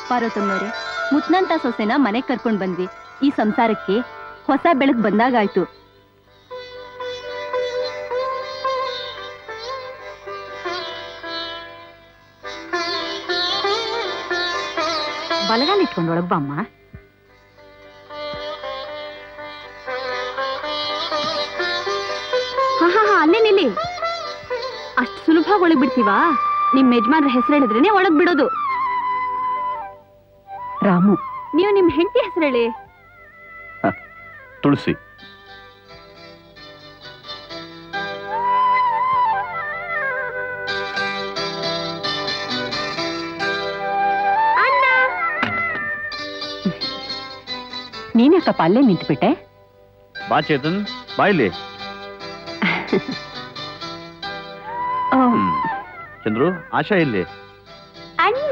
ಪಾರ್ವತಮ್ಮನವ್ರೆ ಮುತ್ನಂತ ಸೊಸೆನ ಮನೆಗ್ ಕರ್ಕೊಂಡ್ ಬಂದ್ವಿ ಈ ಸಂಸಾರಕ್ಕೆ ಹೊಸ ಬೆಳಕು ಬಂದಾಗಾಯ್ತು ಬಲಗಾಲ ಇಟ್ಕೊಂಡು ಒಳಗ್ ಬಾಮ್ಮ ಹಾ ಹಾ ಹಾ ಅಲ್ಲೇ ನಿಲ್ಲಿ ಅಷ್ಟು ಸುಲಭ ಒಳಗ್ ಬಿಡ್ತೀವಾ ನಿಮ್ ಯಜಮಾನ್ರ ಹೆಸರು ಹೇಳಿದ್ರೇನೆ ಒಳಗ್ ಬಿಡೋದು ರಾಮು ನೀವು ನಿಮ್ ಹೆಂಡತಿ ಹೆಸರು ಹೇಳಿ ತುಳಸಿ ನೀನ್ಯಾಕಪ್ಪ ಅಲ್ಲೇ ನಿಂತ್ಬಿಟ್ಟೆ ಬಾ ಚೇತನ್ ಬಾ ಇಲ್ಲಿ ಆ, ಹ್ಮ್. ಚಂದ್ರು ಆಶಾ ಇಲ್ಲಿ ಅಣ್ಣ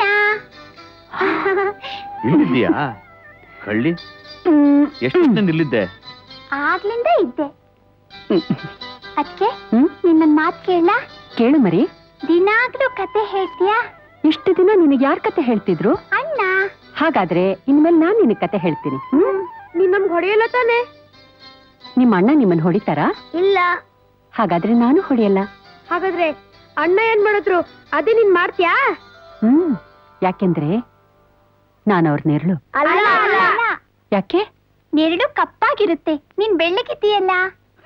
ಇಲ್ಲಿದ್ದೀಯಾ ಕಳ್ಳಿ ಹ್ಮ್, ಎಷ್ಟು ದಿನ ಇಲ್ಲಿದ್ದೆ ಆಗ್ಲಿಂದ ಇದ್ದೆ ಅದಕ್ಕೆ ಹ್ಮ್? ನಿನ್ನ ಮಾತ್ ಕೇಳ ಕೇಳು ಮರಿ ದಿನಾಗ್ಲೂ ಕತೆ ಹೇಳ್ತೀಯಾ ಇಷ್ಟು ದಿನ ನಿನಗೆ ಯಾರ್ ಕತೆ ಹೇಳ್ತಿದ್ರು ಅಣ್ಣ ಹಾಗಾದ್ರೆ ಇನ್ಮೇಲೆ ನಾನ್ ನಿನಗ್ ಕತೆ ಹೇಳ್ತೀನಿ ಹ್ಮ್? ನೀನ್ ನಮ್ಗೆ ಹೊಡೆಯಲ್ಲ ತಾನೆ ನಿಮ್ಮ ಅಣ್ಣ ನಿಮ್ಮನ್ ಹೊಡಿತಾರಾ ಇಲ್ಲ ಹಾಗಾದ್ರೆ ನಾನು ಹೊಡಿಯಲ್ಲ ಹಾಗಾದ್ರೆ ಅಣ್ಣ ಏನ್ ಮಾಡಿದ್ರು ಅದೇ ನೀನ್ ಮಾಡ್ತೀಯಾ ಹ್ಮ್ ಯಾಕೆಂದ್ರೆ ನಾನು ಅವ್ರ ನೆರಳು ಅಲ್ಲ ಅಲ್ಲ ಯಾಕೆ ನೆರಳು ಕಪ್ಪಾಗಿರುತ್ತೆ ನೀನ್ ಬೆಳ್ಳಗಿದ್ದೀಯಲ್ಲ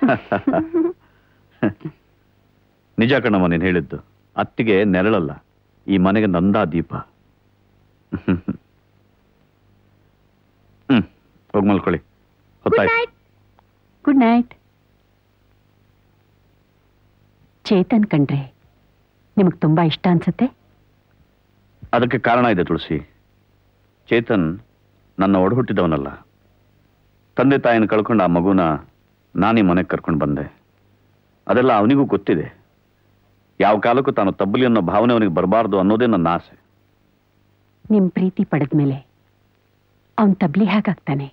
ನಿಜ ಕಣಮ್ಮ ನೀನು ಹೇಳಿದ್ದು ಅತ್ತಿಗೆ ನೆರಳಲ್ಲ ಈ ಮನೆಗೆ ನಂದಾ ದೀಪ ಹ್ಮ್ ಹೋಗಿ ಮಲ್ಕೊಳ್ಳಿ ಹೊತ್ತಾಯ್ತು ಗುಡ್ ನೈಟ್ ಚೇತನ್ ಕಂಡ್ರೆ ನಿಮಗ್ ತುಂಬಾ ಇಷ್ಟ ಅನ್ಸುತ್ತೆ ಅದಕ್ಕೆ ಕಾರಣ ಇದೆ ತುಳಸಿ ಚೇತನ್ ನನ್ನ ಒಡಹುಟ್ಟಿದವನಲ್ಲ ತಂದೆ ತಾಯಿನ ಕಳ್ಕೊಂಡು ಆ ಮಗುನ ನಾನೀ ಮನೆಗೆ ಕರ್ಕೊಂಡು ಬಂದೆ ಅದೆಲ್ಲ ಅವನಿಗೂ ಗೊತ್ತಿದೆ ಯಾವ ಕಾಲಕ್ಕೂ ತಾನು ತಬ್ಬಲಿ ಅನ್ನೋ ಭಾವನೆ ಅವನಿಗೆ ಬರಬಾರ್ದು ಅನ್ನೋದೇ ನನ್ನ ಆಸೆ ನಿಮ್ ಪ್ರೀತಿ ಪಡೆದ್ಮೇಲೆ ಅವನ್ ತಬ್ಲಿ ಹೇಗಾಗ್ತಾನೆ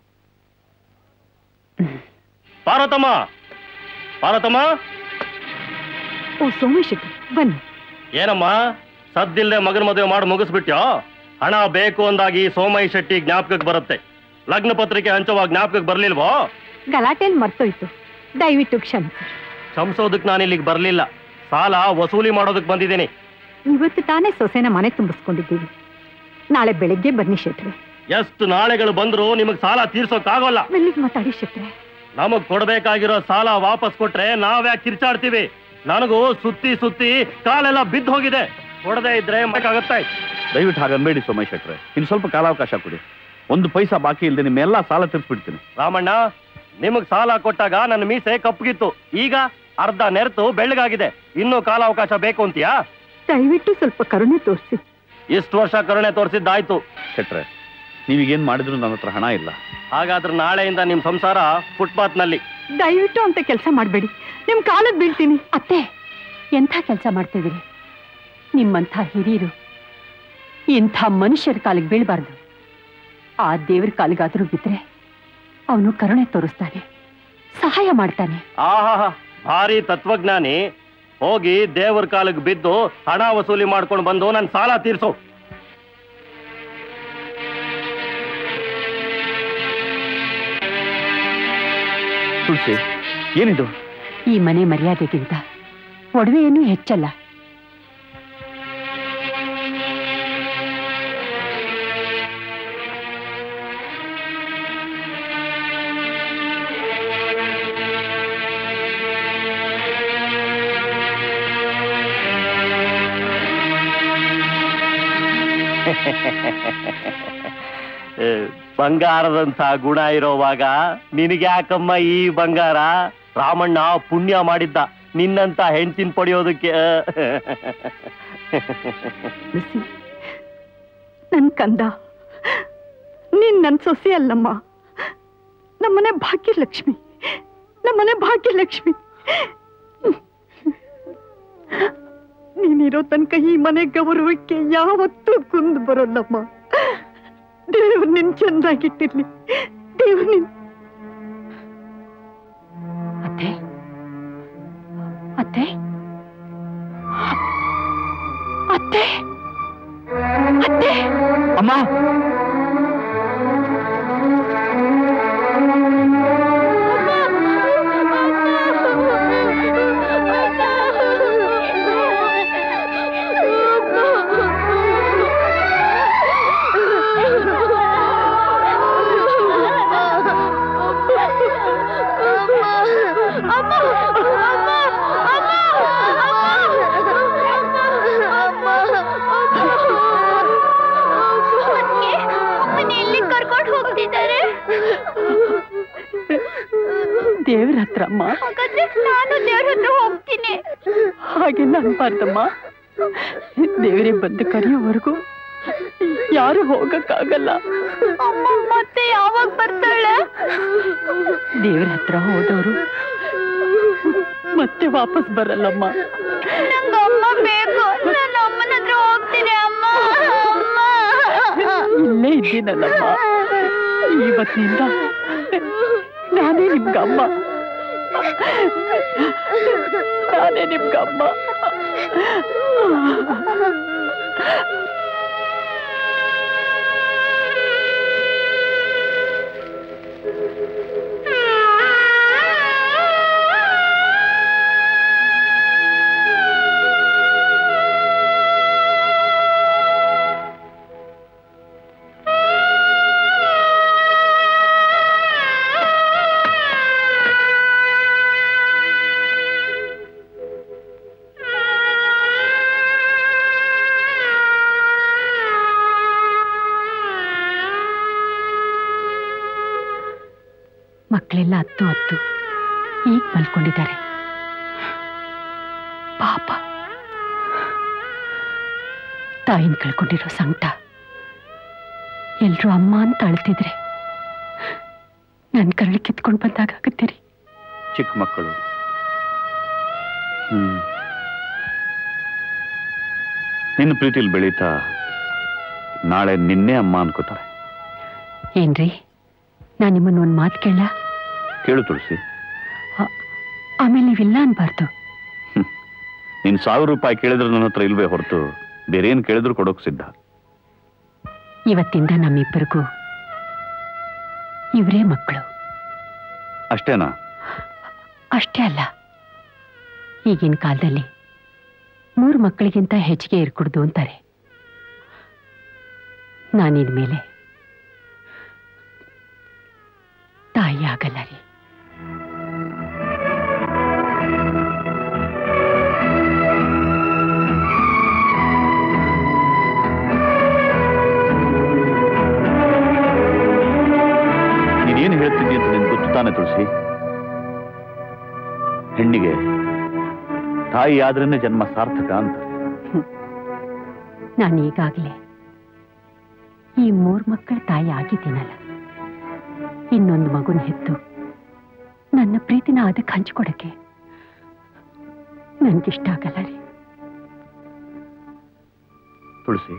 ಪಾರ್ವತಮ್ಮ ಪಾರ್ವತಮ್ಮ ಓ ಸೋಮೇಶ್ ಬನ್ನಿ ಏನಮ್ಮ ಸದ್ದಿಲ್ದೆ ಮಗನ ಮದುವೆ ಮಾಡಿ ಮುಗಿಸ್ಬಿಟ್ಯೋ ಹಣ ಬೇಕು ಅಂದಾಗಿ ಸೋಮಯ್ಯ ಶೆಟ್ಟಿ ಜ್ಞಾಪಕಕ್ಕೆ ಬರುತ್ತೆ ಲಗ್ನ ಪತ್ರಿಕೆ ಹಂಚುವಾಗ ಜ್ಞಾಪಕಕ್ಕೆ ಬರ್ಲಿಲ್ವೋ ಗಲಾಟೆಲ್ ಮರ್ತೋಯ್ತು ದಯವಿಟ್ಟು ಕ್ಷಮಿಸಿ ಚಮಸೋದಕ್ ನಾನು ಇಲ್ಲಿಗೆ ಬರ್ಲಿಲ್ಲ ಸಾಲ ವಸೂಲಿ ಮಾಡೋದಕ್ ಬಂದಿದ್ದೀನಿ ಇವತ್ತು ತಾನೇ ಸೊಸೆನ ಮನೆ ತುಂಬಿಸ್ಕೊಂಡಿದ್ದೀವಿ ನಾಳೆ ಬೆಳಿಗ್ಗೆ ಬನ್ನಿ ಶೆಟ್ರೆ ಎಷ್ಟು ನಾಳೆಗಳು ಬಂದ್ರು ನಿಮಗ್ ಸಾಲ ತೀರ್ಸೋಕ್ಕಾಗೋಲ್ಲ ಮೆಲ್ಲಿಗೆ ಮಾತಾಡಿ ಶೆಟ್ರೆ ನಮಗ್ ಕೊಡ್ಬೇಕಾಗಿರೋ ಸಾಲ ವಾಪಸ್ ಕೊಟ್ರೆ ನಾವ್ಯಾಕೆ ಕಿರ್ಚಾಡ್ತೀವಿ ನನಗೂ ಸುತ್ತಿ ಸುತ್ತಿ ಕಾಲೆಲ್ಲ ಬಿದ್ದು ಹೋಗಿದೆ ಕೊಡದೇ ಇದ್ರೆ ಮಾಡಕ್ಕಾಗತ್ತೆ ದಯವಿಟ್ಟು ಹಾಗನ್ಬೇಡಿ ಸೋಮೇಶ್ ಶೆಟ್ರೆ ಇನ್ನು ಸ್ವಲ್ಪ ಕಾಲಾವಕಾಶ ಕೊಡಿ ಒಂದು ಪೈಸಾ ಬಾಕಿ ಇಲ್ಲದೆ ನಿಮ್ಮೆಲ್ಲ ಸಾಲ ತೀರ್ಸ್ಬಿಡ್ತೀನಿ ರಾಮಣ್ಣ ನಿಮಗ್ ಸಾಲ ಕೊಟ್ಟಾಗ ನನ್ನ ಮೀಸೆ ಕಪ್ಪಗಿತ್ತು ಈಗ ಅರ್ಧ ನೆರೆತು ಬೆಳ್ಳಗಾಗಿದೆ ಇನ್ನೂ ಕಾಲಾವಕಾಶ ಬೇಕು ಅಂತೀಯಾ ದಯವಿಟ್ಟು ಸ್ವಲ್ಪ ಕರುಣೆ ತೋರಿಸಿ ಇಷ್ಟು ವರ್ಷ ಕರುಣೆ ತೋರಿಸಿದ್ದಾಯ್ತು ಶೆಟ್ರೆ ನೀವೀಗೇನ್ ಮಾಡಿದ್ರು ನನ್ನ ಹತ್ರ ಹಣ ಇಲ್ಲ ಹಾಗಾದ್ರೆ ನಾಳೆಯಿಂದ ನಿಮ್ ಸಂಸಾರ ಫುಟ್ಪಾತ್ ನಲ್ಲಿ ದಯವಿಟ್ಟು ಅಂತ ಕೆಲಸ ಮಾಡಬೇಡಿ ನಿಮ್ ಕಾಲಕ್ಕೆ ಬೀಳ್ತೀನಿ ಅತ್ತೆ ಎಂಥ ಕೆಲಸ ಮಾಡ್ತಿದ್ದೀರಿ ನಿಮ್ಮಂಥ ಹಿರಿಯರು ಇಂಥ ಮನುಷ್ಯರ ಕಾಲಿಗೆ ಬೀಳಬಾರ್ದು ಆ ದೇವ್ರ ಕಾಲಿಗಾದ್ರೂ ಬಿದ್ರೆ ಅವನು ಕರುಣೆ ತೋರಿಸ್ತಾನೆ ಸಹಾಯ ಮಾಡ್ತಾನೆ ಆಹಾ ಭಾರಿ ತತ್ವಜ್ಞಾನಿ ಹೋಗಿ ದೇವ್ರ ಕಾಲಿಗೆ ಬಿದ್ದು ಹಣ ವಸೂಲಿ ಮಾಡ್ಕೊಂಡು ಬಂದು ನನ್ನ ಸಾಲ ತೀರ್ಸು ತುಳಸಿ ಏನಿದು ಈ ಮನೆ ಮರ್ಯಾದೆಗಿಂತ ಒಡವೆ ಏನೂ ಹೆಚ್ಚಲ್ಲ ಏ, ಬಂಗಾರದಂತ ಗುಣ ಇರೋವಾಗ ನಿನಗ್ಯಾಕಮ್ಮ ಈ ಬಂಗಾರ ರಾಮಣ್ಣ ಪುಣ್ಯ ಮಾಡಿದ್ದ ನಿನ್ನಂತ ಹೆಂಡ್ತಿನ ಪಡೆಯೋದಕ್ಕೆ ತುಳಸಿ ನನ್ ಕಂದ ನೀನ್ ನನ್ ಸೊಸೆ ಅಲ್ಲಮ್ಮ ನಮ್ಮನೆ ಭಾಗ್ಯಲಕ್ಷ್ಮಿ ನಮ್ಮನೆ ಭಾಗ್ಯಲಕ್ಷ್ಮಿ ನೀನಿರೋ ತನಕ ಈ ಮನೆ ಗೌರವಕ್ಕೆ ಯಾವತ್ತೂ ಕುಂದು ಬರೋಲ್ಲಮ್ಮ ದೇವ್ರು ನಿನ್ ಚಂದಾಗಿಟ್ಟಿರ್ಲಿ ದೇವ್ರು ನಿನ್ ಅತ್ತೆ ಅತ್ತೆ ಅತ್ತೆ ಅತ್ತೆ ಅಮ್ಮ ದೇವ್ರ ಹತ್ರ ಅಮ್ಮ ಹಾಗಾದ್ರೆ ನಾನು ದೇವ್ರ ಹತ್ರ ಹೋಗ್ತೀನಿ ಹಾಗೆಲ್ಲ ಅನ್ಬಾರ್ದಮ್ಮ ದೇವರೇ ಬಂದು ಕರೆಯೋವರೆಗೂ ಯಾರು ಹೋಗಕ್ಕಾಗಲ್ಲ ಅಮ್ಮ ಮತ್ತೆ ಯಾವಾಗ ಬರ್ತಾಳೆ ದೇವ್ರ ಹತ್ರ ಹೋದವರು ಮತ್ತೆ ವಾಪಸ್ ಬರಲ್ಲಮ್ಮ ನಂಗೆ ಅಮ್ಮ ಬೇಕು ನಾನು ಅಮ್ಮನ ಹತ್ರ ಹೋಗ್ತೀನಿ ಅಮ್ಮ ಅಮ್ಮ ಇಲ್ಲೇ ಇದ್ದೀನಲ್ಲಮ್ಮ ಇವತ್ತಿನಿಂದ ನಾನೇ ನಿಮ್ಗಮ್ಮ ನಾನೇ ನಿಮ್ಗಮ್ಮ ಮಕ್ಕಳೆಲ್ಲ ಹತ್ತು ಹತ್ತು ಈಗ ಮಲ್ಕೊಂಡಿದ್ದಾರೆ ಪಾಪ ತಾಯಿನ ಕಳ್ಕೊಂಡಿರೋ ಸಂಕಟ ಎಲ್ರೂ ಅಮ್ಮ ಅಂತ ಅಳ್ತಿದ್ರೆ ನನ್ನ ಕರಳಿ ಕಿತ್ಕೊಂಡು ಬಂದಾಗ ಆಗುತ್ತೀರಿ ಚಿಕ್ಕ ಮಕ್ಕಳು ಹ್ಮ್ ನಿನ್ನ ಪ್ರೀತಿಲಿ ಬೆಳೀತಾ ನಾಳೆ ನಿನ್ನೆ ಅಮ್ಮ ಅನ್ಕೋತಾರೆ ಏನ್ರಿ ನಾನು ನಿಮ್ಮನ್ನ ಒಂದು ಮಾತು ಕೇಳ ಕೇಳು ತುಳಸಿ ಆಮೇಲೆ ನೀವಿಲ್ಲ ಅನ್ಬಾರ್ದು ನೀನ್ ಸಾವಿರ ರೂಪಾಯಿ ಕೇಳಿದ್ರೆ ನನ್ನ ಹತ್ರ ಇಲ್ವೇ ಹೊರತು ಬೇರೆ ಏನ್ ಕೇಳಿದ್ರು ಕೊಡೋಕ್ ಸಿದ್ಧ ಇವತ್ತಿಂದ ನಮ್ಮಿಬ್ಬರಿಗೂ ಇವರೇ ಮಕ್ಕಳು ಅಷ್ಟೇನಾ ಅಷ್ಟೇ ಅಲ್ಲ ಈಗಿನ ಕಾಲದಲ್ಲಿ ಮೂರು ಮಕ್ಕಳಿಗಿಂತ ಹೆಚ್ಚಿಗೆ ಇರ್ಕೂಡ್ದು ಅಂತಾರೆ ನಾನಿನ್ಮೇಲೆ ತಾಯಿ ಆಗಲ್ಲ ರೀ ನೀನೇನು ಹೇಳ್ತಿದ್ದಿ ಅಂತ ನಿನ್ ಗೊತ್ತು ತಾನೆ ತುಳಸಿ ಹೆಣ್ಣಿಗೆ ತಾಯಿ ಆದ್ರೇನೆ ಜನ್ಮ ಸಾರ್ಥಕ ಅಂತ ನಾನು ಈಗಾಗಲೇ ಈ ಮೂರು ಮಕ್ಕಳ ತಾಯಿ ಆಗಿದ್ದೀನಲ್ಲ ಇನ್ನೊಂದು ಮಗುನ ಹೆತ್ತು ನನ್ನ ಪ್ರೀತಿನ ಅದಕ್ಕೆ ಹಂಚಿಕೊಡಕ್ಕೆ ನನ್ಗಿಷ್ಟ ಆಗಲ್ಲ ರೀ ತುಳಸಿ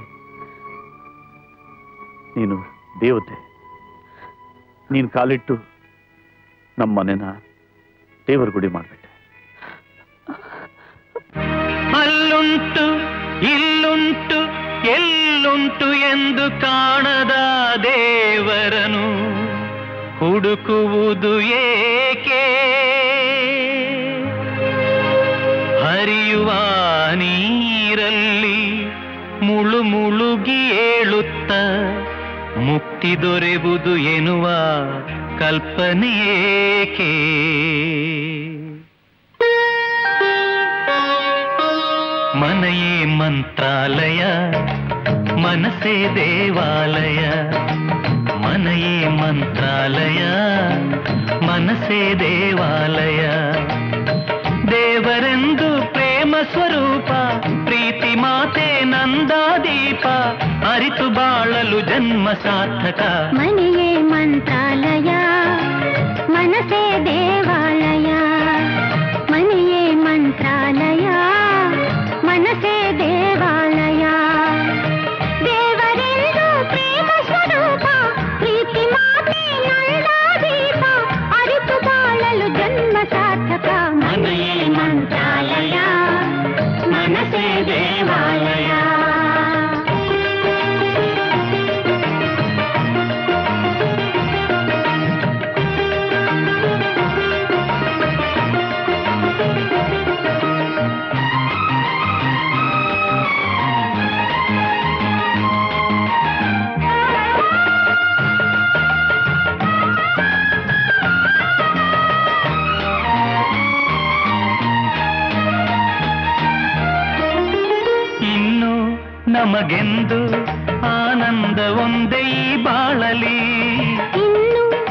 ನೀನು ದೇವತೆ ನೀನು ಕಾಲಿಟ್ಟು ನಮ್ಮ ಮನೆನ ದೇವರ ಗುಡಿ ಮಾಡ್ಬಿಟ್ಟೆ ಅಲ್ಲುಂಟು ಇಲ್ಲುಂಟು ಎಲ್ಲುಂಟು ಎಂದು ಕಾಣದ ದೇವರನು ಹುಡುಕುವುದು ಏಕೆ ಹರಿಯುವ ನೀರಲ್ಲಿ ಮುಳು ಮುಳುಗಿ ಏಳುತ್ತ ಮುಕ್ತಿ ದೊರೆಬುದು ಎನ್ನುವ ಕಲ್ಪನೆಯೇಕೆ ಮನೆಯೇ ಮಂತ್ರಾಲಯ ಮನಸೇ ದೇವಾಲಯ ಮನೆಯೇ ಮಂತ್ರಾಲಯ ಮನಸೇ ದೇವಾಲಯ ದೇವರೆಂದು ಪ್ರೇಮ ಸ್ವರೂಪ ಪ್ರೀತಿ ಮಾತೆ ನಂದಾದೀಪ ಅರಿತು ಬಾಳಲು ಜನ್ಮ ಸಾರ್ಥಕ ಮನೆಯೇ ಮಂತ್ರಾಲಯ ಮನಸೇ ದೇವಾಲಯ ಮನೆಯೇ ಮಂತ್ರಾಲಯ ಮನಸೇ ದೇವಾಲಯ ದೇವರೆಂದು ಪ್ರೇಮ ಸ್ವರೂಪ ಪ್ರೀತಿ ಮಾತೆ ನಂದಾದೀಪ ಅರಿತು ಬಾಳಲು ಜನ್ಮ ಸಾರ್ಥಕ ಮನೆಯೇ ಮಂತ್ರಾಲಯ ಮನಸೇ ದೇವಾಲಯ ಇನ್ನು ನಮಗೆಂದು ಆನಂದ ಒಂದೇ ಈ ಬಾಳಲಿ ಇನ್ನು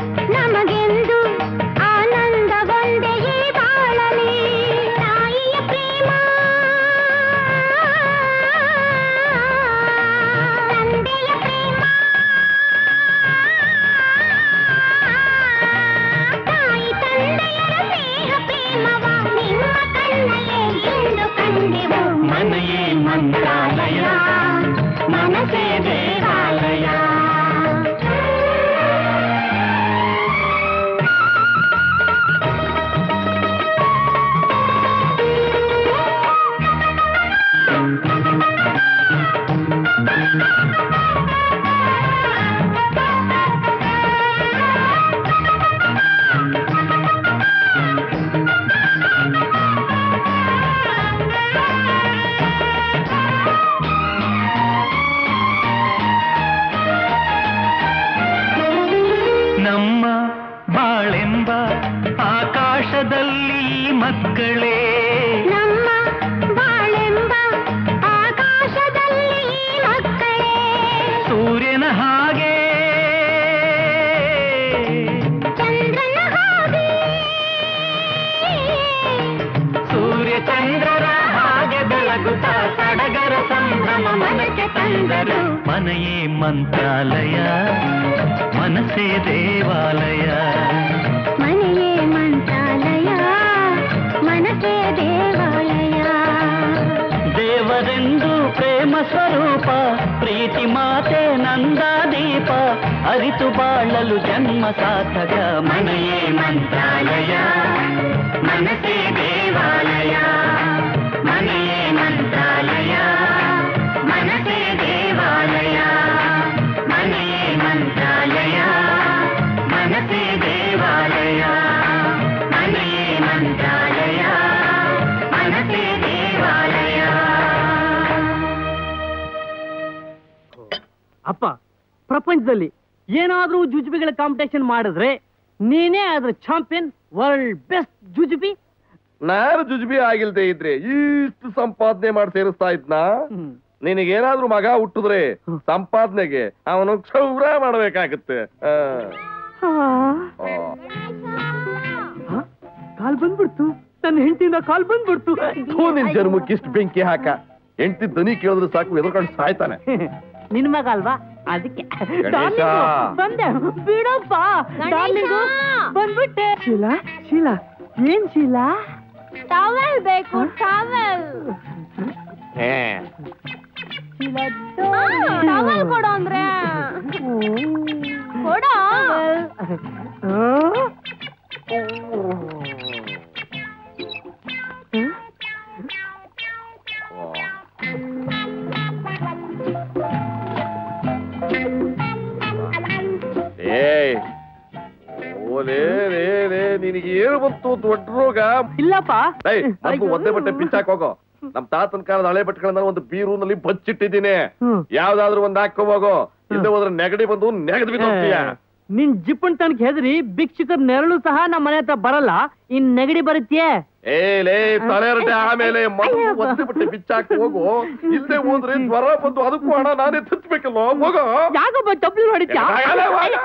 ಮಕ್ಕಳೇ ನಮ್ಮ ಬಾಳೆಂಬ ಆಕಾಶದಲ್ಲಿ ಈ ಮಕ್ಕಳೇ ಸೂರ್ಯನ ಹಾಗೆ ಚಂದ್ರನ ಹಾಗೆ ಸೂರ್ಯ ಚಂದ್ರರ ಹಾಗೆ ಬೆಳಗುತ್ತ ಸಡಗರ ಸಂಭ್ರಮ ಮನಕ್ಕೆ ತಂದರು ಮನೆಯೇ ಮಂತ್ರಾಲಯ ಮನಸ್ಸೇ ದೇವಾಲಯ ಮನೆಯೇ ಮಂತ್ರಾಲಯ ಮನಸೇ ದೇವಾಲಯ ದೇವರೆಂದು ಪ್ರೇಮ ಸ್ವರೂಪ ಪ್ರೀತಿ ಮಾತೆ ನಂದಾದೀಪ ಅರಿತು ಬಾಳಲು ಜನ್ಮ ಸಾರ್ಥಕ ಮನೆಯೇ ಮಂತ್ರಾಲಯ ಮನಸ್ಸೇ ದೇವಾಲಯ ಮನೆಯೇ ಮಂತ್ರಾಲಯ ಮನಸ್ಸೇ ದೇವಾಲಯ ಮನೆಯೇ ಮಂತ್ರಾಲಯ ಮನಸ್ಸೇ ದೇವಾಲಯ ಮನೆಯೇ ಮಂತ್ರಾಲಯ ಮನಸ್ಸೇ ದೇವಾಲಯ ಅಪ್ಪ ಪ್ರಪಂಚದಲ್ಲಿ ಏನಾದ್ರೂ ಜುಜುಬಿಗಳ ಕಾಂಪಿಟೇಷನ್ ಮಾಡಿದ್ರೆ ನೀನೇ ಅದ್ರ ಚಾಂಪಿಯನ್ ವರ್ಲ್ಡ್ ಬೆಸ್ಟ್ ಜುಜುಬಿ ನಾನು ಜುಜುಬಿ ಆಗಿಲ್ದೇ ಇದ್ರೆ ಇಷ್ಟು ಸಂಪಾದನೆ ಮಾಡಿ ಸೇರಿಸ್ತಾ ಇದ್ನಾ ನಿನಗೇನಾದ್ರೂ ಮಗ ಹುಟ್ಟಿದ್ರೆ ಸಂಪಾದನೆಗೆ ಅವನು ಕ್ಷೌರ ಮಾಡಬೇಕಾಗತ್ತೆ ಆ. ಆ. ಕಾಲ್ ಬಂದ್ಬಿಡ್ತು ನನ್ನ ಹೆಂಡತಿಯಿಂದ ಕಾಲ್ ಬಂದ್ಬಿಡ್ತು ಥೂ, ನಿನ್ ಜನ್ಮಕ್ಕೆ ಇಷ್ಟು ಬೆಂಕಿ ಹಾಕ ಹೆಂಡತಿ ದನಿ ಕೇಳಿದ್ರೆ ಸಾಕು ಎದುರ್ಕೊಂಡು ಸಾಯ್ತಾನೆ ನಿನ್ ಮಗ ಅಲ್ವಾ ಅದಕ್ಕೆ ಗಣೇಶ. Darling, ಬಂದೆ ಬಿಡಪ್ಪ Darling, ಬಂದ್ಬಿಟ್ಟೆ ಶೀಲಾ ಶೀಲಾ ಏನ್ ಶೀಲಾ ಟವೆಲ್ ಬೇಕು ಟವೆಲ್ ಟವೆಲ್ ಕೊಡು ಅಂದ್ರೆ ಕೊಡೋ ಏಯ್ ಓಲೇ ರೇ ರೇ ನಿನಗೆ ಏನು ಬಂತು ದೊಡ್ಡ ರೋಗ ಇಲ್ಲಪ್ಪ ಏಯ್ ಮೊದ್ಲು ಒಂದೇ ಬಟ್ಟೆ ಪಿಂಚಾಕ್ ಹೋಗೋ ನಮ್ ತಾತನ ಕಾಲದ ಹಳೆ ಬಟ್ಟೆಗಳನ್ನ ಒಂದು ಬೀರೂನಲ್ಲಿ ಬಚ್ಚಿಟ್ಟಿದ್ದೀನಿ ಹ್ಮ್. ಯಾವ್ದಾದ್ರು ಒಂದ್ ಹಾಕೋ ಹೋಗೋ ಇಲ್ಲದೆ ಹೋದ್ರೆ ನೆಗಡಿ ಬಂದು ನೆಗದ್ ಬಿದ್ದೋಗ್ತೀಯ ನಿನ್ ಜಿಪ್ಪನ್ ತನಕ ಹೆದರಿ ಭಿಕ್ಷುಕರ್ ನೆರಳು ಸಹ ನಮ್ಮ ಮನೆ ಹತ್ರ ಬರಲ್ಲ ಇನ್ ನೆಗಡಿ ಬರುತ್ತೆ ಏ ಲೇ ತಲೆರಟೆ ಆಮೇಲೆ ಮೊದಲು ಒಂದೇ ಬಟ್ಟೆ ಬಿಚ್ಚಾಕ್ ಹೋಗು ಇಲ್ಲದೆ ಹೋದ್ರೆ ಜ್ವರ ಬಂದು ಅದಕ್ಕೂ ಹಣ ನಾನೇ ತಿರ್ಸ್ಬೇಕಲ್ಲ ಹೋಗೋ ಯಾಕಪ್ಪ ತಪ್ಪಲಿ ಹೊಡಿತ್ಯಾ ಆಗಲ್ಲ, ಹೋಗ.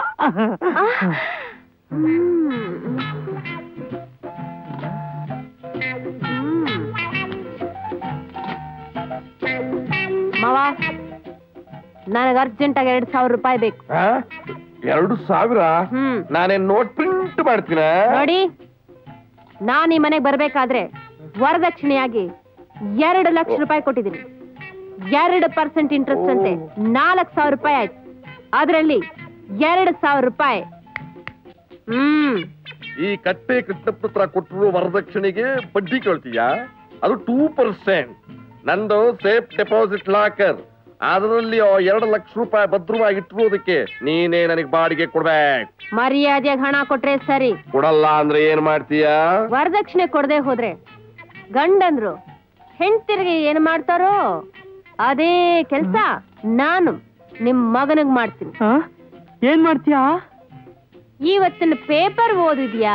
ಮಾವ ನನಗೆ ಅರ್ಜೆಂಟ್ ಆಗಿ ಎರಡ್ ಸಾವಿರ ರೂಪಾಯಿ ಬೇಕು ಆ? ಎರಡು ಸಾವಿರ ಹ್ಮ್ ನಾನೇನ್ ನೋಟ್ ಪ್ರಿಂಟ್ ಮಾಡ್ತೀನ ನೋಡಿ ನಾನ್ ಈ ಮನೆಗೆ ಬರ್ಬೇಕಾದ್ರೆ ವರದಕ್ಷಿಣೆಯಾಗಿ ಎರಡು ಲಕ್ಷ ರೂಪಾಯಿ ಕೊಟ್ಟಿದ್ದೀನಿ ಎರಡು ಪರ್ಸೆಂಟ್ ಇಂಟ್ರೆಸ್ಟ್ ಅಂತೆ ನಾಲ್ಕು ಸಾವಿರ ರೂಪಾಯಿ ಆಯ್ತು ಅದರಲ್ಲಿ ಎರಡು ಸಾವಿರ ರೂಪಾಯಿ ಹ್ಮ್ ಈ ಕಟ್ಟೆ ಕೃಷ್ಣಪ್ಪ ಹತ್ರ ಕೊಟ್ಟಿರೋ ವರದಕ್ಷಿಣೆಗೆ ಬಡ್ಡಿ ಕೇಳ್ತೀಯಾ ಅದು ಟೂ ಪರ್ಸೆಂಟ್ ನಂದು ಸೇಫ್ ಡೆಪಾಸಿಟ್ ಲಾಕರ್ ಅದರಲ್ಲಿ ಆ ಎರಡು ಲಕ್ಷ ರೂಪಾಯಿ ಭದ್ರವಾಗಿ ಇಟ್ಟಿರೋದಕ್ಕೆ ನೀನೇ ನನಗೆ ಬಾಡಿಗೆ ಕೊಡ್ಬೇಕು ಮರ್ಯಾದೆಯಾಗಿ ಹಣ ಕೊಟ್ರೆ ಸರಿ ಕೊಡಲ್ಲ ಅಂದ್ರೆ ಏನ್ ಮಾಡ್ತೀಯಾ ವರದಕ್ಷಿಣೆ ಕೊಡದೆ ಹೋದ್ರೆ ಗಂಡಂದ್ರು ಹೆಂಡ್ತಿರಿಗೆ ಏನ್ ಮಾಡ್ತಾರೋ ಅದೇ ಕೆಲ್ಸ ನಾನು ನಿಮ್ ಮಗನಿಗ್ ಮಾಡ್ತೀನಿ ಆ? ಏನ್ ಮಾಡ್ತೀಯಾ ಇವತ್ತಿನ ಪೇಪರ್ ಓದಿದ್ಯಾ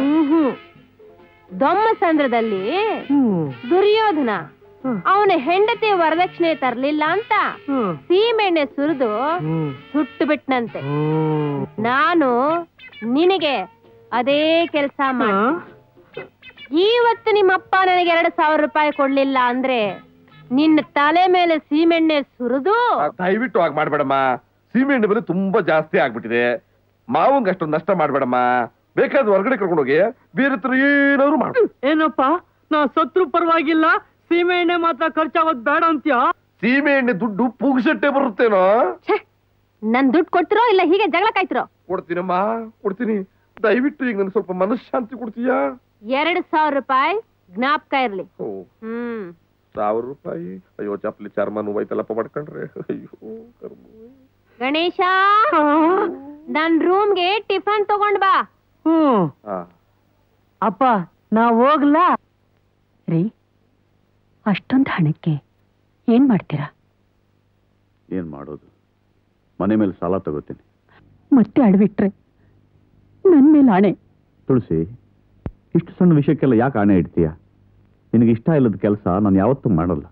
ದೊಮ್ಮಸಂದ್ರದಲ್ಲಿ ಹ್ಮ್ ದುರ್ಯೋಧನ ಹ್ಮ್. ಅವನ ಹೆಂಡತಿ ವರದಕ್ಷಿಣೆ ತರ್ಲಿಲ್ಲ ಅಂತ ಹ್ಮ್. ಸೀಮೆಣ್ಣೆ ಸುರಿದು ಹ್ಮ್. ಸುಟ್ಟು ಬಿಟ್ನಂತೆ ಹ್ಮ್. ನಾನು ನಿನಗೆ ಅದೇ ಕೆಲಸ ಆ? ಮಾಡಿ ಇವತ್ತು ನಿಮ್ಮಪ್ಪ ನನಗೆ ಎರಡು ಸಾವಿರ ರೂಪಾಯಿ ಕೊಡ್ಲಿಲ್ಲ ಅಂದ್ರೆ ನಿನ್ನ ತಲೆ ಮೇಲೆ ಸೀಮೆಣ್ಣೆ ಸುರಿದು ಆ, ದಯವಿಟ್ಟು ಹಾಗೆ ಮಾಡ್ಬೇಡಮ್ಮ ಸೀಮೆಎಣ್ಣೆ ಬೆಲೆ ತುಂಬಾ ಜಾಸ್ತಿ ಆಗ್ಬಿಟ್ಟಿದೆ ಮಾವಂಗ್ ಅಷ್ಟೊಂದು ನಷ್ಟ ಮಾಡ್ಬೇಡಮ್ಮ ಬೇಕಾದ್ರೆ ಹೊರಗಡೆ ಕರ್ಕೊಂಡೋಗಿ ಬೇರೆ ಹತ್ರ ಏನಾದ್ರು ಮಾಡು ಏನಪ್ಪ ನಾ ಸತ್ರು ಪರವಾಗಿಲ್ಲ ಸೀಮೆ ಎಣ್ಣೆ ಮಾತ್ರ ಖರ್ಚಾಗೋದ್ ಬೇಡ ಅಂತ್ಯಾ ಸೀಮೆ ಎಣ್ಣೆ ದುಡ್ಡು ಪುಗ್ಸಟ್ಟೆ ಬರುತ್ತೇನೋ ಛೆ, ನನ್ ದುಡ್ಡು ಕೊಡ್ತಿರೋ ಇಲ್ಲ ಹೀಗೆ ಜಗಳ ಕಾಯ್ತಿರೋ ಕೊಡ್ತೀನಮ್ಮ ಕೊಡ್ತೀನಿ ದಯವಿಟ್ಟು ಈಗ ನನ್ಗೆ ಸ್ವಲ್ಪ ಮನಃಶಾಂತಿ ಕೊಡ್ತೀಯಾ ಎರಡು ಸಾವಿರ ರೂಪಾಯಿ ಜ್ಞಾಪಕ ಇರ್ಲಿ ಓ ಹ್ಮ್ ಸಾವಿರ ರೂಪಾಯಿ ಅಯ್ಯೋ ಚಪ್ಪಲಿ ಚರ್ಮ ನೋವಾಯ್ತಲ್ಲಪ್ಪ ಮಾಡ್ಕೊಂಡ್ರೆ ಅಯ್ಯೋ ಕರ್ಮ. ಗಣೇಶ ನನ್ ರೂಮ್ಗೆ ಟಿಫನ್ ತಗೊಂಡ್ ಬಾ ಹ್ಮ್ ಆ, ಅಪ್ಪ ನಾ ಹೋಗ್ಲಾ ರೀ ಅಷ್ಟೊಂದು ಹಣಕ್ಕೆ ಏನ್ ಮಾಡ್ತೀರಾ ಏನ್ ಮಾಡೋದು ಮನೆ ಮೇಲೆ ಸಾಲ ತಗೋತೀನಿ ಮತ್ತೆ ಅಡ್ಬಿಟ್ರೆ ನನ್ ಮೇಲೆ ಆಣೆ ತುಳಸಿ ಇಷ್ಟು ಸಣ್ಣ ವಿಷಯಕ್ಕೆಲ್ಲ ಯಾಕೆ ಆಣೆ ಇಡ್ತೀಯ ನಿನಗೆ ಇಷ್ಟ ಇಲ್ಲದ ಕೆಲಸ ನಾನು ಯಾವತ್ತೂ ಮಾಡಲ್ಲ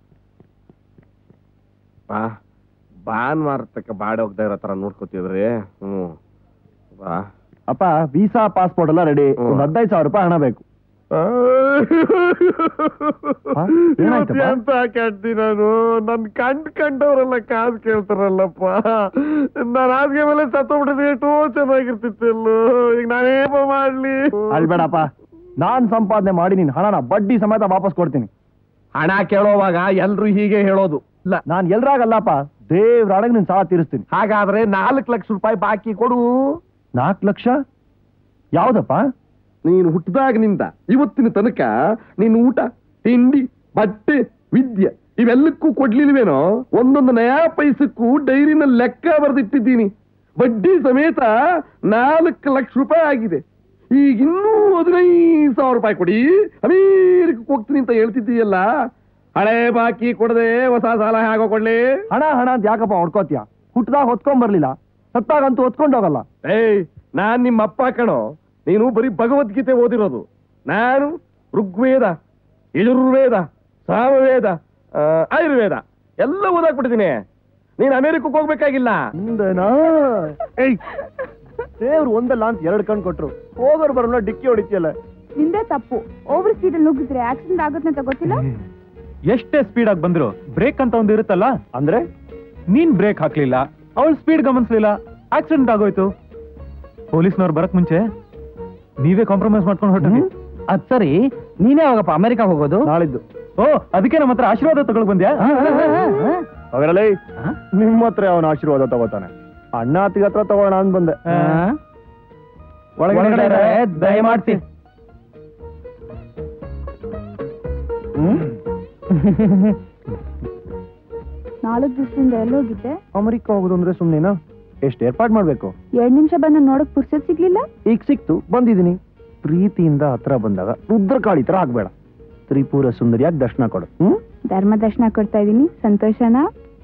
ಬಾ ಭಾನುವಾರ ತಕ್ಕ ಬಾಡಿ ಹೋಗ್ತಾ ಇರೋ ತರ ನೋಡ್ಕೋತಿದ್ರಿ ಹ್ಞೂ ಬಾ ಅಪ್ಪ ವೀಸಾ ಪಾಸ್ಪೋರ್ಟ್ ಎಲ್ಲ ರೆಡಿ ಹ್ಮ್. ಒಂದು ಹದಿನೈದು ಸಾವಿರ ರೂಪಾಯಿ ಹಣ ಬೇಕು ಏನಾಯ್ತಪ್ಪ? ಎಂತ ಕೆಟ್ಟಿ ನಾನು ನನ್ ಕಂಡ್ ಕಂಡವರೆಲ್ಲ ಕಾಸು ಕೇಳ್ತಾರಲ್ಲಪ್ಪ ನಾನು ಹಾಸಿಗೆ ಮೇಲೆ ಸತ್ತೋಗ್ಬಿಟ್ಟಿದ್ರೆ ಎಷ್ಟೋ ಚೆನ್ನಾಗಿರ್ತಿತ್ತಲ್ಲೋ ಈಗ ನಾನೇಪ ಮಾಡ್ಲಿ ಅಲ್ಬೇಡಪ್ಪ ನಾನ್ ಸಂಪಾದನೆ ಮಾಡಿ ನಿನ್ ಹಣನ ಬಡ್ಡಿ ಸಮೇತ ವಾಪಸ್ ಕೊಡ್ತೀನಿ ಹಣ ಕೇಳೋವಾಗ ಎಲ್ರು ಹೀಗೆ ಹೇಳೋದು ಇಲ್ಲ ನಾನ್ ಎಲ್ರಾಗಲ್ಲಪ್ಪ ದೇವ್ರಾಡಗ್ ನಿನ್ ಸಾಲ ತೀರಿಸ್ತೀನಿ ಹಾಗಾದ್ರೆ ನಾಲ್ಕು ಲಕ್ಷ ರೂಪಾಯಿ ಬಾಕಿ ಕೊಡು ನಾಲ್ಕು ಲಕ್ಷ ಯಾವ್ದಪ್ಪ ನೀನು ಹುಟ್ಟಿದಾಗಿನಿಂದ ಇವತ್ತಿನ ತನಕ ನೀನು ಊಟ ತಿಂಡಿ ಬಟ್ಟೆ ವಿದ್ಯೆ ಇವೆಲ್ಲಕ್ಕೂ ಕೊಡ್ಲಿಲ್ವೇನೋ ಒಂದೊಂದು ನಯಾ ಪೈಸಕ್ಕೂ ಡೈರಿನಲ್ಲಿ ಲೆಕ್ಕ ಬರೆದಿಟ್ಟಿದ್ದೀನಿ ಬಡ್ಡಿ ಸಮೇತ ನಾಲ್ಕು ಲಕ್ಷ ರೂಪಾಯಿ ಆಗಿದೆ ಈಗ ಇನ್ನೂ ಹದಿನೈದು ಸಾವಿರ ರೂಪಾಯಿ ಕೊಡಿ ಅಮೇರಿಕಕ್ಕೆ ಹೋಗ್ತೀನಿ ಅಂತ ಹೇಳ್ತಿದ್ದೀಯಲ್ಲ ಹಳೆ ಬಾಕಿ ಕೊಡದೆ ಹೊಸ ಸಾಲ ಹೇಗೋ ಕೊಡ್ಲಿ ಹಣ ಹಣ ಅಂತ ಯಾಕಪ್ಪ ಹೊಡ್ಕೋತೀಯ ಹುಟ್ಟದಾಗ ಹೊತ್ಕೊಂಡ್ ಬರ್ಲಿಲ್ಲ ಸತ್ತಾಗಂತೂ ಹೊತ್ಕೊಂಡ್ ಹೋಗಲ್ಲ ಏಯ್ ನಾನ್ ನಿಮ್ಮ ಅಪ್ಪ ಕಣೋ ನೀನು ಬರೀ ಭಗವದ್ಗೀತೆ ಓದಿರೋದು ನಾನು ಋಗ್ವೇದ ಯಜುರ್ವೇದ ಸಾಮವೇದ ಆ, ಆಯುರ್ವೇದ ಎಲ್ಲ ಓದಾಕ್ಬಿಟ್ಟಿದ್ದೀನಿ ನೀನ್ ಅಮೆರಿಕಕ್ಕೆ ಹೋಗ್ಬೇಕಾಗಿಲ್ಲ ಮುಂದೆನಾ ಏಯ್ ದೇವ್ರು ಒಂದಲ್ಲ ಅಂತ ಎರಡು ಕಣ್ ಕೊಟ್ರು ಹೋಗೋರು ಬರೋಲ್ಲ ಡಿಕ್ಕಿ ಹೊಡಿತಿಯಲ್ಲ ನಿಂದೇ ತಪ್ಪು ಓವರ್ ಸ್ಪೀಡ್ ಅಲ್ಲಿ ನುಗ್ಗಿದ್ರೆ ಆಕ್ಸಿಡೆಂಟ್ ಆಗುತ್ತೆ ಅಂತ ಗೊತ್ತಿಲ್ಲ ಎಷ್ಟೇ ಸ್ಪೀಡ್ ಆಗಿ ಬಂದ್ರು ಬ್ರೇಕ್ ಅಂತ ಒಂದು ಇರುತ್ತಲ್ಲ ಅಂದ್ರೆ ನೀನ್ ಬ್ರೇಕ್ ಹಾಕ್ಲಿಲ್ಲ ಅವಳು ಸ್ಪೀಡ್ ಗಮನಿಸ್ಲಿಲ್ಲ ಆಕ್ಸಿಡೆಂಟ್ ಆಗೋಯ್ತು ಪೊಲೀಸ್ನವ್ರು ಬರಕ್ ಮುಂಚೆ ನೀವೇ ಕಾಂಪ್ರಮೈಸ್ ಮಾಡ್ಕೊಂಡು ಹೊರಟು ಅದ್ ಸರಿ ನೀನೇ ಯಾವಾಗಪ್ಪ ಅಮೆರಿಕ ಹೋಗೋದು ನಾಳಿದ್ದು ಓ ಅದಕ್ಕೆ ನಮ್ಮ ಹತ್ರ ಆಶೀರ್ವಾದ ತಗೊಳಕ್ ಬಂದ್ಯಾ ಅವರಲ್ಲಿ ನಿಮ್ಮ ಹತ್ರ ಅವನ ಆಶೀರ್ವಾದ ತಗೋತಾನೆ ಅಣ್ಣ ಅತ್ತಿಗೆ ಹತ್ರ ತಗೋಣ ಅಂತ ಬಂದೆ ಒಳಗಡೆ ದಯಮಾಡ್ತಿ ನಾಲ್ಕು ದಿವಸದಿಂದ ಎಲ್ಲೋಗಿದ್ದೆ ಅಮೆರಿಕ ಹೋಗೋದು ಅಂದ್ರೆ ಸುಮ್ನೆನಾ ಎಷ್ಟು ಏರ್ಪಾಡ್ ಮಾಡ್ಬೇಕು ಎರಡ್ ನಿಮಿಷ ಬಂದು ನೋಡಕ್ ಪುರ್ಸತ್ ಸಿಗ್ಲಿಲ್ಲ ಈಗ ಸಿಕ್ತು ಬಂದಿದ್ದೀನಿ ಪ್ರೀತಿಯಿಂದ ಹತ್ರ ಬಂದಾಗ ರುದ್ರಕಾಳಿ ತರ ಆಗ್ಬೇಡ ತ್ರಿಪುರ ಸುಂದರಿಯಾಗಿ ದರ್ಶನ ಕೊಡು ಹ್ಮ್ ಧರ್ಮ ದರ್ಶನ ಕೊಡ್ತಾ ಇದೀನಿ ಸಂತೋಷನಾ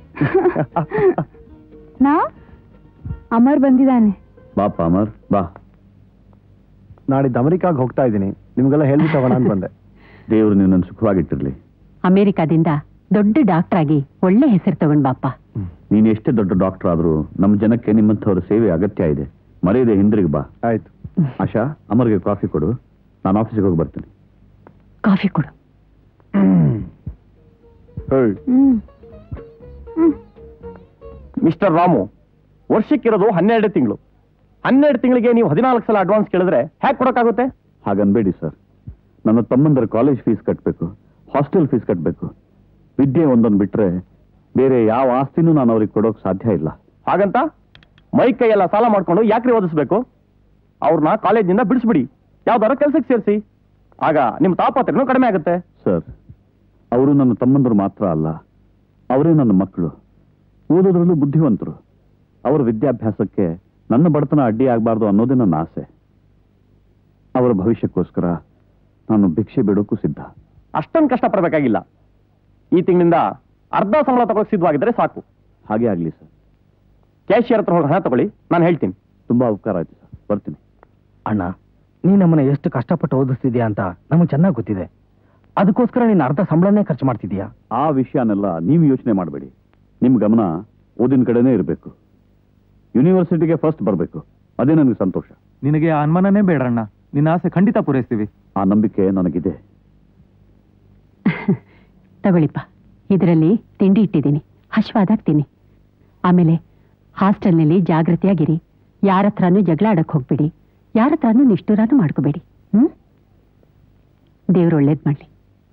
ನಾ ಅಮರ್ ಬಂದಿದ್ದಾನೆ ಬಾಪ ಅಮರ್ ಬಾ ನಾಡಿದ್ದು ಅಮೆರಿಕಾಗ್ ಹೋಗ್ತಾ ಇದ್ದೀನಿ ನಿಮ್ಗೆಲ್ಲ ಹೇಳ್ಬಿಟ್ಟು ಹೋಗೋಣ ಅಂತ ಬಂದೆ ದೇವರು ನಿನ್ನನ್ನು ಸುಖವಾಗಿಟ್ಟಿರ್ಲಿ ಅಮೆರಿಕಾದಿಂದ ದೊಡ್ಡ ಡಾಕ್ಟರ್ ಆಗಿ ಒಳ್ಳೆ ಹೆಸರು ತಗೊಂಡ್ ಬಾಪ ನೀನು ಎಷ್ಟೇ ದೊಡ್ಡ ಡಾಕ್ಟರ್ ಆದ್ರೂ ನಮ್ಮ ಜನಕ್ಕೆ ನಿಮ್ಮಂಥವ್ರ ಸೇವೆ ಅಗತ್ಯ ಇದೆ ಮರೆಯದೆ ಹಿಂದಿರುಗಿ ಬಾ ಆಯ್ತು ಆಶಾ ಅಮರ್ಗೆ ಕಾಫಿ ಕೊಡು ನಾನು ಆಫೀಸಿಗೆ ಹೋಗಿ ಬರ್ತೀನಿ ಕಾಫಿ ಕೊಡು ಹ್ಮ್ ಮಿಸ್ಟರ್ ರಾಮು ವರ್ಷಕ್ಕಿರೋದು ಹನ್ನೆರಡು ತಿಂಗಳು ಹನ್ನೆರಡು ತಿಂಗಳಿಗೆ ನೀವು ಹದಿನಾಲ್ಕು ಸಲ ಅಡ್ವಾನ್ಸ್ ಕೇಳಿದ್ರೆ ಹ್ಯಾಕ್ ಕೊಡೋಕ್ಕಾಗುತ್ತೆ ಹಾಗನ್ಬೇಡಿ ಸರ್ ನನ್ನ ತಮ್ಮಂದರ ಕಾಲೇಜ್ ಫೀಸ್ ಕಟ್ಟಬೇಕು ಹಾಸ್ಟೆಲ್ ಫೀಸ್ ಕಟ್ಟಬೇಕು ವಿದ್ಯೆ ಒಂದೊಂದು ಬಿಟ್ರೆ ಬೇರೆ ಯಾವ ಆಸ್ತಿನೂ ನಾನು ಅವ್ರಿಗೆ ಕೊಡೋಕೆ ಸಾಧ್ಯ ಇಲ್ಲ ಹಾಗಂತ ಮೈ ಕೈಯೆಲ್ಲ ಸಾಲ ಮಾಡ್ಕೊಂಡು ಯಾಕ್ರಿ ಓದಿಸ್ಬೇಕು ಅವ್ರನ್ನ ಕಾಲೇಜಿಂದ ಬಿಡಿಸ್ಬಿಡಿ ಯಾವ್ದಾರ ಕೆಲ್ಸಕ್ಕೆ ಸೇರಿಸಿ ಆಗ ನಿಮ್ಮ ತಾಪತ್ರೆನೂ ಕಡಿಮೆ ಆಗುತ್ತೆ ಸರ್ ಅವರು ನನ್ನ ತಮ್ಮಂದರು ಮಾತ್ರ ಅಲ್ಲ ಅವರೇ ನನ್ನ ಮಕ್ಕಳು ಓದೋದ್ರಲ್ಲೂ ಬುದ್ಧಿವಂತರು ಅವರ ವಿದ್ಯಾಭ್ಯಾಸಕ್ಕೆ ನನ್ನ ಬಡತನ ಅಡ್ಡಿ ಆಗಬಾರ್ದು ಅನ್ನೋದೇ ನನ್ನ ಆಸೆ ಅವರ ಭವಿಷ್ಯಕ್ಕೋಸ್ಕರ ನಾನು ಭಿಕ್ಷೆ ಬಿಡೋಕ್ಕೂ ಸಿದ್ಧ ಅಷ್ಟೊಂದು ಕಷ್ಟ ಪಡ್ಬೇಕಾಗಿಲ್ಲ ಈ ತಿಂಗಳಿಂದ ಅರ್ಧ ಸಂಬಳ ತಗೊಳಕ್ ಸಿದ್ಧವಾಗಿದ್ರೆ ಸಾಕು ಹಾಗೆ ಆಗಲಿ ಸರ್ ಕ್ಯಾಶಿಯರ್ ಹತ್ರ ಹೋಗಿ ಹಣ ತಗೊಳ್ಳಿ ನಾನು ಹೇಳ್ತೀನಿ ತುಂಬಾ ಉಪಕಾರ ಆಯ್ತು ಸರ್ ಬರ್ತೀನಿ ಅಣ್ಣ ನೀ ನಮ್ಮನ್ನ ಎಷ್ಟು ಕಷ್ಟಪಟ್ಟು ಓದಿಸ್ತಿದ್ಯಾ ಅಂತ ನಮಗೆ ಚೆನ್ನಾಗಿ ಗೊತ್ತಿದೆ ಅದಕ್ಕೋಸ್ಕರ ನೀನು ಅರ್ಧ ಸಂಬಳನೇ ಖರ್ಚು ಮಾಡ್ತಿದ್ಯಾ ಆ ವಿಷಯನೆಲ್ಲ ನೀವು ಯೋಚನೆ ಮಾಡಬೇಡಿ ನಿಮ್ಮ ಗಮನ ಓದಿನ ಕಡೆನೇ ಇರಬೇಕು ಯೂನಿವರ್ಸಿಟಿಗೆ ಫಸ್ಟ್ ಬರಬೇಕು ಅದೇ ನನಗೆ ಸಂತೋಷ ನಿನಗೆ ಆ ಅನುಮಾನನೇ ಬೇಡಣ್ಣ ನಿನ್ನ ಆಸೆ ಖಂಡಿತ ಪೂರೈಸ್ತೀವಿ ಆ ನಂಬಿಕೆ ನನಗಿದೆ ತಗೊಳ್ಳಿಪ್ಪ ಇದರಲ್ಲಿ ತಿಂಡಿ ಇಟ್ಟಿದ್ದೀನಿ ಹಶ್ವಾದಾಗ ತಿನ್ನಿ ಆಮೇಲೆ ಹಾಸ್ಟೆಲ್ನಲ್ಲಿ ಜಾಗೃತಿಯಾಗಿರಿ ಯಾರ ಹತ್ರನೂ ಜಗಳ ಆಡಕ್ ಹೋಗ್ಬೇಡಿ ಯಾರ ಹತ್ರನೂ ನಿಷ್ಠುರಾನು ಮಾಡ್ಕೋಬೇಡಿ ಹ್ಮ್ ದೇವ್ರು ಒಳ್ಳೇದ್ ಮಾಡ್ಲಿ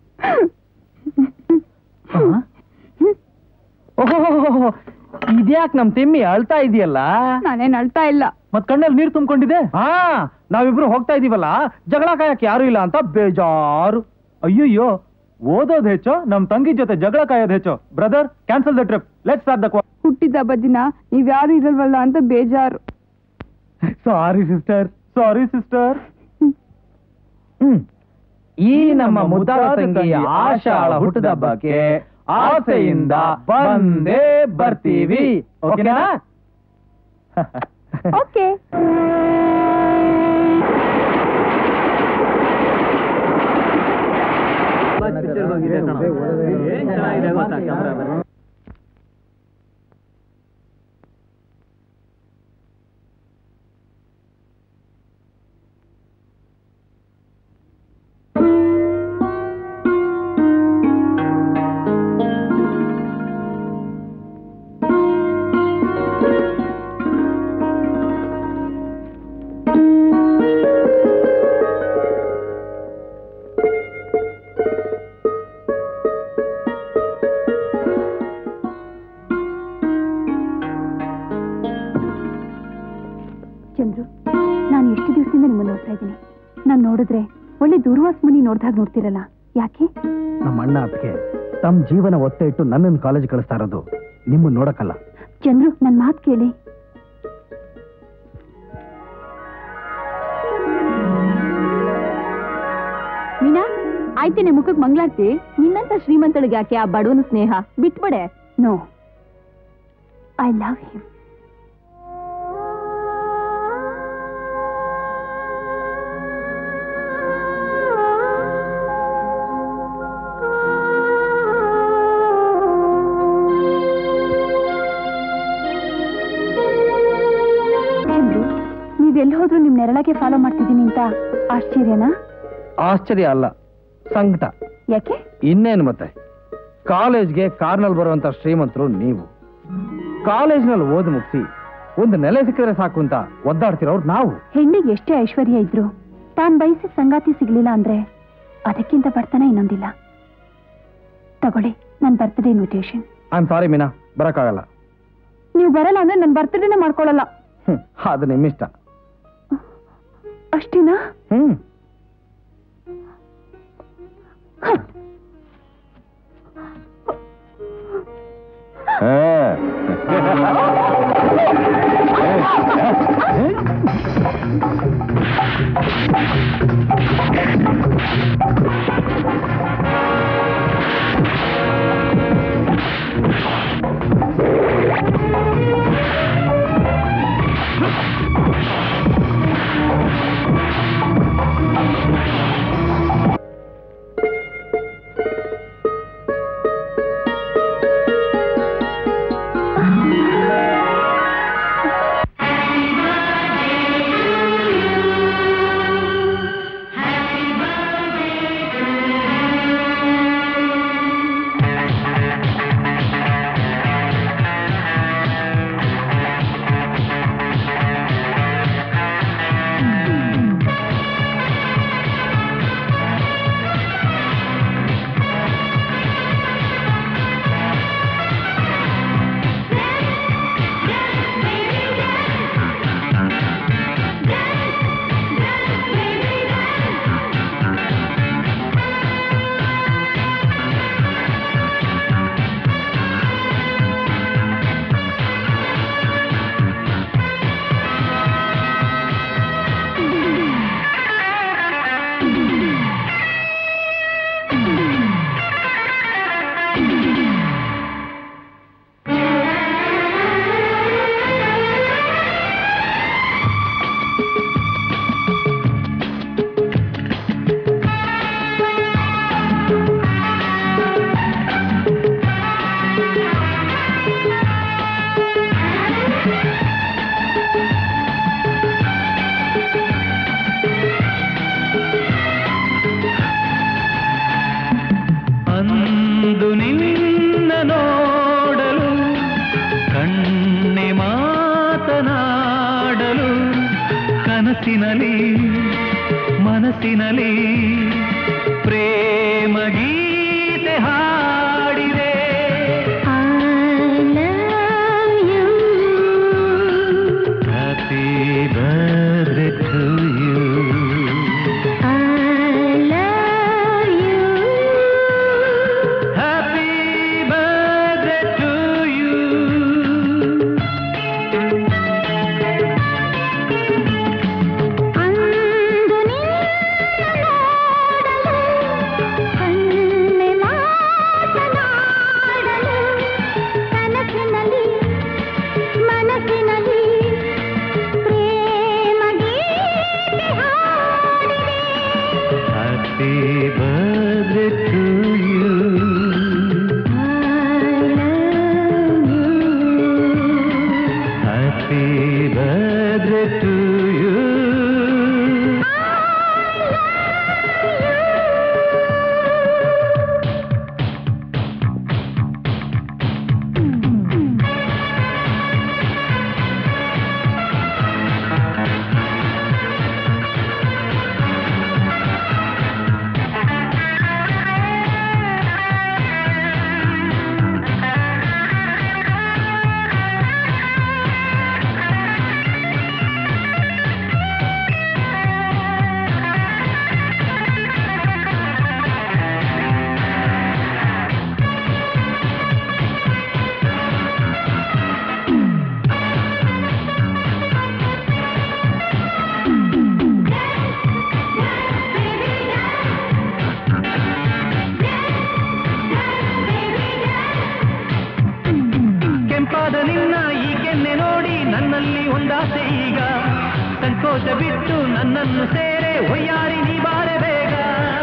ಓಹೋ ಇದ್ಯಾಕ್ ನಮ್ ತಿಮ್ಮಿ ಅಳ್ತಾ ಇದೆಯಲ್ಲ ನಾನೇನ್ ಅಳ್ತಾ ಇಲ್ಲ ಮತ್ ಕಣ್ಣಲ್ಲಿ ನೀರು ತುಂಬಿಕೊಂಡಿದೆ ಹಾ ನಾವಿಬ್ರು ಹೋಗ್ತಾ ಇದೀವಲ್ಲ ಜಗಳ ಕಾಯಕ್ ಯಾರು ಇಲ್ಲ ಅಂತ ಬೇಜಾರು ಅಯ್ಯಯ್ಯೋ ಓದೋದ್ ಹೆಚ್ಚೋ ನಮ್ ತಂಗಿ ಜೊತೆ ಜಗಳ ಕಾಯೋದ್ ಹೆಚ್ಚೋ brother cancel the trip let's start the ಹುಟ್ಟಿದ ಹಬ್ಬ ದಿನ ನೀವ್ ಯಾರು ಇರಲ್ವಲ್ಲ ಅಂತ ಬೇಜಾರು ಸಾರಿ ಸಿಸ್ಟರ್ ಸಾರಿ ಸಿಸ್ಟರ್ ಈ ನಮ್ಮ ಮುದ್ದಾದ ತಂಗಿ ಆಶಾಳ ಹುಟ್ಟುಹಬ್ಬಕ್ಕೆ ಆಸೆಯಿಂದ ಬಂದೇ ಬರ್ತೀವಿ ಓಕೆನಾ ಓಕೆ ಚಂದ್ರು ನಾನು ಎಷ್ಟು ದಿವಸದಿಂದ ನಿಮ್ಮನ್ನು ನೋಡ್ತಾ ಇದ್ದೀನಿ ನಾನು ನೋಡಿದ್ರೆ ಒಳ್ಳೆ ದೂರ್ವಾಸ ಮನಿ ನೋಡ್ದಾಗ ನೋಡ್ತಿರಲ್ಲ ಯಾಕೆ ನಮ್ಮ ಅಣ್ಣ ಅದಕ್ಕೆ ತಮ್ಮ ಜೀವನ ಒತ್ತೆ ಇಟ್ಟು ನನ್ನನ್ನು ಕಾಲೇಜ್ ಕಳಿಸ್ತಾ ಇರೋದು ನಿಮ್ಮನ್ನು ನೋಡಕ್ಕಲ್ಲ ಚಂದ್ರು ನನ್ನ ಮಾತು ಕೇಳಿ ಮೀನಾ ಆಯ್ತೇನೆ ಮುಖಕ್ಕೆ ಮಂಗ್ಲಾರ್ತಿ ನಿನ್ನಂತ ಶ್ರೀಮಂತಳಿಗೆ ಯಾಕೆ ಆ ಬಡವನ ಸ್ನೇಹ ಬಿಟ್ಬಿಡೆ no I love him Chandru ನೀವೆಲ್ಲಿ ಹೋದ್ರು ನಿಮ್ ನೆರಳಾಗೆ ಫಾಲೋ ಮಾಡ್ತಿದ್ದೀನಿ ಅಂತ ಆಶ್ಚರ್ಯನಾ ಆಶ್ಚರ್ಯ ಅಲ್ಲ ಸಂಕಟ ಯಾಕೆ ಇನ್ನೇನು ಮತ್ತೆ ಕಾಲೇಜ್ಗೆ ಕಾರ್ನಲ್ಲಿ ಬರುವಂತ ಶ್ರೀಮಂತರು ನೀವು ಕಾಲೇಜ್ನಲ್ಲಿ ಓದಿ ಮುಗಿಸಿ ಒಂದು ನೆಲೆ ಸಿಕ್ಕಿದ್ರೆ ಸಾಕು ಅಂತ ಒದ್ದಾಡ್ತಿರೋರು ನಾವು ಹೆಣ್ಣಿಗೆ ಎಷ್ಟೇ ಐಶ್ವರ್ಯ ಇದ್ರು ತಾನ್ ಬಯಸಿದ ಸಂಗಾತಿ ಸಿಗ್ಲಿಲ್ಲ ಅಂದ್ರೆ ಅದಕ್ಕಿಂತ ಬಡತನ ಇನ್ನೊಂದಿಲ್ಲ ತಗೊಳ್ಳಿ ನನ್ನ birthday invitation I am sorry Meena ಬರಕ್ಕಾಗಲ್ಲ ನೀವು ಬರಲ್ಲ ಅಂದ್ರೆ ನನ್ನ ಬರ್ತ್ಡೇನೆ ಮಾಡ್ಕೊಳ್ಳಲ್ಲ ಹ್ಮ್ ಅದು ನಿಮ್ಮಿಷ್ಟ ಅಷ್ಟೇನಾ ಹ್ಮ್ ಅಂದು ನಿನ್ನ ನೋಡಲು ಕಣ್ಣೆ ಮಾತನಾಡಲು ಕನಸಿನಲಿ ಮನಸ್ಸಿನಲಿ ಪ್ರೇಮ ಗೀತೆ ಹಾಡಿದೆ happy birthday to you happy birthday to you ಅಂದು ನಿನ್ನ ನೋಡಲು birthday to you. ಕೆಂಪಾದ ನಿನ್ನ ಈ ಕೆನ್ನೆ ನೋಡಿ ನನ್ನಲ್ಲಿ ಒಂದಾಸೆ ಈಗ ಸಂಕೋಚ ಬಿಟ್ಟು ನನ್ನನ್ನು ಸೇರೆ ಒಯ್ಯಾರಿ ನೀ ಬಾರೆ ಬೇಗ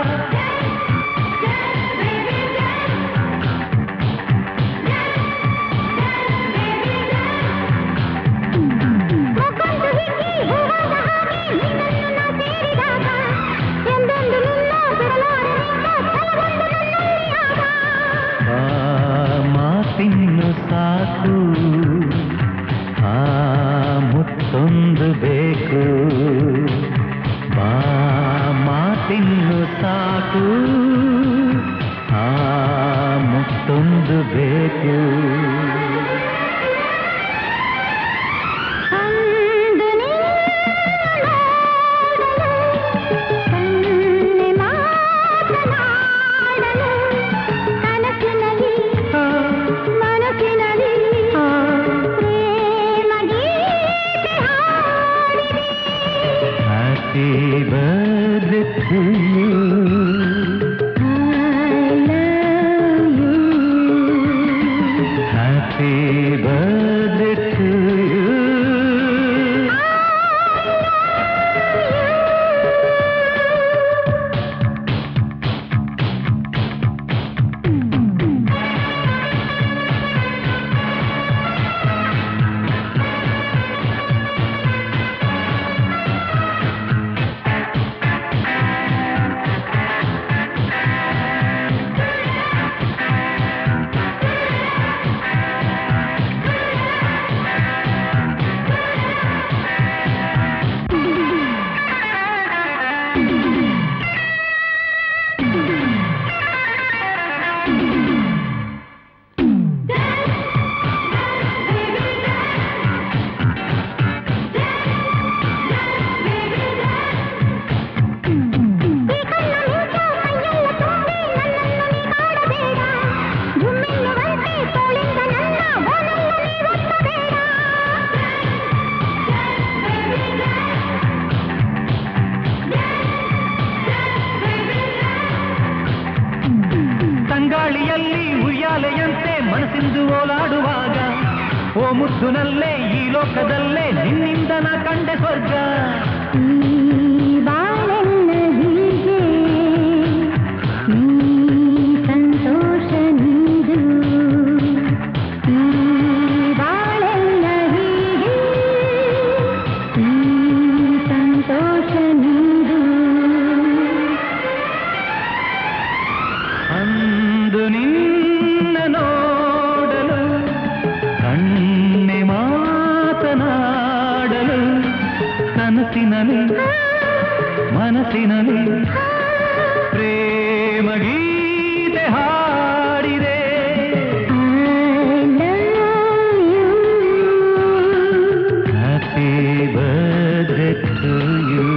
ಆ ಮಾತಿನ್ನು ಸಾಕು ಆ ಮುತ್ತೊಂದು ಬೇಕು ಬಾ ಮಾತಿನ್ನು ಸಾಕು ಆ ಮುತ್ತೊಂದು ಬೇಕು Happy birthday to you. Happy birthday to you. ತಂಗಾಳಿಯಲ್ಲಿ ಉಯ್ಯಾಲೆಯಂತೆ ಮನಸ್ಸಿಂದು ಓಲಾಡುವಾಗ ಓ ಮುದ್ದುನಲ್ಲೇ ಈ ಲೋಕದಲ್ಲೇ ನಿನ್ನಿಂದ ನಾ ಕಂಡೆ ಸ್ವರ್ಗ ಸಂತೋಷ ನೀಡು ಈ ಬಾಳೆಲ್ಲ ಹೀಗೆ ಈ ಸಂತೋಷ ನೀಡು ಅಂದು ನಿನ್ನ ನೋಡಲು ಕಣ್ಣೆ ಮಾತನಾಡಲು ಕನಸಿನಲ್ಲಿ ಮನಸ್ಸಿನಲ್ಲಿ ಪ್ರೇಮ ಗೀತೆ ಹಾಡಿದೆ happy birthday to you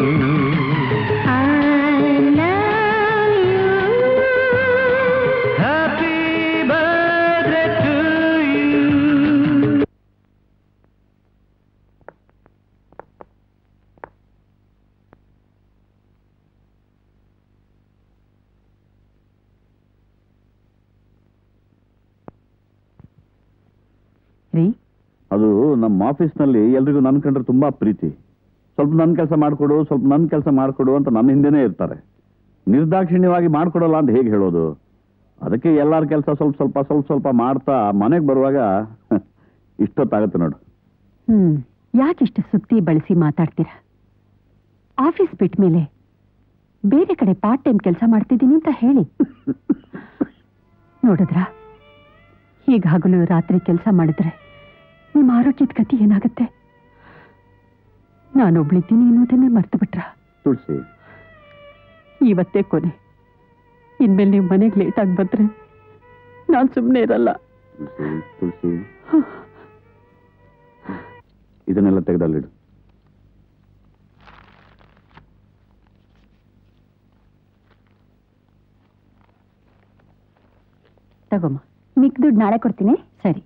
happy birthday to you ರೀ ಅದು ನಮ್ಮ ಆಫೀಸ್ನಲ್ಲಿ ಎಲ್ರಿಗೂ ನನ್ನ ಕಂಡ್ರೆ ತುಂಬಾ ಪ್ರೀತಿ ಸ್ವಲ್ಪ ನನ್ನ ಕೆಲಸ ಮಾಡಿಕೊಡು ಸ್ವಲ್ಪ ನನ್ನ ಕೆಲಸ ಮಾಡಿಕೊಡು ಅಂತ ನನ್ನ ಹಿಂದೆನೇ ಇರ್ತಾರೆ ನಿರ್ದಾಕ್ಷಿಣ್ಯವಾಗಿ ಮಾಡ್ಕೊಡಲ್ಲ ಅಂತ ಹೇಗೆ ಹೇಳೋದು ಅದಕ್ಕೆ ಎಲ್ಲರ ಕೆಲಸ ಸ್ವಲ್ಪ ಸ್ವಲ್ಪ ಸ್ವಲ್ಪ ಸ್ವಲ್ಪ ಮಾಡ್ತಾ ಮನೆಗೆ ಬರುವಾಗ ಇಷ್ಟೊತ್ತಾಗುತ್ತೆ ನೋಡು ಹ್ಮ್ ಯಾಕಿಷ್ಟು ಸುತ್ತಿ ಬಳಸಿ ಮಾತಾಡ್ತೀರಾ ಆಫೀಸ್ ಬಿಟ್ಟ ಮೇಲೆ ಬೇರೆ ಕಡೆ ಪಾರ್ಟ್ ಟೈಮ್ ಕೆಲಸ ಮಾಡ್ತಿದ್ದೀನಿ ಅಂತ ಹೇಳಿ ನೋಡಿದ್ರಾ ಈಗ ಹಗಲು ರಾತ್ರಿ ಕೆಲಸ ಮಾಡಿದ್ರೆ ನಿಮ್ಮ ಆರೋಗ್ಯದ ಗತಿ ಏನಾಗುತ್ತೆ ನಾನೊಬ್ಳಿದ್ದೀನಿ ಅನ್ನೋದನ್ನೇ ಮರ್ತು ಬಿಟ್ರ ತುಳಸಿ ಇವತ್ತೇ ಕೊನೆ ಇನ್ಮೇಲೆ ನೀವು ಮನೆಗೆ ಲೇಟಾಗಿ ಬಂದ್ರೆ ನಾನು ಸುಮ್ಮನೆ ಇರಲ್ಲ ತುಳಸಿ ತುಳಸಿ ಇದನ್ನೆಲ್ಲ ತೆಗೆದಲ್ಲಿಡು ತಗೊಮ್ಮ ಮಿಕ್ ದುಡ್ಡು ನಾಳೆ ಕೊಡ್ತೀನಿ ಸರಿ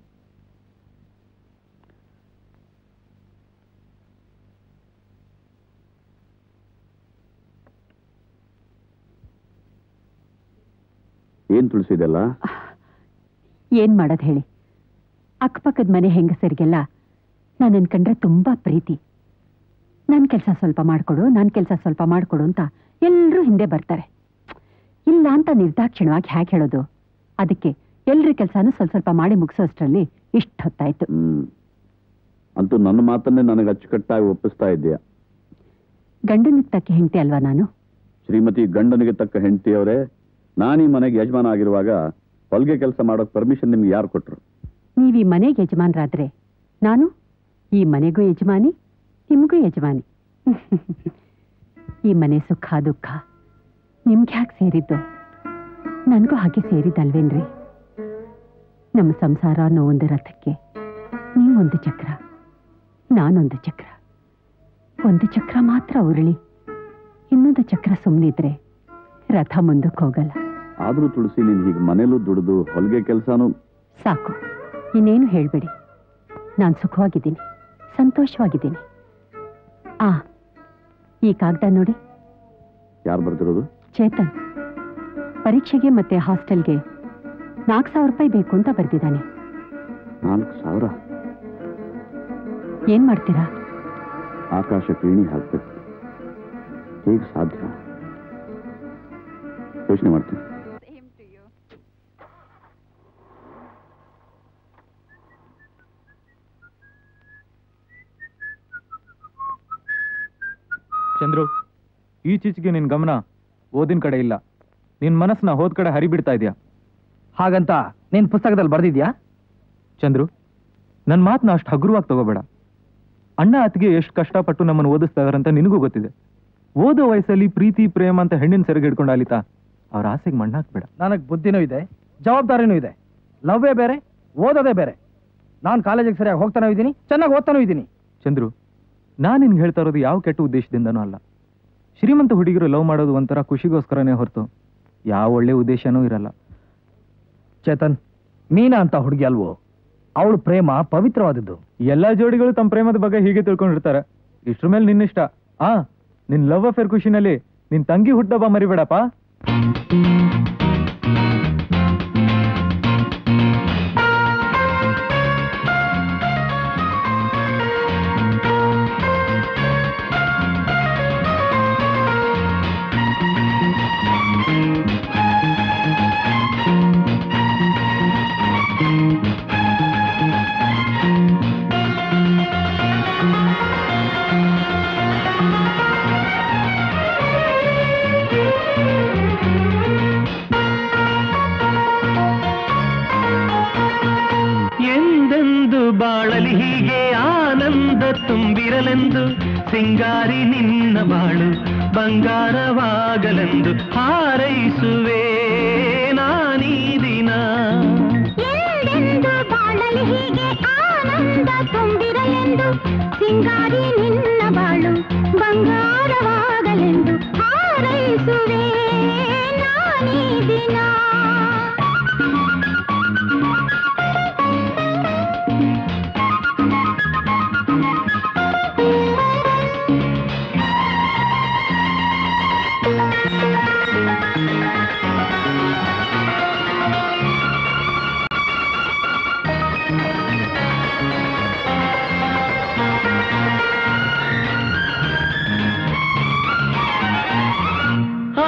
ಏನ್ ತುಳಸಿ ಇದೆಲ್ಲ ಏನ್ ಮಾಡೋದ್ ಹೇಳಿ ಅಕ್ಕಪಕ್ಕದ ಮನೆ ಹೆಂಗಸರಿಗೆಲ್ಲ ನನ್ನನ್ ಕಂಡ್ರೆ ತುಂಬಾ ಪ್ರೀತಿ ನನ್ ಕೆಲಸ ಸ್ವಲ್ಪ ಮಾಡ್ಕೊಡು ನನ್ ಕೆಲಸ ಸ್ವಲ್ಪ ಮಾಡ್ಕೊಡು ಅಂತ ಎಲ್ರೂ ಹಿಂದೆ ಬರ್ತಾರೆ ಇಲ್ಲ ಅಂತ ನಿರ್ದಾಕ್ಷಿಣ್ಯವಾಗಿ ಹ್ಯಾಕ್ ಹೇಳೋದು ಅದಕ್ಕೆ ಎಲ್ರ ಕೆಲಸನೂ ಸ್ವಲ್ಪ ಸ್ವಲ್ಪ ಮಾಡಿ ಮುಗಿಸೋಷ್ಟ್ರಲ್ಲಿ ಇಷ್ಟ ಹೊತ್ತಾಯ್ತು ಹ್ಮ್ ಅಂತೂ ನನ್ನ ಮಾತನ್ನೇ ನನಗೆ ಅಚ್ಚುಕಟ್ಟಾಗಿ ಒಪ್ಪಿಸ್ತಾ ಇದ್ದೀಯ ಗಂಡನಿಗೆ ತಕ್ಕ ಹೆಂಡತಿ ಅಲ್ವಾ ನಾನು ಶ್ರೀಮತಿ ಗಂಡನಿಗೆ ತಕ್ಕ ಹೆಂಡತಿಯವರೇ ನಾನೀ ಮನೆಗೆ ಯಜಮಾನ ಆಗಿರುವಾಗ ಹೊಲಿಗೆ ಕೆಲಸ ಮಾಡೋಕ್ ಪರ್ಮಿಷನ್ ನಿಮ್ಗೆ ಯಾರು ಕೊಟ್ರು ನೀವ್ ಈ ಮನೆಗೆ ಯಜಮಾನ್ರಾದ್ರೆ ನಾನು ಈ ಮನೆಗೂ ಯಜಮಾನಿ ನಿಮಗೂ ಯಜಮಾನಿ ಈ ಮನೆ ಸುಖ ದುಃಖ ನಿಮ್ಗೆ ಯಾಕೆ ಸೇರಿದ್ದು ನನಗೂ ಹಾಗೆ ಸೇರಿದ್ದಲ್ವೇನ್ರಿ ನಮ್ಮ ಸಂಸಾರ ಅನ್ನೋ ಒಂದು ರಥಕ್ಕೆ ನೀವೊಂದು ಚಕ್ರ ನಾನೊಂದು ಚಕ್ರ ಒಂದು ಚಕ್ರ ಮಾತ್ರ ಉರುಳಿ ಇನ್ನೊಂದು ಚಕ್ರ ಸುಮ್ಮನಿದ್ರೆ ರಥ ಮುಂದಕ್ಕೆ ಹೋಗಲ್ಲ ಆದ್ರೂ ತುಳಸಿ ನೀನ್ ಹೀಗೆ ಮನೇಲೂ ದುಡಿದು ಹೊಲಿಗೆ ಕೆಲಸನೂ ಸಾಕು ಇನ್ನೇನು ಹೇಳ್ಬೇಡಿ ನಾನು ಸುಖವಾಗಿದ್ದೀನಿ ಸಂತೋಷವಾಗಿದ್ದೀನಿ ಆ ಈ ಕಾಗದ ನೋಡಿ ಯಾರು ಬರ್ದಿರೋದು ಚೇತನ್ ಪರೀಕ್ಷೆಗೆ ಮತ್ತೆ ಹಾಸ್ಟೆಲ್ಗೆ ನಾಲ್ಕು ಸಾವಿರ ರೂಪಾಯಿ ಬೇಕು ಅಂತ ಬರ್ದಿದ್ದಾನೆ ನಾಲ್ಕು ಸಾವಿರ ಏನ್ ಮಾಡ್ತೀರಾ ಆಕಾಶ ಕಿಣಿ ಹಾಕ್ಬೇಕು ಹೇಗೆ ಸಾಧ್ಯ ಯೋಚನೆ ಮಾಡ್ತೀನಿ ಚಂದ್ರು ಈಚೀಚೆಗೆ ನಿನ್ ಗಮನ ಓದಿನ ಕಡೆ ಇಲ್ಲ ನಿನ್ ಮನಸ್ಸನ್ನ ಹೋದ್ ಕಡೆ ಹರಿಬಿಡ್ತಾ ಇದೆಯಾ ಹಾಗಂತ ನೀನ್ ಪುಸ್ತಕದಲ್ಲಿ ಬರ್ದಿದ್ಯಾ ಚಂದ್ರು ನನ್ನ ಮಾತನ್ನ ಅಷ್ಟು ಹಗುರವಾಗಿ ತಗೋಬೇಡ ಅಣ್ಣ ಅತ್ತಿಗೆ ಎಷ್ಟು ಕಷ್ಟಪಟ್ಟು ನಮ್ಮನ್ನು ಓದಿಸ್ತಾ ಇದಾರಂತ ನಿನಗೂ ಗೊತ್ತಿದೆ ಓದೋ ವಯಸ್ಸಲ್ಲಿ ಪ್ರೀತಿ ಪ್ರೇಮ ಅಂತ ಹೆಣ್ಣಿನ ಸೆರಗಿ ಹಿಡ್ಕೊಂಡು ಅಲಿತಾ ಅವ್ರ ಆಸೆಗೆ ಮಣ್ಣಾಕ್ಬೇಡ ನನಗೆ ಬುದ್ಧಿನೂ ಇದೆ ಜವಾಬ್ದಾರಿನೂ ಇದೆ ಲವ್ವೇ ಬೇರೆ ಓದೋದೇ ಬೇರೆ ನಾನು ಕಾಲೇಜಿಗೆ ಸರಿಯಾಗಿ ಹೋಗ್ತಾನೂ ಇದ್ದೀನಿ ಚೆನ್ನಾಗಿ ಓದ್ತಾನೂ ಇದ್ದೀನಿ ಚಂದ್ರು ನಾನು ನಿನ್ಗೆ ಹೇಳ್ತಾ ಇರೋದು ಯಾವ ಕೆಟ್ಟ ಉದ್ದೇಶದಿಂದನೂ ಅಲ್ಲ ಶ್ರೀಮಂತ ಹುಡುಗಿರು ಲವ್ ಮಾಡೋದು ಒಂಥರ ಖುಷಿಗೋಸ್ಕರನೇ ಹೊರತು ಯಾವ ಒಳ್ಳೆ ಉದ್ದೇಶನೂ ಇರಲ್ಲ ಚೇತನ್ ಮೀನಾ ಅಂತ ಹುಡುಗಿ ಅಲ್ವೋ ಅವಳು ಪ್ರೇಮ ಪವಿತ್ರವಾದದ್ದು ಎಲ್ಲಾ ಜೋಡಿಗಳು ತಮ್ಮ ಪ್ರೇಮದ ಬಗ್ಗೆ ಹೀಗೆ ತಿಳ್ಕೊಂಡಿರ್ತಾರೆ ಇಷ್ಟ್ರ ಮೇಲೆ ನಿನ್ನಿಷ್ಟ ಆ ನಿನ್ ಲವ್ ಅಫೇರ್ ಖುಷಿನಲ್ಲಿ ನಿನ್ ತಂಗಿ ಹುಟ್ಟಬ್ಬ ಮರಿಬೇಡಪ್ಪ ಎಂದೆಂದು ಬಾಳಲಿ ಹೀಗೆ ಆನಂದ ತುಂಬಿರಲೆಂದು ಸಿಂಗಾರಿ ನಿನ್ನ ಬಾಳು ಬಂಗಾರವಾಗಲೆಂದು ಹಾರೈಸುವೆ ನಾನೀ ದಿನ ಎಂದೆಂದು ಬಾಳಲಿ ಹೀಗೆ ಆನಂದ ತುಂಬಿರಲೆಂದು ಸಿಂಗಾರಿ ನಿನ್ನ ಬಾಳು ಬಂಗಾರವಾಗಲೆಂದು ಹಾರೈಸುವೆ ನಾನೀ ದಿನ ಆ,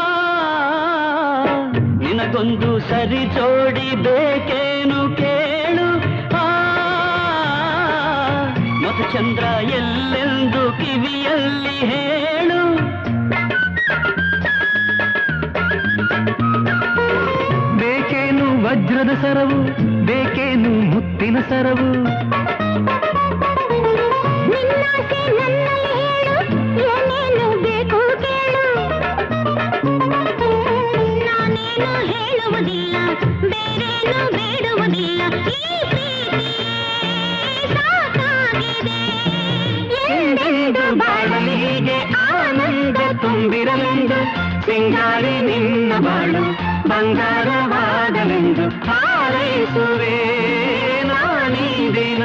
ನಿನಗೊಂದು ಸರಿ ಜೋಡಿ ಬೇಕೇನು ಕೇಳು ಆ, ಮೊತ್ತ ಪಥ ಚಂದ್ರ ಎಲ್ಲೆಂದು ಕಿವಿಯಲ್ಲಿ ಹೇಳು ಬೇಕೇನು ವಜ್ರದ ಸರವು ಬೇಕೇನು ಮುತ್ತಿನ ಸರವು ನಿನ್ನಾಸೆ ನನ್ನಲ್ಲಿ ಹೇಳು ಏನೇನು ಬೇಕು ಕೇಳು ನಾನೇನು ಹೇಳುವುದಿಲ್ಲ ಬೇರೇನು ಬೇಡುವುದಿಲ್ಲ ಈ ಪ್ರೀತಿ ಸಾಕಾಗಿದೆ ಎಂದೆಂದು ಬಾಳಲಿ ಹೀಗೆ ಆನಂದ ತುಂಬಿರಲೆಂದು ಸಿಂಗಾರಿ ನಿನ್ನ ಬಾಳು ಬಂಗಾರವಾಗಲೆಂದು ಹಾರೈಸುವೆ ನಾನೀ ದಿನ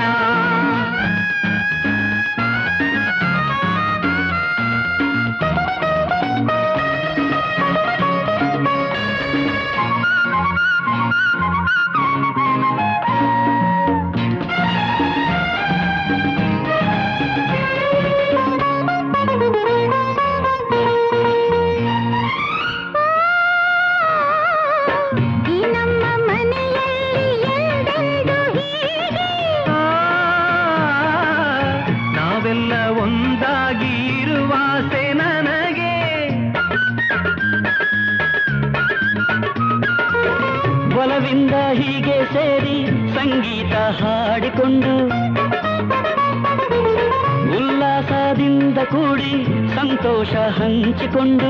ಈ ನಮ್ಮ ಮನೆಯಲ್ಲಿ ಎಂದೆಂದು ಹೀಗೆ ನಾವೆಲ್ಲ ಒಂದಾಗಿ ಇರುವಾಸೆ ನನಗೆ ಒಲವಿಂದ ಹೀಗೆ ಸೇರಿ ಸಂಗೀತ ಹಾಡಿಕೊಂಡು ಉಲ್ಲಾಸದಿಂದ ಕೂಡಿ ಸಂತೋಷ ಹಂಚಿಕೊಂಡು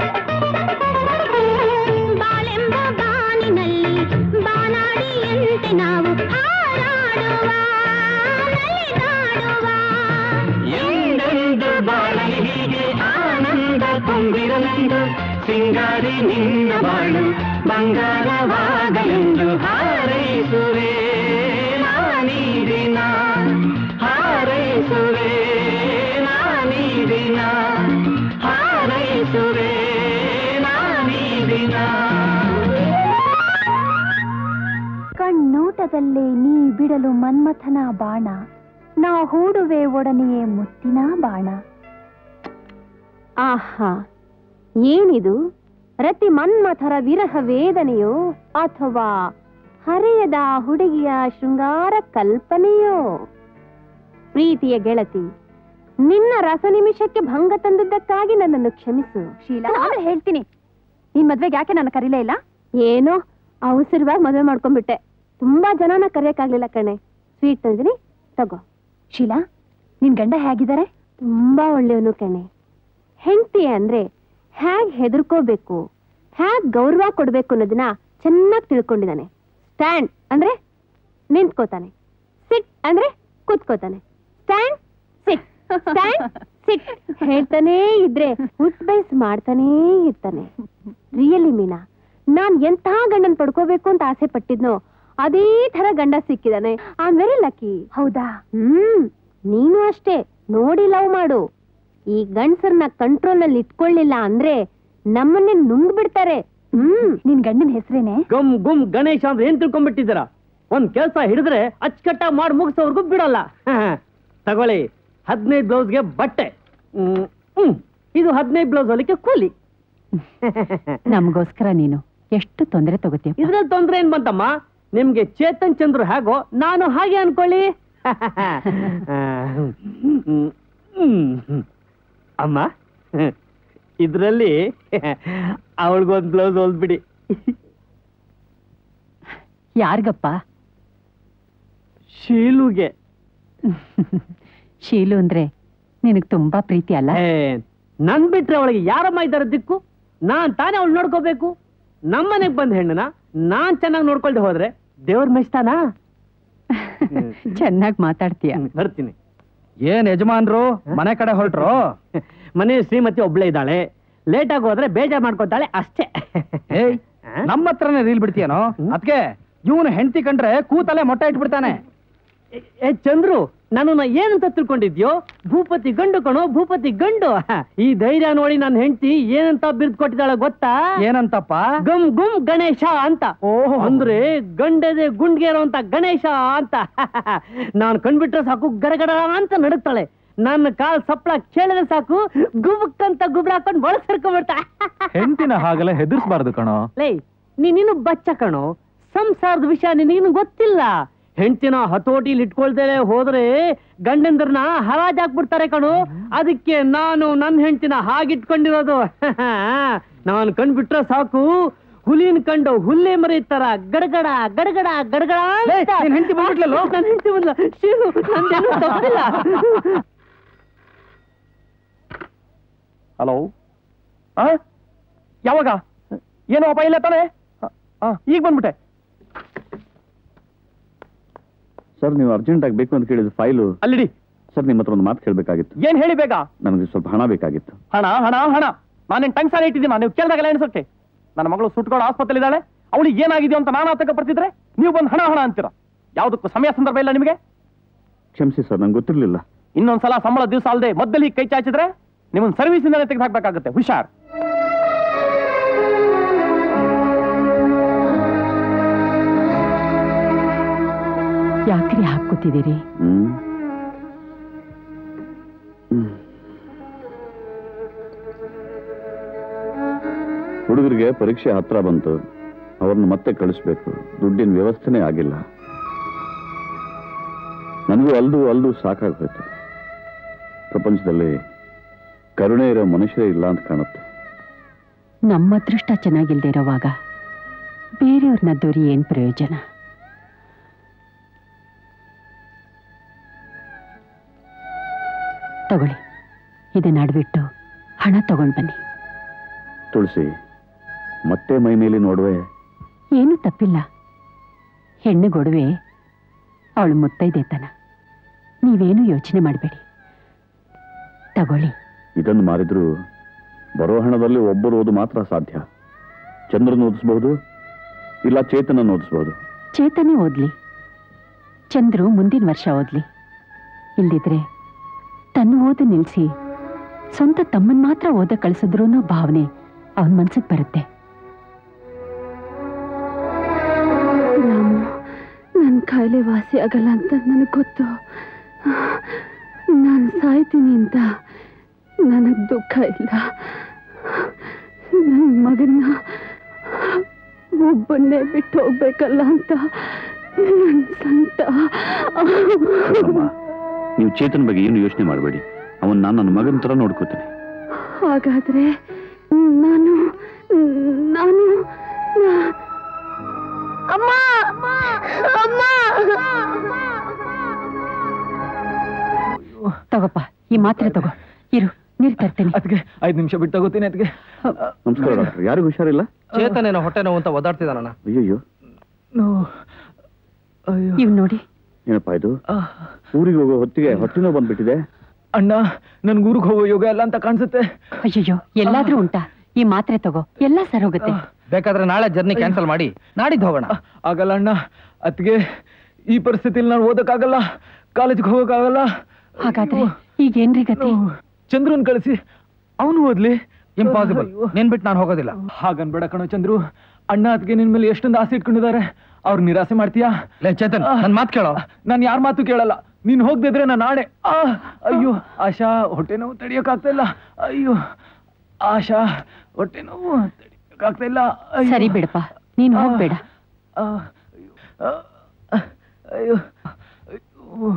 ಬಾಳೆಂಬ ಬಾನಿನಲ್ಲಿ ಬಾನಾಡಿಯಂತೆ ನಾವು ಹಾರಾಡುವ ನಲಿದಾಡುವ ಎಂದೆಂದು ಬಾಳಲಿ ಹೀಗೆ ಆನಂದ ತುಂಬಿರಲೆಂದು ಸಿಂಗಾರಿ ನಿನ್ನ ಬಾಳು ಬಂಗಾರವಾಗಲೆಂದು ಹಾರೈಸುವೆ ನಾನೀ ದಿನ ಹಾರೈಸುವೆ ನಾನೀ ದಿನ ಹಾರೈಸುವೆ ನಾನೀ ದಿನ ಕಣ್ಣೋಟದಲ್ಲೇ ನೀ ಬಿಡಲು ಮನ್ಮಥನ ಬಾಣ ನಾ ಹೂಡುವೆ ಒಡನೆಯೇ ಮುತ್ತಿನ ಬಾಣ ಆಹಾ ಏನಿದು ರತಿ ಮನ್ಮಥರ ವಿರಹ ವೇದನೆಯೋ ಅಥವಾ ಹರೆಯದ ಹುಡುಗಿಯ ಶೃಂಗಾರ ಕಲ್ಪನೆಯೋ ಪ್ರೀತಿಯ ಗೆಳತಿ ನಿನ್ನ ರಸ ನಿಮಿಷಕ್ಕೆ ಭಂಗ ತಂದಿದ್ದಕ್ಕಾಗಿ ನನ್ನನ್ನು ಕ್ಷಮಿಸು ಶೀಲಾ ಆಮೇಲೆ ಹೇಳ್ತೀನಿ ನಿನ್ ಮದ್ವೆಗೆ ಯಾಕೆ ನನ್ನ ಕರೀಲೇ ಇಲ್ಲ ಏನೋ ಅವಸರವಾಗಿ ಮದುವೆ ಮಾಡ್ಕೊಂಡ್ಬಿಟ್ಟೆ ತುಂಬಾ ಜನನ ಕರೆಯಕ್ಕಾಗ್ಲಿಲ್ಲ ಕಣೆ ಸ್ವೀಟ್ ತಂದಿನಿ ತಗೋ ಶೀಲಾ ನಿನ್ ಗಂಡ ಹೇಗಿದ್ದಾರೆ ತುಂಬಾ ಒಳ್ಳೆಯವನು ಕಣೆ ಹೆಂಡತಿ ಅಂದ್ರೆ ಹೇಗ್ ಹೆದರ್ಕೋಬೇಕು ಹೇಗ್ ಗೌರವ ಕೊಡ್ಬೇಕು ಅನ್ನೋದನ್ನ ಚೆನ್ನಾಗಿ ತಿಳ್ಕೊಂಡಿದ್ದಾನೆ ಸ್ಟ್ಯಾಂಡ್ ಅಂದ್ರೆ ನಿಂತ್ಕೋತಾನೆ ಸಿಟ್ ಅಂದ್ರೆ ಕೂತ್ಕೋತಾನೆ ಸ್ಟ್ಯಾಂಡ್ ಸಿಟ್ ಸ್ಟ್ಯಾಂಡ್ ಸಿಟ್ ಹೇಳ್ತಾನೇ ಇದ್ರೆ ಹುಟ್ ಬೈಸ್ ಮಾಡ್ತಾನೇ ಇರ್ತಾನೆ ರಿಯಲಿ ಮೀನಾ ನಾನ್ ಎಂಥ ಗಂಡನ್ ಪಡ್ಕೋಬೇಕು ಅಂತ ಆಸೆ ಪಟ್ಟಿದ್ನೋ ಅದೇ ತರ ಗಂಡ ಸಿಕ್ಕಿದಾನೆ ಐ ಆಮ್ ವೆರಿ ಲಕ್ಕಿ ಹೌದಾ ಹ್ಮ್ ನೀನು ಅಷ್ಟೇ ನೋಡಿ ಲವ್ ಮಾಡು ಈ ಗಂಡ್ಸರ್ನ ಕಂಟ್ರೋಲ್ ನಲ್ಲಿ ಇಟ್ಕೊಳ್ಳಿಲ್ಲ ಅಂದ್ರೆ ನಮ್ಮನ್ನೇ ನುಂಗ್ ಬಿಡ್ತಾರೆ ಹ್ಮ್ ನಿನ್ ಗಂಡನ ಹೆಸರೇನೆ ಗಮ್ ಗುಮ್ ಗಣೇಶ ಅಂದ್ರೆ ಏನ್ ತಿಳ್ಕೊಂಡ್ಬಿಟ್ಟಿದ್ದೀರಾ ಒಂದ್ ಕೆಲಸ ಹಿಡಿದ್ರೆ ಅಚ್ಚುಕಟ್ಟಾಗಿ ಮಾಡಿ ಮುಗಿಸೋರ್ಗು ಬಿಡಲ್ಲ ತಗೊಳ್ಳಿ ಹದಿನೈದು ಬ್ಲೌಸ್ಗೆ ಬಟ್ಟೆ ಹ್ಮ್, ಹ್ಮ್. ಇದು ಹದಿನೈದು ಬ್ಲೌಸ್ ಹೊಲಿಕೆ ಕೂಲಿ ನಮಗೋಸ್ಕರ ನೀನು ಎಷ್ಟು ತೊಂದರೆ ತಗೋತೀಯ ಇದ್ರಲ್ಲಿ ತೊಂದ್ರೆ ಏನ್ ಬಂತಮ್ಮ ನಿಮ್ಗೆ ಚೇತನ್ ಚಂದ್ರು ಹಾಗೋ ನಾನು ಹಾಗೆ ಅನ್ಕೊಳ್ಳಿ ಅಮ್ಮ ಇದ್ರಲ್ಲಿ ಅವಳಿಗೊಂದು ಬ್ಲೌಸ್ ಹೊಲ್ದ್ಬಿಡಿ ಯಾರಿಗಪ್ಪ ಶೀಲುಗೆ ಶೀಲು ಅಂದ್ರೆ ನಿನಗ್ ತುಂಬಾ ಪ್ರೀತಿ ಅಲ್ಲ ಏ, ನನ್ ಬಿಟ್ರೆ ಅವಳಿಗೆ ಯಾರಮ್ಮ ಇದ್ದಾರೆ ದಿಕ್ಕು ನಾನ್ ತಾನೇ ಅವಳು ನೋಡ್ಕೋಬೇಕು ನಮ್ಮನೆಗ್ ಬಂದ ಹೆಣ್ಣನ ನಾನ್ ಚೆನ್ನಾಗಿ ನೋಡ್ಕೊಳ್ದೆ ಹೋದ್ರೆ ದೇವ್ರ ಮೆಚ್ತಾನಾ ಚೆನ್ನಾಗಿ ಮಾತಾಡ್ತೀಯ ಬರ್ತೀನಿ ಏನ್ ಯಜಮಾನ್ರು ಮನೆ ಕಡೆ ಹೊರಟ್ರು ಮನೆ ಶ್ರೀಮತಿ ಒಬ್ಳೆ ಇದ್ದಾಳೆ ಲೇಟ್ ಆಗಿ ಹೋದ್ರೆ ಬೇಜಾರ್ ಮಾಡ್ಕೊತಾಳೆ ಅಷ್ಟೇ ಏಯ್ ನಮ್ಮ ಹತ್ರನೇ ರೀಲ್ ಬಿಡ್ತೀಯನೋ ಅದಕ್ಕೆ ಇವನು ಹೆಂಡತಿ ಕಂಡ್ರೆ ಕೂತಲ್ಲೇ ಮೊಟ್ಟೆ ಇಟ್ಬಿಡ್ತಾನೆ ಏ- ಏ ಚಂದ್ರು ನನ್ನನ್ನ ಏನಂತ ತಿಳ್ಕೊಂಡಿದ್ಯೋ ಭೂಪತಿ ಗಂಡು ಕಣೋ ಭೂಪತಿ ಗಂಡು ಈ ಧೈರ್ಯ ನೋಡಿ ನನ್ನ ಹೆಂಡತಿ ಏನಂತ ಬಿರ್ದು ಕೊಟ್ಟಿದ್ದಾಳೆ ಗೊತ್ತಾ ಏನಂತಪ್ಪ ಗಮ್ ಗುಮ್ ಗಣೇಶ ಅಂತ ಓಹೋ. ಅಂದ್ರೆ ಗಂಡದೆ ಗುಂಡ್ಗೇರೋ ಅಂತ ಗಣೇಶ ಅಂತ ನಾನ್ ಕಂಡ್ಬಿಟ್ರೆ ಸಾಕು ಗರಗಡ ಅಂತ ನಡುತ್ತಾಳೆ ನನ್ನ ಕಾಲ್ ಸಪ್ಳ ಕೇಳಿದ್ರೆ ಸಾಕು ಗುಬುಕ್ ಅಂತ ಗುಬ್ರ ಹಾಕೊಂಡು ಒಳ ಸೇರ್ಕೊಂಡ್ಬಿಡ್ತಾ ಹೆಂಡತಿನ ಹಾಗೆಲ್ಲ ಹೆದರ್ಸ್ಬಾರ್ದು ಕಣೋ ಲೇ ನೀನಿನ್ನು ಬಚ್ಚ ಕಣೋ ಸಂಸಾರದ ವಿಷಯ ನಿನಗಿನ್ನು ಗೊತ್ತಿಲ್ಲ ಹೆಂಡ್ತಿನ ಹತೋಟಿಲಿ ಇಟ್ಕೊಳ್ದೇನೆ ಹೋದ್ರೆ ಗಂಡಂದ್ರನ್ನ ಹರಾಜ್ ಹಾಕ್ಬಿಡ್ತಾರೆ ಕಣು ಅದಕ್ಕೆ ನಾನು ನನ್ನ ಹೆಂಡ್ತಿನ ಹಾಗಿಟ್ಕೊಂಡಿರೋದು ನಾನು ಕಂಡ್ಬಿಟ್ರೆ ಸಾಕು ಹುಲಿನ ಕಂಡು ಹುಲ್ಲೆ ಮರೀತಾರ ಗಡಗಡ ಗಡಗಡ ಗಡಗಡ ಅಂತ. ನಿನ್ ಹೆಂಡ್ತಿ ಬಂದ್ಬಿಟ್ಲಲ್ಲೋ? ನನ್ ಹೆಂಡ್ತಿ ಬಂದ್ಲ ಶೀಲು ನಂದೇನು ತಪ್ಪಿಲ್ಲ ಹಲೋ ಆ ಯಾವಾಗ ಏನು ಅಪ್ಪ ಇಲ್ಲ ತಾನೆ ಆ, ಈಗ ಬಂದ್ಬಿಟ್ಟೆ ಸರ್ ನೀವು ಅರ್ಜೆಂಟಾಗಿ ಬೇಕು ಅಂತ ಕೇಳಿದ ಫೈಲು ಅಲ್ಲಿಡಿ ಸರ್ ನಿಮ್ಮ ಹತ್ರ ಒಂದು ಮಾತು ಕೇಳಬೇಕಾಗಿತ್ತು ಏನ್ ಹೇಳಿ ಬೇಗ ನನಗೆ ಸ್ವಲ್ಪ ಹಣ ಬೇಕಾಗಿತ್ತು ಹಣ ಹಣ ಹಣ ನಾನೇನ್ ಟಂಗ್ ಸಾಲ ಇಟ್ಟಿದ್ದೀನಿ ನೀವು ಕೇಳಿದಾಗಲ್ಲ ಎಣಿಸುತ್ತೆ ನನ್ನ ಮಗಳು ಸುಟ್ಕೊಂಡು ಆಸ್ಪತ್ರೆ ಇದ್ದಾಳೆ ಅವಳಿಗೆ ಏನಾಗಿದೆ ಅಂತ ನಾನು ಆತಂಕ ಪಡ್ತಿದ್ರೆ ನೀವು ಬಂದು ಹಣ ಹಣ ಅಂತೀರಾ ಯಾವುದಕ್ಕೂ ಸಮಯ ಸಂದರ್ಭ ಇಲ್ಲ ನಿಮಗೆ ಕ್ಷಮಿಸಿ ಸರ್ ನಂಗೆ ಗೊತ್ತಿರಲಿಲ್ಲ ಇನ್ನೊಂದ್ಸಲ ಸಂಬಳ ದಿವಸ ಅಲ್ಲದೆ ಮಧ್ಯದಲ್ಲಿ ಕೈ ಚಾಚಿದ್ರೆ ನಿಮ್ಮನ್ನ ಸರ್ವಿಸಿಂದಲೇ ತೆಗೆದು ಹಾಕ್ಬೇಕಾಗುತ್ತೆ ಹುಷಾರ್ ಯಾಕ್ರಿ ಹಾಕ್ಕೋತಿದ್ದೀರಿ ಹ್ಮ್ ಹುಡುಗರಿಗೆ ಪರೀಕ್ಷೆ ಹತ್ರ ಬಂತು ಅವ್ರನ್ನ ಮತ್ತೆ ಕಳಿಸ್ಬೇಕು ದುಡ್ಡಿನ ವ್ಯವಸ್ಥೆನೇ ಆಗಿಲ್ಲ ನನಗೂ ಅಲ್ದು ಅಲ್ದು ಸಾಕಾಗೋಯ್ತು ಪ್ರಪಂಚದಲ್ಲಿ ಕರುಣೆ ಇರೋ ಮನುಷ್ಯರೇ ಇಲ್ಲ ಅಂತ ಕಾಣುತ್ತೆ ನಮ್ಮ ಅದೃಷ್ಟ ಚೆನ್ನಾಗಿಲ್ದೇ ಇರೋವಾಗ ಬೇರೆಯವ್ರನ್ನ ದೊರಿ ಏನ್ ಪ್ರಯೋಜನ ತಗೊಳ್ಳಿ ಇದನ್ನ ಅಡ್ಬಿಟ್ಟು ಹಣ ತಗೊಂಡ್ ಬನ್ನಿ ತುಳಸಿ ಮತ್ತೆ ಮೈ ಮೇಲೆ ನೋಡುವೆ ಏನೂ ತಪ್ಪಿಲ್ಲ ಹೆಣ್ಣುಗೊಡವೆ ಅವಳು ಮುತ್ತೈದೆತನ ನೀವೇನು ಯೋಚನೆ ಮಾಡಬೇಡಿ ತಗೊಳ್ಳಿ ಇದನ್ನು ಮಾರಿದ್ರು ಬರೋ ಹಣದಲ್ಲಿ ಒಬ್ಬರು ಓದು ಮಾತ್ರ ಸಾಧ್ಯ ಚಂದ್ರನ ಓದಿಸಬಹುದು ಇಲ್ಲ ಚೇತನನ್ನು ಓದಿಸಬಹುದು ಚೇತನೇ ಓದ್ಲಿ ಚಂದ್ರು ಮುಂದಿನ ವರ್ಷ ಓದ್ಲಿ ಇಲ್ದಿದ್ರೆ ತನ್ನ ಓದು ನಿಲ್ಸಿ ಸ್ವಂತ ತಮ್ಮನ್ ಮಾತ್ರ ಓದ ಕಳಿಸಿದ್ರು ಅನ್ನೋ ಭಾವನೆ ಅವನ ಮನ್ಸಿಗೆ ಬರುತ್ತೆ ರಾಮು ನನ್ನ ಕಾಯಿಲೆ ವಾಸಿ ಆಗಲ್ಲ ಅಂತ ನನಗೆ ಗೊತ್ತು ನಾನು ಸಾಯ್ತೀನಿ ಅಂತ ನನಗೆ ದುಃಖ ಇಲ್ಲ ನನ್ನ ಮಗನ್ನ ಒಬ್ಬನ್ನೇ ಬಿಟ್ಟು ಹೋಗ್ಬೇಕಲ್ಲ ಅಂತ ನನ್ನ ಸಂತ ನೀವು ಚೇತನ್ ಬಗ್ಗೆ ಏನು ಯೋಚನೆ ಮಾಡಬೇಡಿ ಅವನ್ ನಾನು ನನ್ನ ಮಗನ ತರ ನೋಡ್ಕೋತೇನೆ ಹಾಗಾದ್ರೆ ನಾನು ನಾನು ನಾ- ಅಮ್ಮ ಅಮ್ಮ ತಗೋಪ್ಪ ಈ ಮಾತ್ರೆ ತಗೋ ಇರು ನೀರು ತರ್ತೀನಿ ಅದಕ್ಕೆ ಐದು ನಿಮಿಷ ಬಿಟ್ಟು ತಗೋತೀನಿ ಅದಕ್ಕೆ ನಮಸ್ಕಾರ ಡಾಕ್ಟರ್ ಯಾರಿಗೂ ಹುಷಾರಿಲ್ಲ ಚೇತನೇನೋ ಹೊಟ್ಟೆ ನೋವು ಅಂತ ಒದಾಡ್ತಿದ್ದಾನಣ್ಣ ಅಯ್ಯಯ್ಯೋ ಇವ್ ನೋಡಿ ಏನಪ್ಪಾ ಇದು ಊರಿಗೆ ಹೋಗೋ ಹೊತ್ತಿಗೆ ಹೊಟ್ಟೆನೋ ಬಂದ್ಬಿಟ್ಟಿದೆ ಅಣ್ಣ ನನ್ಗೆ ಊರಿಗೆ ಹೋಗೋ ಯೋಗ ಎಲ್ಲ ಅಂತ ಕಾಣಿಸುತ್ತೆ ಅಯ್ಯಯ್ಯೋ ಎಲ್ಲಾದ್ರೂ ಉಂಟಾ ಈ ಮಾತ್ರೆ ತಗೋ ಎಲ್ಲ ಸರೋಗುತ್ತೆ ಬೇಕಾದ್ರೆ ನಾಳೆ ಜರ್ನಿ ಕ್ಯಾನ್ಸಲ್ ಮಾಡಿ ನಾಡಿದ್ದು ಹೋಗೋಣ ಆಗಲ್ಲ ಅಣ್ಣ ಅದಕ್ಕೆ ಈ ಪರಿಸ್ಥಿತಿಲಿ ನಾನು ಓದಕ್ಕಾಗಲ್ಲ ಕಾಲೇಜ್ಗೆ ಹೋಗೋಕ್ಕಾಗಲ್ಲ ಹಾಗಾದ್ರೆ ಈಗ ಏನ್ರಿ ಗತಿ ಚಂದ್ರನ್ ಕಳಿಸಿ ಅವನು ಓದ್ಲಿ ಇಂಪಾಸಿಬಲ್ ನೀನ್ ಬಿಟ್ಟು ನಾನು ಹೋಗೋದಿಲ್ಲ ಹಾಗನ್ಬೇಡ ಕಣೋ ಚಂದ್ರು ಅಣ್ಣ ಅದಕ್ಕೆ ನಿನ್ ಮೇಲೆ ಎಷ್ಟೊಂದು ಆಸೆ ಇಟ್ಕೊಂಡಿದ್ದಾರೆ ಅವ್ರು ನಿರಾಸೆ ಮಾಡ್ತೀಯಾ ಲೇ ಚೇತನ್ ನನ್ ಮಾತು ಕೇಳೋ ನಾನು ಯಾರ ಮಾತು ಕೇಳಲ್ಲ ನೀನ್ ಹೋಗ್ದಿದ್ರೆ ನಾನು ಆಣೆ ಆ ಅಯ್ಯೋ ಆಶಾ ಹೊಟ್ಟೆ ನೋವು ತಡಿಯೋಕ್ಕಾಗ್ತಾ ಇಲ್ಲ ಅಯ್ಯೋ ಆಶಾ ಹೊಟ್ಟೆ ನೋವು ತಡಿಯೋಕ್ಕಾಗ್ತಾ ಇಲ್ಲ ಅಯ್ಯೋ. ಸರಿ ಬಿಡಪ್ಪ ನೀನ್ ಹೋಗ್ಬೇಡ ಆ, ಅಯ್ಯೋ, ಆ, ಅಯ್ಯೋ ಅಯ್ಯೋ.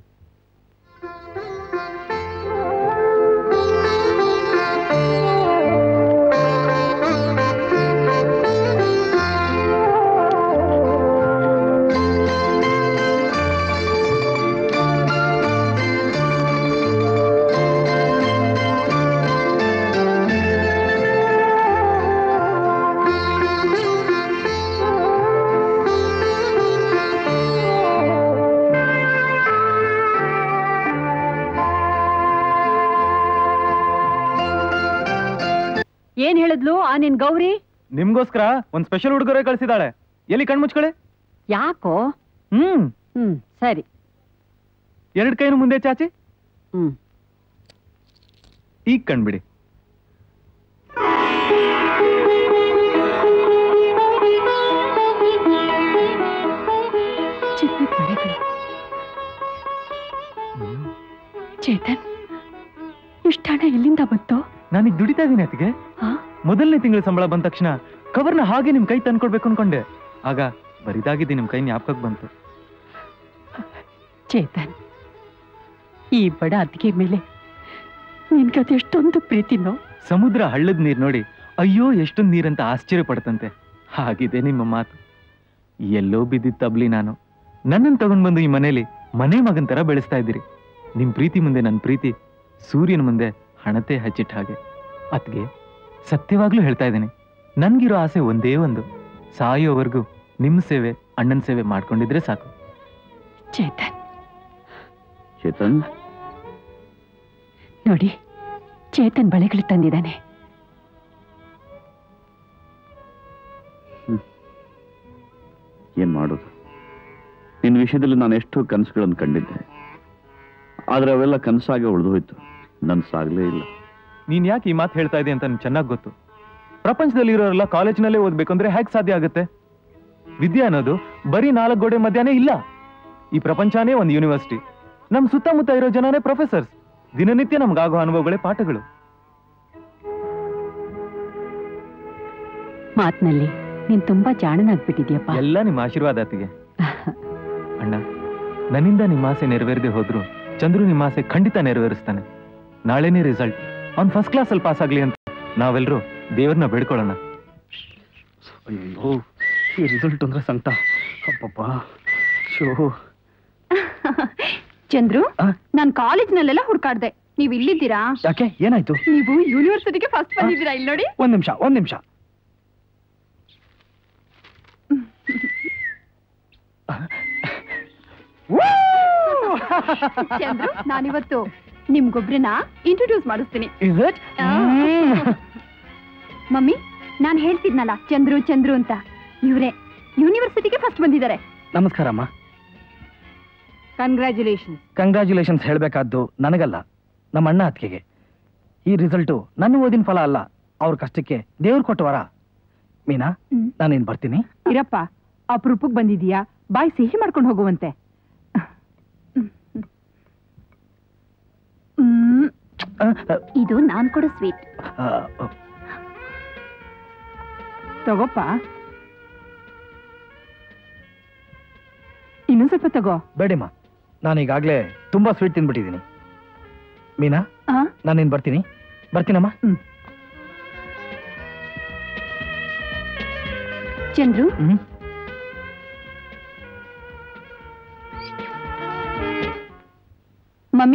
ಏನ್ ಹೇಳಿದ್ಲು ಆ ನಿನ್ ಗೌರಿ ನಿಮ್ಗೋಸ್ಕರ ಒಂದ್ ಸ್ಪೆಷಲ್ ಉಡುಗೊರೆ ಕಳ್ಸಿದಾಳೆ ಎಲ್ಲಿ ಕಣ್ಮುಚ್ಕೊಳ್ಳಿ ಯಾಕೋ ಹ್ಮ್ ಹ್ಮ್ ಸರಿ ಎರಡ್ ಕೈನು ಮುಂದೆ ಚಾಚಿ ಹ್ಮ್ ಈಗ ಕಣ್ಬಿಡಿ ಚಿನ್ನದ ಬಳೆಗಳು ಚೇತನ್ ಇಷ್ಟ ಹಣ ಎಲ್ಲಿಂದ ಬಂತು ನಾನೀಗ ದುಡಿತಾ ಇದೀನಿ ಅತ್ತಿಗೆ ಹಾ? ಮೊದಲನೇ ತಿಂಗಳ ಸಂಬಳ ಬಂದ ತಕ್ಷಣ ಕವರ್ನ ಹಾಗೆ ನಿಮ್ ಕೈ ತಂದ್ಕೊಡ್ಬೇಕು ಅನ್ಕೊಂಡೆ ಆಗ ಬರಿದಾಗಿದ್ದೆ ನಿಮ್ ಕೈ ಜ್ಞಾಪಕಕ್ಕೆ ಬಂತು ಚೇತನ್ ಈ ಬಡ ಅತ್ತಿಗೆ ಮೇಲೆ ನಿನ್ಗದು ಎಷ್ಟೊಂದು ಪ್ರೀತಿನೋ ಸಮುದ್ರ ಹಳ್ಳದ ನೀರ್ ನೋಡಿ ಅಯ್ಯೋ ಎಷ್ಟೊಂದು ನೀರಂತ ಆಶ್ಚರ್ಯ ಪಡ್ತಂತೆ ಹಾಗಿದೆ ನಿಮ್ಮ ಮಾತು ಎಲ್ಲೋ ಬಿದ್ದಿದ್ದ ತಬ್ಲಿ ನಾನು ನನ್ನನ್ನು ತಗೊಂಡ್ ಬಂದು ಈ ಮನೇಲಿ ಮನೆ ಮಗನ್ ತರ ಬೆಳೆಸ್ತಾ ಇದ್ದೀರಿ ನಿಮ್ ಪ್ರೀತಿ ಮುಂದೆ ನನ್ನ ಪ್ರೀತಿ ಸೂರ್ಯನ ಮುಂದೆ ಹಣತೆ ಹಚ್ಚಿಟ್ಟ ಹಾಗೆ ಅತ್ಗೆ ಸತ್ಯವಾಗ್ಲೂ ಹೇಳ್ತಾ ಇದ್ದೀನಿ ನನ್ಗಿರೋ ಆಸೆ ಒಂದೇ ಒಂದು ಸಾಯೋವರೆಗೂ ನಿಮ್ ಸೇವೆ ಅಣ್ಣನ ಸೇವೆ ಮಾಡ್ಕೊಂಡಿದ್ರೆ ಸಾಕು ಚೇತನ್ ಚೇತನ್ ನೋಡಿ ಚೇತನ್ ಬಳೆಗಳು ತಂದಿದ್ದಾನೆ ಏನ್ ಮಾಡೋದು ನಿನ್ನ ವಿಷಯದಲ್ಲಿ ನಾನು ಎಷ್ಟೋ ಕನಸುಗಳನ್ನು ಕಂಡಿದ್ದೆ ಆದ್ರೆ ಅವೆಲ್ಲ ಕನಸಾಗೆ ಉಳಿದು ಹೋಯ್ತು ನನ್ ಸಾಗ್ಲೇ ಇಲ್ಲ ನೀನ್ ಯಾಕೆ ಈ ಮಾತು ಹೇಳ್ತಾ ಇದೆ ಅಂತ ನನ್ಗೆ ಚೆನ್ನಾಗಿ ಗೊತ್ತು ಪ್ರಪಂಚದಲ್ಲಿ ಇರೋರೆಲ್ಲ ಕಾಲೇಜ್ನಲ್ಲೇ ಓದ್ಬೇಕು ಅಂದ್ರೆ ಹೇಗೆ ಸಾಧ್ಯ ಆಗುತ್ತೆ ವಿದ್ಯೆ ಅನ್ನೋದು ಬರೀ ನಾಲ್ಕು ಗೋಡೆ ಮಧ್ಯಾಹ್ನ ಇಲ್ಲ ಈ ಪ್ರಪಂಚನೇ ಒಂದು ಯೂನಿವರ್ಸಿಟಿ ನಮ್ ಸುತ್ತಮುತ್ತ ಇರೋ ಜನನೇ ಪ್ರೊಫೆಸರ್ಸ್ ದಿನನಿತ್ಯ ನಮ್ಗಾಗೋ ಅನುಭವಗಳೇ ಪಾಠಗಳು ಮಾತಿನಲ್ಲಿ ನೀನ್ ತುಂಬಾ ಜಾಣನಾಗ್ಬಿಟ್ಟಿದ್ಯಪ್ಪ ಎಲ್ಲ ನಿಮ್ಮ ಆಶೀರ್ವಾದ ಅತ್ತಿಗೆ ಅಣ್ಣ ನನ್ನಿಂದ ನಿಮ್ಮ ಆಸೆ ನೆರವೇರದೆ ಹೋದ್ರು ಚಂದ್ರು ನಿಮ್ಮ ಆಸೆ ಖಂಡಿತ ನೆರವೇರಿಸ್ತಾನೆ ನಾಳೆನೇ ರಿಸಲ್ಟ್ ಅವ್ನ್ ಫಸ್ಟ್ ಕ್ಲಾಸ್ ಅಲ್ಲಿ ಪಾಸ್ ಆಗ್ಲಿ ಅಂತ ನಾವೆಲ್ಲರೂ ದೇವ್ರನ್ನ ಬೇಡ್ಕೊಳ್ಳೋಣ ಅಯ್ಯೋ ಈ ರಿಸಲ್ಟ್ ಅಂದ್ರೆ ಸಂಕಟ ಅಪ್ಪಪ್ಪ ಶೋ ಚಂದ್ರು ನಾನ್ ಕಾಲೇಜ್ನಲ್ಲೆಲ್ಲ ಹುಡ್ಕಾಡ್ದೆ ನೀವ್ ಇಲ್ಲಿದ್ದೀರಾ ಯಾಕೆ ಏನಾಯ್ತು ನೀವು ಯೂನಿವರ್ಸಿಟಿಗೆ ಫಸ್ಟ್ ಬಂದಿದ್ದೀರಾ ಇಲ್ಲಿ ನೋಡಿ ಒಂದ್ ನಿಮಿಷ ಒಂದ್ ನಿಮಿಷ ಚಂದ್ರು ನಾನಿವತ್ತು ನಿಮ್ಗೊಬ್ರನ್ನ ಇಂಟ್ರೊಡ್ಯೂಸ್ ಮಾಡಿಸ್ತೀನಿ ಇಸ್ ಇಟ್ ಆ. ಮಮ್ಮಿ ನಾನ್ ಹೇಳ್ತಿದ್ನಲ್ಲ ಚಂದ್ರು ಚಂದ್ರು ಅಂತ ಇವ್ರೆ ಯೂನಿವರ್ಸಿಟಿಗೆ ಫಸ್ಟ್ ಬಂದಿದ್ದಾರೆ ನಮಸ್ಕಾರ ಅಮ್ಮ ಕಂಗ್ರ್ಯಾಚುಲೇಷನ್ ಕಂಗ್ರ್ಯಾಚುಲೇಷನ್ಸ್ ಹೇಳಬೇಕಾದ್ದು ನನಗಲ್ಲ ನಮ್ಮ ಅಣ್ಣ ಅತ್ತಿಗೆಗೆ ಈ ರಿಸಲ್ಟು ನನ್ನ ಓದಿನ ಫಲ ಅಲ್ಲ ಅವ್ರ ಕಷ್ಟಕ್ಕೆ ದೇವ್ರು ಕೊಟ್ಟ ವರ ಮೀನಾ ನಾನೇನ್ ಬರ್ತೀನಿ ಇರಪ್ಪ ಅಪರೂಪಕ್ಕೆ ಬಂದಿದೀಯಾ ಬಾಯ್ ಸಿಹಿ ಮಾಡ್ಕೊಂಡು ಹೋಗುವಂತೆ ಇದು ನಾನ್ ಕೊಡೋ ಸ್ವೀಟ್ ಆ, ತಗೋಪ್ಪ ಇನ್ನೊಂದ್ ಸ್ವಲ್ಪ ತಗೋ ಬೇಡಿಮ್ಮ ನಾನು ಈಗಾಗಲೇ ತುಂಬಾ ಸ್ವೀಟ್ ತಿಂದ್ಬಿಟ್ಟಿದ್ದೀನಿ ಮೀನಾ ನಾನೇನ್ ಬರ್ತೀನಿ ಬರ್ತೀನಮ್ಮ ಚಂದ್ರು ಹ್ಮ್ ಮಮ್ಮಿ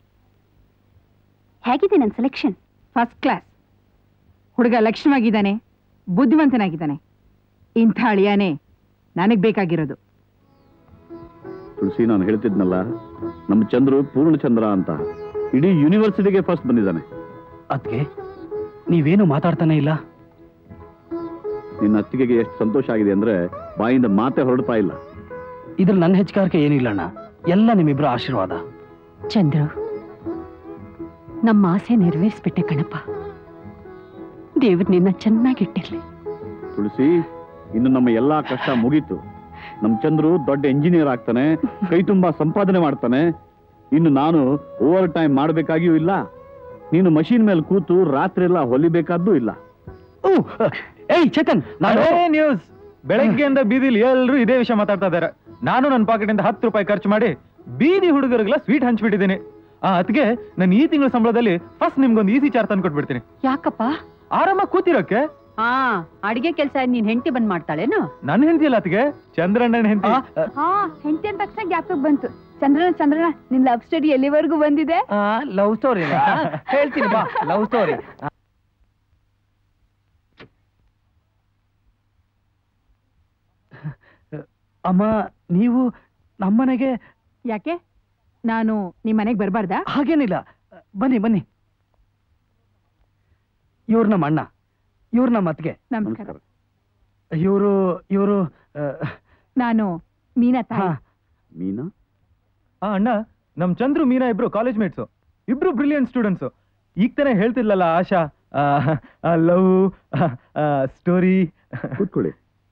ಹೇಗಿದೆ ನನ್ನ ಸೆಲೆಕ್ಷನ್ ಫಸ್ಟ್ ಕ್ಲಾಸ್ ಹುಡುಗ ಲಕ್ಷಣವಾಗಿದ್ದಾನೆ ಬುದ್ಧಿವಂತನಾಗಿದ್ದಾನೆ ಇಂಥ ಅಳಿಯಾನೇ ನನಗ್ ಬೇಕಾಗಿರೋದು ತುಳಸಿ ನಾನು ಹೇಳ್ತಿದ್ನಲ್ಲ ನಮ್ಮ ಚಂದ್ರು ಪೂರ್ಣಚಂದ್ರ ಅಂತ ಇಡೀ ಯೂನಿವರ್ಸಿಟಿಗೆ ಫಸ್ಟ್ ಬಂದಿದ್ದಾನೆ ಅದ್ಕೆ ನೀವೇನು ಮಾತಾಡ್ತಾನೆ ಇಲ್ಲ ನಿನ್ನ ಅತ್ತಿಗೆಗೆ ಎಷ್ಟು ಸಂತೋಷ ಆಗಿದೆ ಅಂದ್ರೆ ಬಾಯಿಂದ ಮಾತೆ ಹೊರಡ್ತಾ ಇಲ್ಲ ಇದ್ರ ನನ್ನ ಹೆಚ್ಚುಗಾರಿಕೆ ಏನಿಲ್ಲ ಅಣ್ಣ ಎಲ್ಲ ನಿಮ್ಮಿಬ್ರ ಆಶೀರ್ವಾದ ಚಂದ್ರು ನಮ್ಮ ಆಸೆ ನೆರವೇರಿಸ್ಬಿಟ್ಟೆ ಕಣಪ್ಪ ದೇವ್ರು ನಿನ್ನ ಚೆನ್ನಾಗಿಟ್ಟಿರ್ಲಿ ತುಳಸಿ ಇನ್ನು ನಮ್ಮ ಎಲ್ಲಾ ಕಷ್ಟ ಮುಗೀತು ನಮ್ ಚಂದ್ರು ದೊಡ್ಡ ಇಂಜಿನಿಯರ್ ಆಗ್ತಾನೆ ಕೈ ತುಂಬಾ ಸಂಪಾದನೆ ಮಾಡ್ತಾನೆ ಇನ್ನು ನಾನು ಓವರ್ ಟೈಮ್ ಮಾಡ್ಬೇಕಾಗಿಯೂ ಇಲ್ಲ ನೀನು ಮಷೀನ್ ಮೇಲೆ ಕೂತು ರಾತ್ರಿ ಎಲ್ಲ ಹೊಲಿಬೇಕಾದ್ದು ಇಲ್ಲ ಏಯ್ ಚೇತನ್ ನಾನು ನ್ಯೂಸ್ ಬೆಳಗ್ಗೆಯಿಂದ ಬೀದಿಲಿ ಎಲ್ಲರೂ ಇದೇ ವಿಷಯ ಮಾತಾಡ್ತಾ ಇದ್ದಾರೆ ನಾನು ನನ್ನ ಪಾಕೆಟಿಂದ ಹತ್ತು ರೂಪಾಯಿ ಖರ್ಚು ಮಾಡಿ ಬೀದಿ ಹುಡುಗರಿಗೆಲ್ಲ ಸ್ವೀಟ್ ಹಂಚ್ಬಿಟ್ಟಿದ್ದೀನಿ ಆ ಅದಕ್ಕೆ ನಾನು ಈ ತಿಂಗಳ ಸಂಬಳದಲ್ಲಿ ಫಸ್ಟ್ ನಿಮ್ಗೊಂದು ಈಸಿ ಚಾರ್ ತಂದು ಕೊಟ್ಬಿಡ್ತೀನಿ ಯಾಕಪ್ಪ ಆರಾಮ ಕೂತಿರೋಕೆ ಹಾ ಅಡಿಗೆ ಕೆಲಸ ನೀನ್ ಹೆಂಡತಿ ಬಂದ್ ಮಾಡ್ತಾಳೇನು ನನ್ನ ಹೆಂಡತಿ ಅಲ್ಲ ಅದಕ್ಕೆ ಚಂದ್ರಣ್ಣನ ಹೆಂಡತಿ ಹಾ ಹೆಂಡತಿ ಅಂದ ತಕ್ಷಣ ಜ್ಞಾಪಕ ಬಂತು ಚಂದ್ರನ ಚಂದ್ರನ ನಿನ್ ಲವ್ ಸ್ಟೋರಿ ಎಲ್ಲಿವರೆಗೂ ಬಂದಿದೆ ಲವ್ ಸ್ಟೋರಿ ಹೇಳ್ತೀನಿ ಬಾ ಲವ್ ಸ್ಟೋರಿ ಅಮ್ಮ ನೀವು ನಮ್ಮನೆಗೆ ಯಾಕೆ ನಾನು ನಿಮ್ ಮನೆಗ್ ಬರ್ಬಾರ್ದಾ ಹಾಗೇನಿಲ್ಲ ಬನ್ನಿ ಬನ್ನಿ ಇವ್ರು ನಮ್ಮ ಅಣ್ಣ ಇವ್ರು ನಮ್ಮ ಅತ್ತಿಗೆ ನಮಸ್ಕಾರ ಇವರು ಇವರು ನಾನು ಮೀನಾ ತಾಯಿ ಮೀನಾ ಆ ಅಣ್ಣ ನಮ್ ಚಂದ್ರು ಮೀನಾ ಇಬ್ರು ಕಾಲೇಜ್ ಮೇಟ್ಸು ಇಬ್ರು ಬ್ರಿಲಿಯಂಟ್ ಸ್ಟೂಡೆಂಟ್ಸು ಈಗ ತಾನೇ ಹೇಳ್ತಿರ್ಲಲ್ಲ ಆಶಾ ಲವ್ ಸ್ಟೋರಿ ಕೂತ್ಕೊಳ್ಳಿ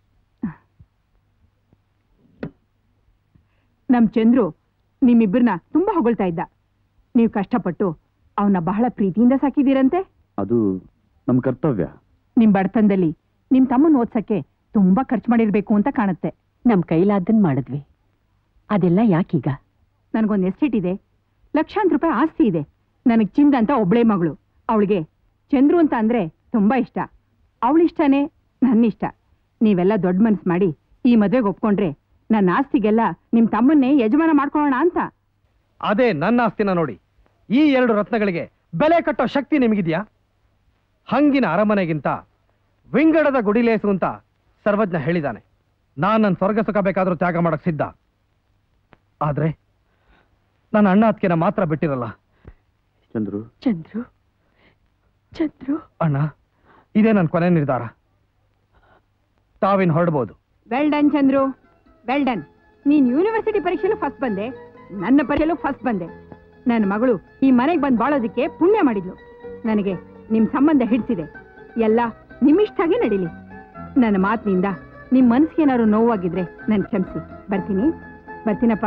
ನಮ್ ಚಂದ್ರು ನಿಮ್ಮಿಬ್ಬರನ್ನ ತುಂಬಾ ಹೊಗಳ್ತಾ ಇದ್ದ ನೀವು ಕಷ್ಟಪಟ್ಟು ಅವನ್ನ ಬಹಳ ಪ್ರೀತಿಯಿಂದ ಸಾಕಿದೀರಂತೆ ಅದು ನಮ್ ಕರ್ತವ್ಯ ನಿಮ್ ಬಡತನದಲ್ಲಿ ನಿಮ್ ತಮ್ಮನ್ ಓದ್ಸಕ್ಕೆ ತುಂಬಾ ಖರ್ಚು ಮಾಡಿರ್ಬೇಕು ಅಂತ ಕಾಣುತ್ತೆ ನಮ್ ಕೈಲಾದ್ದನ್ ಮಾಡಿದ್ವಿ ಅದೆಲ್ಲ ಯಾಕೀಗ ನನಗೊಂದು ಎಸ್ಟೇಟ್ ಇದೆ ಲಕ್ಷಾಂತರ ರೂಪಾಯಿ ಆಸ್ತಿ ಇದೆ ನನಗೆ ಚಿಂದ ಅಂತ ಒಬ್ಳೇ ಮಗಳು ಅವಳಿಗೆ ಚಂದ್ರು ಅಂತ ಅಂದ್ರೆ ತುಂಬಾ ಇಷ್ಟ ಅವಳಿಷ್ಟನೇ ನನ್ನ ಇಷ್ಟ ನೀವೆಲ್ಲ ದೊಡ್ಡ ಮನ್ಸು ಮಾಡಿ ಈ ಮದ್ವೆಗೆ ಒಪ್ಕೊಂಡ್ರೆ ನನ್ನ ಆಸ್ತಿಗೆಲ್ಲ ನಿಮ್ ತಮ್ಮನ್ನೇ ಯಜಮಾನ ಮಾಡ್ಕೊಳ್ಳೋಣ ಅಂತ ಅದೇ ನನ್ನ ಆಸ್ತಿನ ನೋಡಿ ಈ ಎರಡು ರತ್ನಗಳಿಗೆ ಬೆಲೆ ಕಟ್ಟೋ ಶಕ್ತಿ ನಿಮಗಿದ್ಯಾ ಹಂಗಿನ ಅರಮನೆಗಿಂತ ವಿಂಗಡದ ಗುಡಿಲೇಸು ಅಂತ ಸರ್ವಜ್ಞ ಹೇಳಿದಾನೆ ನಾನ್ ನನ್ನ ಸ್ವರ್ಗ ಸುಖ ಬೇಕಾದ್ರೂ ತ್ಯಾಗ ಮಾಡಕ್ ಸಿದ್ಧ ಆದ್ರೆ ನನ್ನ ಅಣ್ಣ ಅತ್ತಿಗೆನ ಮಾತ್ರ ಬಿಟ್ಟಿರಲ್ಲ ಚಂದ್ರು ಚಂದ್ರು ಚಂದ್ರು ಅಣ್ಣ ಇದೇ ನನ್ನ ಕೊನೆ ನಿರ್ಧಾರ ತಾವಿನ್ ಹೊರಡ್ಬೋದು well done Chandru well done ನೀನ್ ಯೂನಿವರ್ಸಿಟಿ ಪರೀಕ್ಷೆಲೂ ಫಸ್ಟ್ ಬಂದೆ ನನ್ನ ಪರೀಕ್ಷೆಲೂ ಫಸ್ಟ್ ಬಂದೆ ನನ್ನ ಮಗಳು ಈ ಮನೆಗೆ ಬಂದು ಬಾಳೋದಕ್ಕೆ ಪುಣ್ಯ ಮಾಡಿದ್ಲು ನನಗೆ ನಿಮ್ ಸಂಬಂಧ ಹಿಡಿಸಿದೆ ಎಲ್ಲ ನಿಮ್ಮಿಷ್ಟಾಗಿ ನಡೀಲಿ ನನ್ನ ಮಾತಿನಿಂದ ನಿಮ್ ಮನಸ್ಸಿಗೆ ಏನಾದ್ರು ನೋವಾಗಿದ್ರೆ ನನ್ ಕ್ಷಮಿಸಿ ಬರ್ತೀನಿ ಬರ್ತೀನಪ್ಪ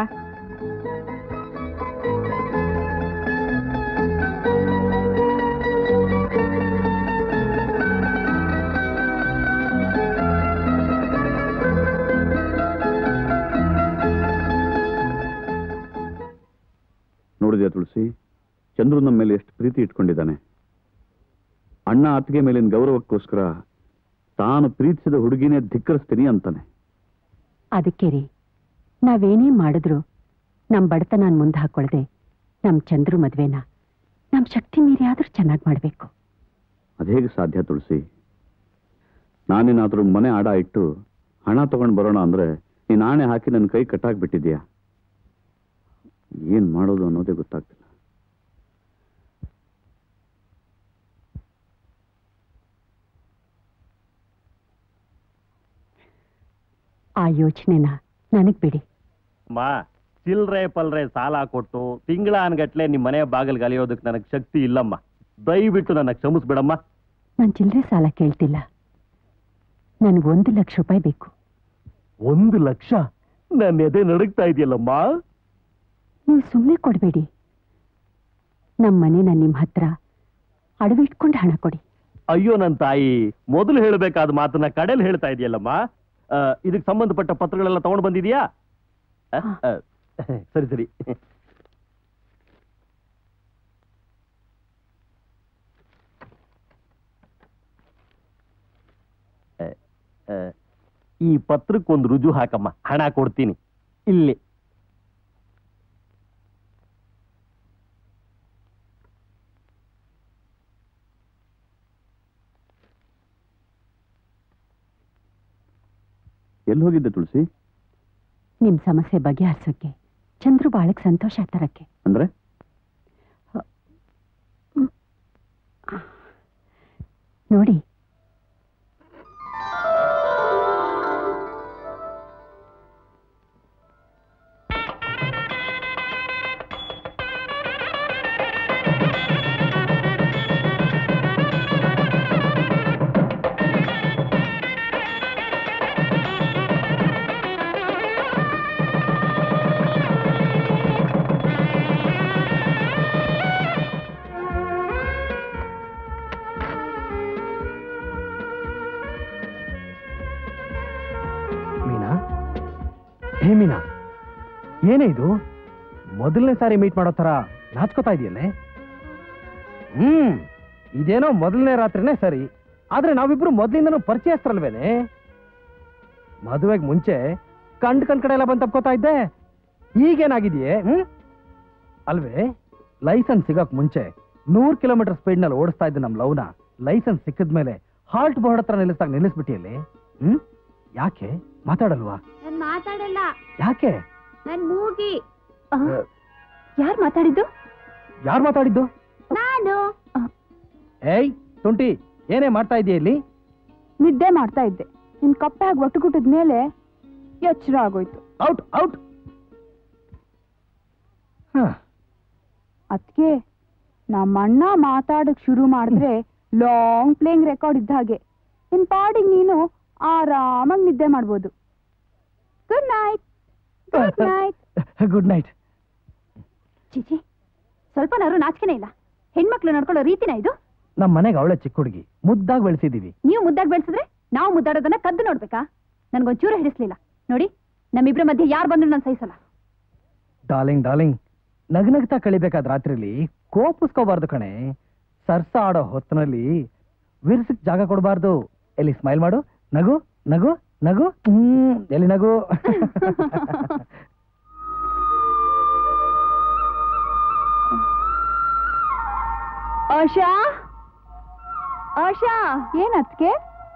ನೋಡಿದ್ಯಾ ತುಳಸಿ ಚಂದ್ರು ನಮ್ಮ ಮೇಲೆ ಎಷ್ಟು ಪ್ರೀತಿ ಇಟ್ಕೊಂಡಿದ್ದಾನೆ ಅಣ್ಣ ಅತ್ತಿಗೆ ಮೇಲಿನ ಗೌರವಕ್ಕೋಸ್ಕರ ತಾನು ಪ್ರೀತಿಸಿದ ಹುಡುಗಿನೇ ಧಿಕ್ಕರಿಸ್ತೀನಿ ಅಂತಾನೆ ಅದಕ್ಕೆ ರೀ ನಾವೇನೇ ಮಾಡಿದ್ರು ನಮ್ ಬಡತನ ಮುಂದೆ ಹಾಕೊಳ್ದೆ ನಮ್ ಚಂದ್ರು ಮದ್ವೆನ ನಮ್ ಶಕ್ತಿ ಮೀರಿ ಆದ್ರೂ ಚೆನ್ನಾಗಿ ಮಾಡ್ಬೇಕು ಅದೇಗೆ ಸಾಧ್ಯ ತುಳಸಿ ನಾನೇನಾದ್ರೂ ಮನೆ ಆಡ ಇಟ್ಟು ಹಣ ತಗೊಂಡು ಬರೋಣ ಅಂದ್ರೆ ನೀನ್ ಆಣೆ ಹಾಕಿ ನನ್ನ ಕೈ ಕಟ್ಟಾಕ್ಬಿಟ್ಟಿದ್ಯಾ ಏನ್ ಮಾಡೋದು ಅನ್ನೋದೇ ಗೊತ್ತಾಗ್ತಿಲ್ಲ ಆ ಯೋಚನೆನ ನನಗ್ ಬಿಡಿ ಅಮ್ಮ ಚಿಲ್ರೆ ಪಲ್ರೆ ಸಾಲ ಕೊಟ್ಟು ತಿಂಗಳ ಅನ್ಗಟ್ಲೆ ನಿಮ್ ಮನೆ ಬಾಗಿಲು ಗಲಿಯೋದಕ್ಕೆ ನನಗೆ ಶಕ್ತಿ ಇಲ್ಲಮ್ಮ ದಯವಿಟ್ಟು ನನ್ನ ಕ್ಷಮಿಸ್ಬಿಡಮ್ಮ ನಾನ್ ಚಿಲ್ಲರೆ ಸಾಲ ಕೇಳ್ತಿಲ್ಲ ನನ್ಗೆ ಒಂದು ಲಕ್ಷ ರೂಪಾಯಿ ಬೇಕು ಒಂದು ಲಕ್ಷ ನನ್ನ ಎದೆ ನಡುಗ್ತಾ ಇದೆಯಲ್ಲಮ್ಮ ನೀವು ಸುಮ್ಮನೆ ಕೊಡಬೇಡಿ ನಮ್ಮ ಮನೆನ ನಿಮ್ಮ ಹತ್ರ ಅಡವಿಟ್ಕೊಂಡು ಹಣ ಕೊಡಿ ಅಯ್ಯೋ ನನ್ನ ತಾಯಿ ಮೊದಲು ಹೇಳಬೇಕಾದ ಮಾತನ್ನ ಕಡೆಯಲ್ಲಿ ಹೇಳ್ತಾ ಇದೆಯಲ್ಲಮ್ಮ ಇದಕ್ಕೆ ಸಂಬಂಧಪಟ್ಟ ಪತ್ರಗಳೆಲ್ಲ ತಗೊಂಡು ಬಂದಿದ್ಯಾ ಆ, ಆ, ಸರಿ ಸರಿ ಆ, ಆ, ಈ ಪತ್ರಕ್ಕೊಂದು ರುಜು ಹಾಕಮ್ಮ ಹಣ ಕೊಡ್ತೀನಿ ಇಲ್ಲಿ ಎಲ್ಲಿ ಹೋಗಿದ್ದೆ ತುಳಸಿ ನಿಮ್ ಸಮಸ್ಯೆ ಬಗೆಹರಿಸೋಕೆ ಚಂದ್ರು ಬಾಳಕ್ ಸಂತೋಷ ತರಕ್ಕೆ ಅಂದ್ರೆ ನೋಡಿ ಮೀನಾ ಹೇ ಮೀನಾ ಏನೇ ಇದು ಮೊದಲನೇ ಸಾರಿ ಮೀಟ್ ಮಾಡೋ ತರ ನಾಚ್ಕೋತಾ ಇದೆಯಲ್ಲೇ ಹ್ಮ್ ಇದೇನೋ ಮೊದಲನೇ ರಾತ್ರಿನೇ ಸರಿ ಆದ್ರೆ ನಾವಿಬ್ರು ಮೊದಲಿಂದನೂ ಪರಿಚಯಸ್ಥರಲ್ವೇನೆ ಮದುವೆಗೆ ಮುಂಚೆ ಕಂಡ್ ಕಂಡ್ ಕಡೆ ಎಲ್ಲ ಬಂದು ತಪ್ಕೋತಾ ಇದ್ದೆ ಈಗೇನಾಗಿದೆಯೇ ಹ್ಮ್ ಅಲ್ವೇ ಲೈಸೆನ್ಸ್ ಸಿಗಕ್ ಮುಂಚೆ ನೂರ್ ಕಿಲೋಮೀಟರ್ ಸ್ಪೀಡ್ ನಲ್ಲಿ ಓಡಿಸ್ತಾ ಇದ್ದ ನಮ್ ಲವ್ನ ಲೈಸೆನ್ಸ್ ಸಿಕ್ಕಿದ್ಮೇಲೆ ಹಾಲ್ಟ್ ಬೋರ್ಡ್ ಹತ್ರ ನಿಲ್ಲಿಸ್ದಾಗ ನಿಲ್ಲಿಸ್ಬಿಟ್ಟಿಯಲ್ಲಿ ಹ್ಮ್ ಯಾಕೆ ಮಾತಾಡಲ್ವಾ ನಾನ್ ಮಾತಾಡಲ್ಲ ಯಾಕೆ ನನ್ ಮೂಗಿ ಯಾರು ಮಾತಾಡಿದ್ದು ಯಾರು ಮಾತಾಡಿದ್ದು ನಾನು ಏಯ್ ತುಂಟಿ ಏನೇ ಮಾಡ್ತಾ ಇದೆಯಾ ಇಲ್ಲಿ ನಿದ್ದೆ ಮಾಡ್ತಾ ಇದ್ದೆ ನಿನ್ ಕಪ್ಪೆ ಆಗಿ ಒಟ್ಟುಗುಟ್ಟದ ಮೇಲೆ ಎಚ್ಚರ ಆಗೋಯ್ತು ಔಟ್ ಔಟ್ ಅದಕ್ಕೆ ನಮ್ಮಣ್ಣ ಮಾತಾಡಕ್ ಶುರು ಮಾಡಿದ್ರೆ ಲಾಂಗ್ ಪ್ಲೇಯಿಂಗ್ ರೆಕಾರ್ಡ್ ಇದ್ದ ಹಾಗೆ ನಿನ್ ಪಾಡಿಗೆ ನೀನು ಆರಾಮಾಗಿ ನಿದ್ದೆ ಮಾಡ್ಬೋದು good night good night good night ಚಿಚಿ ಸ್ವಲ್ಪನಾರು ನಾಚಿಕೆನೇ ಇಲ್ಲ ಹೆಣ್ಮಕ್ಳು ನಡ್ಕೊಳ್ಳೋ ರೀತಿನ ಇದು ನಮ್ಮ ಮನೆಗೆ ಅವಳೆ ಚಿಕ್ಕ ಹುಡುಗಿ ಮುದ್ದಾಗಿ ಬೆಳೆಸಿದೀವಿ ನೀವು ಮುದ್ದಾಗಿ ಬೆಳೆಸಿದ್ರೆ ನಾವು ಮುದ್ದಾಡೋದನ್ನ ಕದ್ದು ನೋಡ್ಬೇಕಾ ನನ್ಗೊಂಚೂರು ಹಿಡಿಸ್ಲಿಲ್ಲ ನೋಡಿ ನಮ್ಮಿಬ್ರ ಮಧ್ಯೆ ಯಾರು ಬಂದ್ರು ನಾನು ಸಹಿಸಲ್ಲ ಡಾರ್ಲಿಂಗ್ ಡಾರ್ಲಿಂಗ್ ನಗ್ನಗ್ತಾ ಕಳಿಬೇಕಾದ ರಾತ್ರಿಲಿ ಕೋಪಿಸ್ಕೋಬಾರ್ದು ಕಣೆ ಸರ್ಸ ಆಡೋ ಹೊತ್ತಿನಲ್ಲಿ ವಿರ್ಸಕ್ ಜಾಗ ಕೊಡಬಾರ್ದು ಎಲ್ಲಿ ಸ್ಮೈಲ್ ಮಾಡು ನಗು ನಗು ನಗು ಹ್ಮ್ ಎಲ್ಲಿ ನಗು ಆಶಾ ಆಶಾ ಏನತ್ಗೆ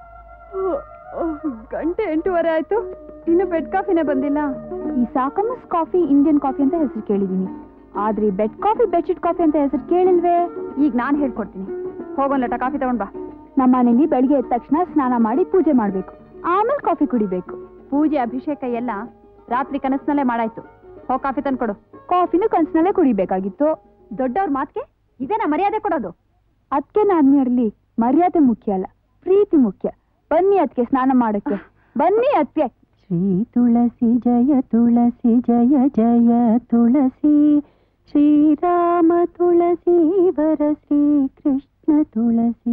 ಗಂಟೆ ಎಂಟೂವರೆ ಆಯ್ತು ಇನ್ನು ಬೆಡ್ ಕಾಫಿನೇ ಬಂದಿಲ್ಲ ಈ ಸಾಕಮಸ್ ಕಾಫಿ ಇಂಡಿಯನ್ ಕಾಫಿ ಅಂತ ಹೆಸರು ಕೇಳಿದೀನಿ ಆದ್ರೆ ಈ ಬೆಡ್ ಕಾಫಿ ಬೆಡ್ಶೀಟ್ ಕಾಫಿ ಅಂತ ಹೆಸರು ಕೇಳಿಲ್ವೇ ಈಗ ನಾನು ಹೇಳ್ಕೊಡ್ತೀನಿ ಹೋಗೋನ್ ಲಟ ಕಾಫಿ ತಗೊಂಡ್ ಬಾ ನಮ್ಮ ಮನೇಲಿ ಬೆಳಿಗ್ಗೆ ಎದ್ದ ತಕ್ಷಣ ಸ್ನಾನ ಮಾಡಿ ಪೂಜೆ ಮಾಡ್ಬೇಕು ಆಮೇಲೆ ಕಾಫಿ ಕುಡಿಬೇಕು ಪೂಜೆ ಅಭಿಷೇಕ ಎಲ್ಲ ರಾತ್ರಿ ಕನಸಿನಲ್ಲೇ ಮಾಡಾಯ್ತು ಹೋಗ್ ಕಾಫಿ ತಂದ್ಕೊಡು ಕಾಫಿನೂ ಕನಸಿನಲ್ಲೇ ಕುಡಿಬೇಕಾಗಿತ್ತು ದೊಡ್ಡವ್ರ ಮಾತ್ಗೆ ಇದೇನಾ ಮರ್ಯಾದೆ ಕೊಡೋದು ಅದಕ್ಕೆ ನಾದ್ನಿಯರ್ಲಿ ಮರ್ಯಾದೆ ಮುಖ್ಯ ಅಲ್ಲ ಪ್ರೀತಿ ಮುಖ್ಯ ಬನ್ನಿ ಅದಕ್ಕೆ ಸ್ನಾನ ಮಾಡಕ್ಕೆ ಬನ್ನಿ ಅದಕ್ಕೆ ಶ್ರೀ ತುಳಸಿ ಜಯ ತುಳಸಿ ಜಯ ಜಯ ತುಳಸಿ ಶ್ರೀರಾಮ ತುಳಸಿ ವರ ಶ್ರೀ ಕೃಷ್ಣ ತುಳಸಿ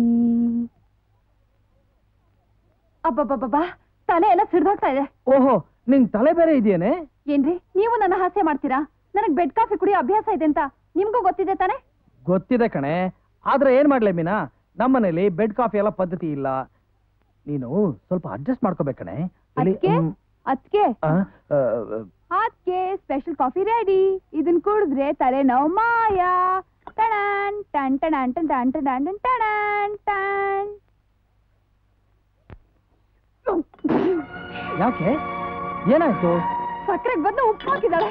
ಅಬ್ಬಬ್ಬಬ್ಬಾ ತಲೆ ಎಲ್ಲ ಸಿಡ್ದೋಗ್ತಾ ಇದೆ ಓಹೋ ನಿಂಗ್ ತಲೆ ಬೇರೆ ಇದೆಯೇನೆ ಏನ್ರಿ ನೀವು ನನ್ನ ಹಾಸ್ಯ ಮಾಡ್ತೀರಾ ನನಗ್ ಬೆಡ್ ಕಾಫಿ ಕುಡಿಯೋ ಅಭ್ಯಾಸ ಇದೆ ಅಂತ ನಿಮ್ಗೂ ಗೊತ್ತಿದೆ ತಾನೆ ಗೊತ್ತಿದೆ ಕಣೆ ಆದ್ರೆ ಏನ್ ಮಾಡ್ಲೆ ಮೀನಾ ನಮ್ಮನೇಲಿ ಬೆಡ್ ಕಾಫಿ ಎಲ್ಲ ಪದ್ಧತಿ ಇಲ್ಲ ನೀನು ಸ್ವಲ್ಪ ಅಡ್ಜಸ್ಟ್ ಮಾಡ್ಕೋಬೇಕು ಕಣೆ ಇಲ್ಲಿ- ಅದ್ಕೆ ಹ್ಮ್, ಅದಕ್ಕೆ ಆ, ಆ, ಅದಕ್ಕೆ ಸ್ಪೆಷಲ್ ಕಾಫಿ ರೆಡಿ ಇದನ್ ಕುಡಿದ್ರೆ ತಲೆ ನೋವು ಮಾಯ ಟಣನ್ ಟನ್ ಟಣನ್ ಟನ್ ಟನ್ ಟನ್ ಟನ್ ಟನ್ ಟಣನ್ ಟನ್ ಯಾಕೆ ಏನಾಯ್ತು ಸಕ್ಕರೆಗೆ ಬಂದು ಉಪ್ಪು ಹಾಕಿದಾಳೆ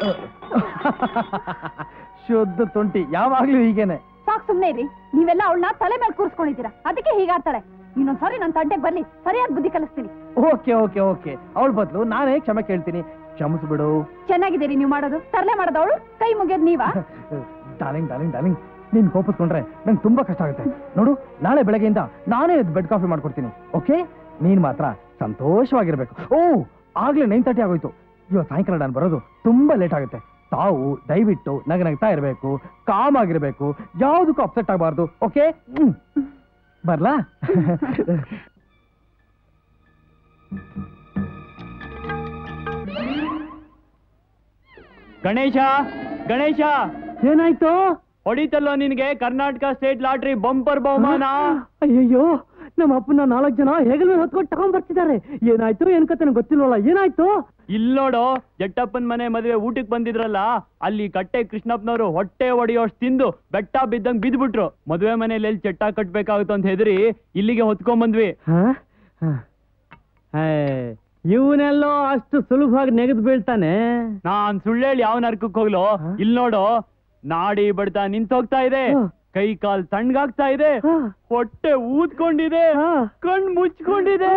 ಶುದ್ಧ ತುಂಟಿ ಯಾವಾಗ್ಲೂ ಹೀಗೇನೆ ಸಾಕ್ ಸುಮ್ನೆ ಇರಿ ನೀವೆಲ್ಲ ಅವಳನ್ನ ತಲೆ ಮೇಲೆ ಕೂರ್ಸ್ಕೊಂಡಿದ್ದೀರಾ ಅದಕ್ಕೆ ಹೀಗಾಡ್ತಾಳೆ ಇನ್ನೊಂದ್ಸಾರಿ ನನ್ನ ತಂಟೆಗೆ ಬರ್ಲಿ ಸರಿಯಾದ ಬುದ್ಧಿ ಕಲಿಸ್ತೀನಿ ಓಕೆ ಓಕೆ ಓಕೆ ಅವಳ ಬದಲು ನಾನೇ ಕ್ಷಮೆ ಕೇಳ್ತೀನಿ ಕ್ಷಮಿಸ್ಬಿಡು ಚೆನ್ನಾಗಿದ್ದೀರಿ ನೀವು ಮಾಡೋದು ತರಲೆ ಮಾಡೋದು ಅವಳು ಕೈ ಮುಗಿಯೋದು ನೀವಾ ಡಾರ್ಲಿಂಗ್ ಡಾರ್ಲಿಂಗ್ ಡಾರ್ಲಿಂಗ್ ನೀನ್ ಕೋಪಿಸ್ಕೊಂಡ್ರೆ ನಂಗೆ ತುಂಬಾ ಕಷ್ಟ ಆಗುತ್ತೆ ನೋಡು ನಾಳೆ ಬೆಳಗ್ಗೆಯಿಂದ ನಾನೇ ಬೆಡ್ ಕಾಫಿ ಮಾಡ್ಕೊಡ್ತೀನಿ ಓಕೆ ನೀನ್ ಮಾತ್ರ ಸಂತೋಷವಾಗಿರ್ಬೇಕು ಓ ಆಗ್ಲೇ ನೈನ್ ತರ್ಟಿ ಆಗೋಯ್ತು ಇವತ್ತು ಸಾಯಂಕಾಲ ನಾನು ಬರೋದು ತುಂಬಾ ಲೇಟ್ ಆಗುತ್ತೆ ತಾವು ದಯವಿಟ್ಟು ನಗ ನಗ್ತಾ ಇರಬೇಕು ಕಾಮ್ ಆಗಿರ್ಬೇಕು ಯಾವುದಕ್ಕೂ ಅಪ್ಸೆಟ್ ಆಗಬಾರ್ದು ಓಕೆ ಬರ್ಲಾ ಗಣೇಶ ಗಣೇಶ ಏನಾಯ್ತು ಹೊಡಿತಲ್ಲೋ ನಿನ್ಗೆ ಕರ್ನಾಟಕ ಸ್ಟೇಟ್ ಲಾಟ್ರಿ ಬಂಪರ್ ಬಹುಮಾನ ಅಯ್ಯಯ್ಯೋ ನಮ್ಮ ಅಪ್ಪನ ನಾಲ್ಕು ಜನ ಹೆಗಲ ಮೇಲೆ ಹೊತ್ಕೊಂಡು ತಗೊಂಡ್ ಬರ್ತಿದ್ದಾರೆ ಏನಾಯ್ತು ಏನ್ ಕತೆ ನಂಗೆ ಗೊತ್ತಿಲ್ವಲ್ಲ ಏನಾಯ್ತು ಇಲ್ ನೋಡು ಜಟ್ಟಪ್ಪನ್ ಮನೆ ಮದುವೆ ಊಟಕ್ ಬಂದಿದ್ರಲ್ಲ ಅಲ್ಲಿ ಕಟ್ಟೆ ಕೃಷ್ಣಪ್ಪನವರು ಹೊಟ್ಟೆ ಹೊಡೆಯೋಷ್ಟು ತಿಂದು ಬೆಟ್ಟ ಬಿದ್ದಂಗ್ ಬಿದ್ಬಿಟ್ರು ಮದುವೆ ಮನೇಲಿ ಎಲ್ಲಿ ಚಟ್ಟ ಕಟ್ಬೇಕಾಗುತ್ತೆ ಅಂತ ಹೆದರಿ ಇಲ್ಲಿಗೆ ಹೊತ್ಕೊಂಡ್ ಬಂದ್ವಿ ಇವನೆಲ್ಲೋ ಅಷ್ಟು ಸುಲಭವಾಗಿ ನೆಗೆದು ಬೀಳ್ತಾನೆ ನಾನ್ ಸುಳ್ಳೇಳಿ ಯಾವ ನರ್ಕಕ್ ಹೋಗ್ಲೋ ಇಲ್ ನೋಡು ನಾಡಿ ಬಡ್ತಾ ನಿಂತೋಗ್ತಾ ಇದೆ ಕೈ ಕಾಲ್ ತಣ್ಣಗಾಗ್ತಾ ಇದೆ ಹೊಟ್ಟೆ ಊದ್ಕೊಂಡಿದೆ ಕಣ್ ಮುಚ್ಕೊಂಡಿದೆ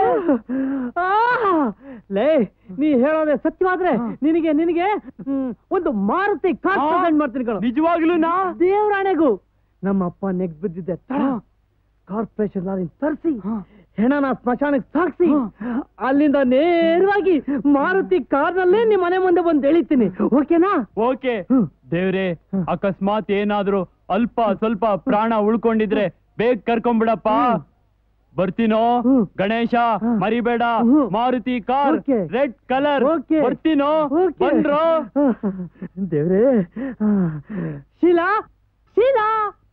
ಲೇ ನೀ ಹೇಳೋದೆ ಸತ್ಯವಾದ್ರೆ ನಿನಗೆ ನಿನಗೆ ಹ್ಮ್, ಒಂದು ಮಾರುತಿ ಕಾರ್ ಆ, ಪ್ರೆಸೆಂಟ್ ಮಾಡ್ತೀನಿ ಕಣೋ ನಿಜವಾಗ್ಲೂ ನಾ ದೇವರಾಣೆಗೂ ನಮ್ಮಪ್ಪ ನೆಗ್ ಬಿದ್ದಿದ್ದೆ ತಡ ಕಾರ್ಪೊರೇಷನ್ ಲಾರಿನ ತರಿಸಿ ಹೆಣನ ಸ್ಮಶಾನಕ್ಕೆ ಸಾಕ್ಸಿ ಅಲ್ಲಿಂದ ನೇರವಾಗಿ ಮಾರುತಿ ಕಾರ್ನಲ್ಲೇ ನಿಮ್ ಮನೆ ಮುಂದೆ ಬಂದು ಎಳಿತೀನಿ ಓಕೆನಾ ಓಕೆ ದೇವ್ರೆ ಅಕಸ್ಮಾತ್ ಏನಾದ್ರೂ ಅಲ್ಪ ಸ್ವಲ್ಪ ಪ್ರಾಣ ಉಳ್ಕೊಂಡಿದ್ರೆ ಬೇಗ ಕರ್ಕೊಂಡ್ಬಿಡಪ್ಪ ಬರ್ತೀನೋ ಗಣೇಶ ಮರಿಬೇಡ Maruti car Okay. Red colour Okay. ಬರ್ತೀನೋ Okay. ಬಂದ್ರೋ ದೇವ್ರೇ ಆ, ಶೀಲಾ ಶೀಲಾ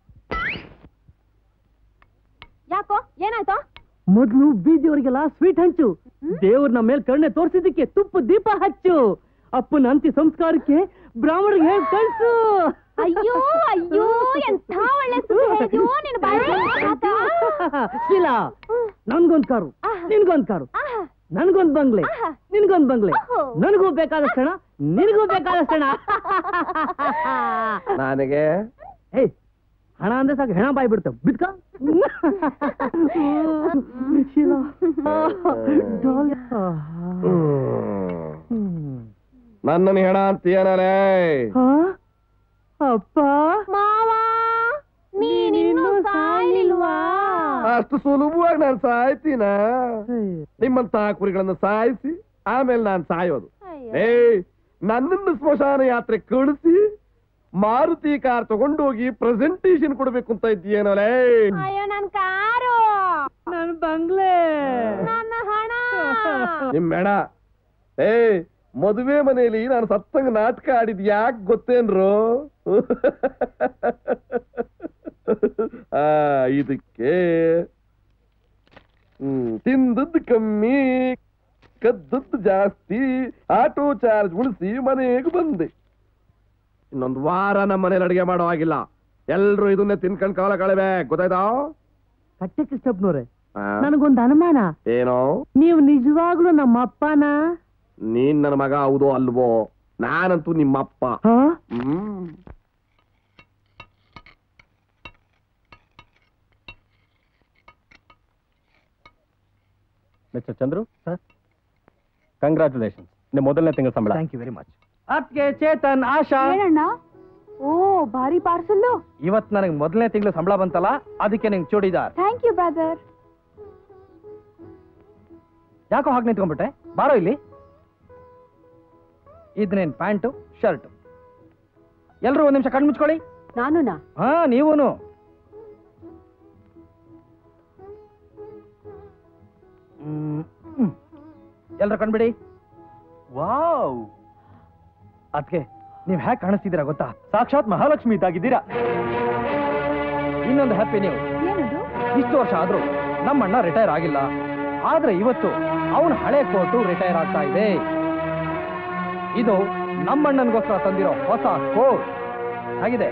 ಯಾಕೋ ಏನಾಯ್ತು ಮೊದ್ಲು ಬೀದಿಯವರಿಗೆಲ್ಲ ಸ್ವೀಟ್ ಹಂಚು ದೇವ್ರ ನಮ್ಮ ಮೇಲೆ ಕರುಣೆ ತೋರಿಸಿದ್ದಕ್ಕೆ ತುಪ್ಪ ದೀಪ ಹಚ್ಚು ಅಪ್ಪನ ಅಂತಿ ಸಂಸ್ಕಾರಕ್ಕೆ ಬ್ರಾಹ್ಮಣರಿಗೆ ಹೇಳಿ ಕಳ್ಸು ಅಯ್ಯೋ ಅಯ್ಯೋ ಎಂಥ ಒಳ್ಳೆ ಸುದ್ದಿ ಹೇಳಿದ್ಯೋ ನಿನ್ ಬಾಯಿ ಶೀಲಾ ನನ್ಗೊಂದ್ ಕಾರು ನಿನ್ಗೊಂದ್ ಕಾರು ನನ್ಗೊಂದ್ ಬಂಗ್ಲೆ ನಿನ್ಗೊಂದ್ ಬಂಗ್ಲೆ ನನಗೂ ಬೇಕಾದಷ್ಟು ಹಣ ನಿನಗೂ ಬೇಕಾದಷ್ಟು ಹಣ ನನಗೆ ಏಯ್ ಹಣ ಅಂದ್ರೆ ಸಾಕು ಹೆಣ ಬಾಯ್ ಬಿಡ್ತಾವ ಬಿದ್ಕ ಶೀಲಾ ನನ್ನನ್ನು ಹೆಣ ಅಂತೀಯನಲೇ ಅಪ್ಪ ಮಾವ ನೀನಿನ್ನೂ ಸಾಯ್ಲಿಲ್ವಾ ಅಷ್ಟು ಸುಲಭವಾಗಿ ನಾನು ಸಾಯ್ತೀನ ನಿಮ್ಮಂತ ಕುರಿಗಳನ್ನು ಸಾಯಿಸಿ ಆಮೇಲೆ ನಾನು ಸಾಯೋದು ಏ ನನ್ನನ್ನು ಸ್ಮಶಾನ ಯಾತ್ರೆ ಕಳಿಸಿ ಮಾರುತಿ ಕಾರ್ ತಗೊಂಡೋಗಿ ಪ್ರೆಸೆಂಟೇಶನ್ ಕೊಡ್ಬೇಕು ಅಂತ ಇದ್ದೀಯನಲೇ ಅಯ್ಯೋ ನನ್ ಕಾರು ನನ್ ಬಂಗ್ಲೆ ನನ್ನ ಹಣ ನಿಮ್ ಬೇಡ ಏ ಮದುವೆ ಮನೆಯಲ್ಲಿ ನಾನು ಸತ್ತಂಗ ನಾಟಕ ಆಡಿದ್ ಯಾಕೆ ಗೊತ್ತೇನ್ರು ಆ ಇದಕ್ಕೆ ಹ್ಮ್ ತಿಂದದ್ದು ಕಮ್ಮಿ ಕದ್ದದ್ದು ಜಾಸ್ತಿ ಆಟೋ ಚಾರ್ಜ್ ಉಳಿಸಿ ಮನೆಗೆ ಬಂದೆ ಇನ್ನೊಂದು ವಾರ ನಮ್ಮ ಮನೇಲಿ ಅಡಿಗೆ ಮಾಡೋ ಆಗಿಲ್ಲ ಎಲ್ರು ಇದನ್ನೇ ತಿನ್ಕೊಂಡ್ ಕಾಲ ಕಳೆಬೇಕು ಗೊತ್ತಾಯ್ತಾ ಕಟ್ಟೆ ಕೃಷ್ಣಪ್ಪನವ್ರೆ ಆ? ನನಗೊಂದು ಅನುಮಾನ ಏನೋ ನೀವು ನಿಜವಾಗ್ಲೂ ನಮ್ಮ ಅಪ್ಪನ ನೀನ್ ನನ್ನ ಮಗ ಹೌದೋ ಅಲ್ವೋ ನಾನಂತೂ ನಿಮ್ಮಪ್ಪ ಹ್ಮ್ ಮಿಸ್ಟರ್ ಚಂದ್ರು ಸರ್ ಕಂಗ್ರ್ಯಾಚುಲೇಷನ್ಸ್ ನಿಮ್ಮ ಮೊದಲನೇ ತಿಂಗಳ ಸಂಬಳ ಥ್ಯಾಂಕ್ ಯು ವೆರಿ ಮಚ್ ಅದ್ಕೆ ಚೇತನ್ ಆಶಾ ಏನಣ್ಣ ಓ ಭಾರಿ ಪಾರ್ಸಲ್ಲು ಇವತ್ ನನಗೆ ಮೊದಲನೇ ತಿಂಗಳು ಸಂಬಳ ಬಂತಲ್ಲ ಅದಕ್ಕೆ ನಿಂಗೆ ಚೂಡಿದಾರ್ ಥ್ಯಾಂಕ್ ಯು ಬ್ರದರ್ ಯಾಕೋ ಹಾಗೆ ನಿಂತ್ಕೊಂಡ್ಬಿಟ್ಟೆ ಬಾರೋ ಇಲ್ಲಿ ಇದನ್ನೇನ್ ಪ್ಯಾಂಟು ಶರ್ಟ್ ಎಲ್ರು ಒಂದ್ ನಿಮಿಷ ಕಣ್ಣು ಮುಚ್ಕೊಳ್ಳಿ ನಾನುನಾ ಹಾ ನೀವೂನು ಎಲ್ರು ಕಣ್ಬಿಡಿ ವಾವ್ ಅದಕ್ಕೆ ನೀವ್ ಹ್ಯಾಕ್ ಕಾಣಿಸ್ತಿದ್ದೀರಾ ಗೊತ್ತಾ ಸಾಕ್ಷಾತ್ ಮಹಾಲಕ್ಷ್ಮಿ ಇದ್ದಾಗಿದ್ದೀರಾ ಇನ್ನೊಂದು ಹ್ಯಾಪಿ ನ್ಯೂಸ್ ಏನದು ಇಷ್ಟು ವರ್ಷ ಆದ್ರೂ ನಮ್ಮಣ್ಣ ರಿಟೈರ್ ಆಗಿಲ್ಲ ಆದ್ರೆ ಇವತ್ತು ಅವನ ಹಳೆ ಕೋರ್ಟು ರಿಟೈರ್ ಆಗ್ತಾ ಇದೆ ಇದು ನಮ್ಮಣ್ಣನ್ಗೋಸ್ಕರ ತಂದಿರೋ ಹೊಸ ಕೋರ್ಟ್ ಆಗಿದೆ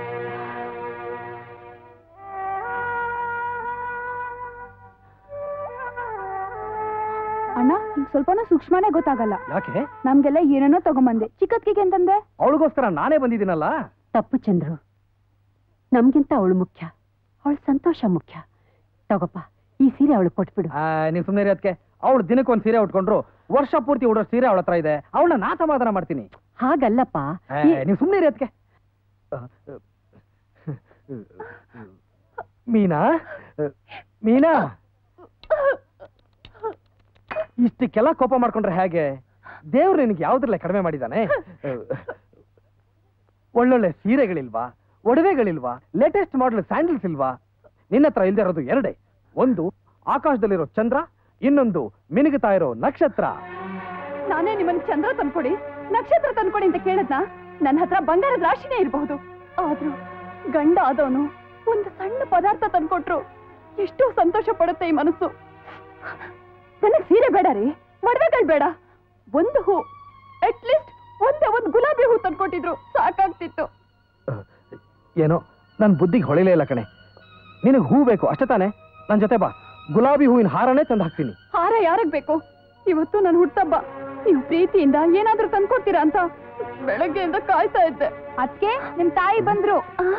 ಅಣ್ಣ ಹಿಂಗ್ ಸ್ವಲ್ಪನೂ ಸೂಕ್ಷ್ಮನೇ ಗೊತ್ತಾಗಲ್ಲ ಯಾಕೆ ನಮ್ಗೆಲ್ಲ ಏನೇನೋ ತಗೊಂಬಂದೆ ಚಿಕ್ಕದ್ಕಿಗೆ ಅಂತಂದೆ ಅವಳಿಗೋಸ್ಕರ ನಾನೇ ಬಂದಿದ್ದೀನಲ್ಲ ತಪ್ಪು ಚಂದ್ರು ನಮ್ಗಿಂತ ಅವಳು ಮುಖ್ಯ ಅವಳ ಸಂತೋಷ ಮುಖ್ಯ ತಗೋಪ್ಪ ಈ ಸೀರೆ ಅವಳು ಕೊಟ್ಬಿಡು ಆ, ನೀವ್ ಸುಮ್ಮನೆ ಅದಕ್ಕೆ ಅವಳು ದಿನಕ್ಕೊಂದು ಸೀರೆ ಉಟ್ಕೊಂಡ್ರು ವರ್ಷ ಪೂರ್ತಿ ಉಡೋ ಸೀರೆ ಅವಳ ಹತ್ರ ಇದೆ ಅವಳನ್ನ ನಾ ಸಮಾಧಾನ ಮಾಡ್ತೀನಿ ಹಾಗಲ್ಲಪ್ಪ ಆ, ಈ- ನೀವ್ ಸುಮ್ಮನೆ ಅದಕ್ಕೆ ಮೀನಾ ಮೀನಾ ಇಷ್ಟಕ್ಕೆಲ್ಲ ಕೋಪ ಮಾಡ್ಕೊಂಡ್ರೆ ಹೇಗೆ ದೇವ್ರು ನಿನಗೆ ಯಾವ್ದ್ರಲ್ಲೇ ಕಡಿಮೆ ಮಾಡಿದಾನೆ ಒಳ್ಳೊಳ್ಳೆ ಸೀರೆಗಳಿಲ್ವಾ ಒಡವೆಗಳಿಲ್ವಾ ಲೇಟೆಸ್ಟ್ ಮಾಡೆಲ್ ಸ್ಯಾಂಡಲ್ಸ್ ಇಲ್ವಾ ನಿನ್ನ ಹತ್ರ ಇಲ್ದೇ ಇರೋದು ಎರಡೇ ಒಂದು ಆಕಾಶದಲ್ಲಿರೋ ಚಂದ್ರ ಇನ್ನೊಂದು ಮಿನುಗುತ್ತಾ ಇರೋ ನಕ್ಷತ್ರ ನಾನೇ ನಿಮ್ಮನ್ನ ಚಂದ್ರ ತಂದ್ಕೊಡಿ ನಕ್ಷತ್ರ ತಂದ್ಕೊಡಿ ಅಂತ ಕೇಳದ್ನ ನನ್ನ ಹತ್ರ ಬಂಗಾರದ ರಾಶಿನೇ ಇರಬಹುದು ಆದ್ರೂ ಗಂಡ ಆದವನು ಒಂದು ಸಣ್ಣ ಪದಾರ್ಥ ತಂದ್ಕೊಟ್ರು ಎಷ್ಟು ಸಂತೋಷ ಪಡುತ್ತೆ ಈ ಮನಸ್ಸು ನನಗ್ ಸೀರೆ ಬೇಡ ರೀ ಮಡ್ವೆಗಳು ಬೇಡ ಒಂದು ಹೂ ಅಟ್ ಲೀಸ್ಟ್ ಒಂದೇ ಒಂದು ಗುಲಾಬಿ ಹೂ ತಂದ್ಕೊಟ್ಟಿದ್ರು ಸಾಕಾಗ್ತಿತ್ತು ಏನೋ ನನ್ ಬುದ್ಧಿಗೆ ಹೊಳಿಲೇ ಇಲ್ಲ ಕಣೆ ನಿನಗೆ ಹೂ ಬೇಕು ಅಷ್ಟೇ ತಾನೆ ನನ್ ಜೊತೆ ಬಾ ಗುಲಾಬಿ ಹೂವಿನ ಹಾರನೇ ತಂದು ಹಾಕ್ತೀನಿ ಹಾರ ಯಾರಗ್ ಬೇಕು ಇವತ್ತು ನನ್ನ ಹುಟ್ಟಬ್ಬ ನೀವು ಪ್ರೀತಿಯಿಂದ ಏನಾದ್ರೂ ತಂದ್ಕೊಡ್ತೀರಾ ಅಂತ ಬೆಳಗ್ಗೆಯಿಂದ ಕಾಯ್ತಾ ಇದ್ದೆ ಅದಕ್ಕೆ ನಿಮ್ ತಾಯಿ ಬಂದ್ರು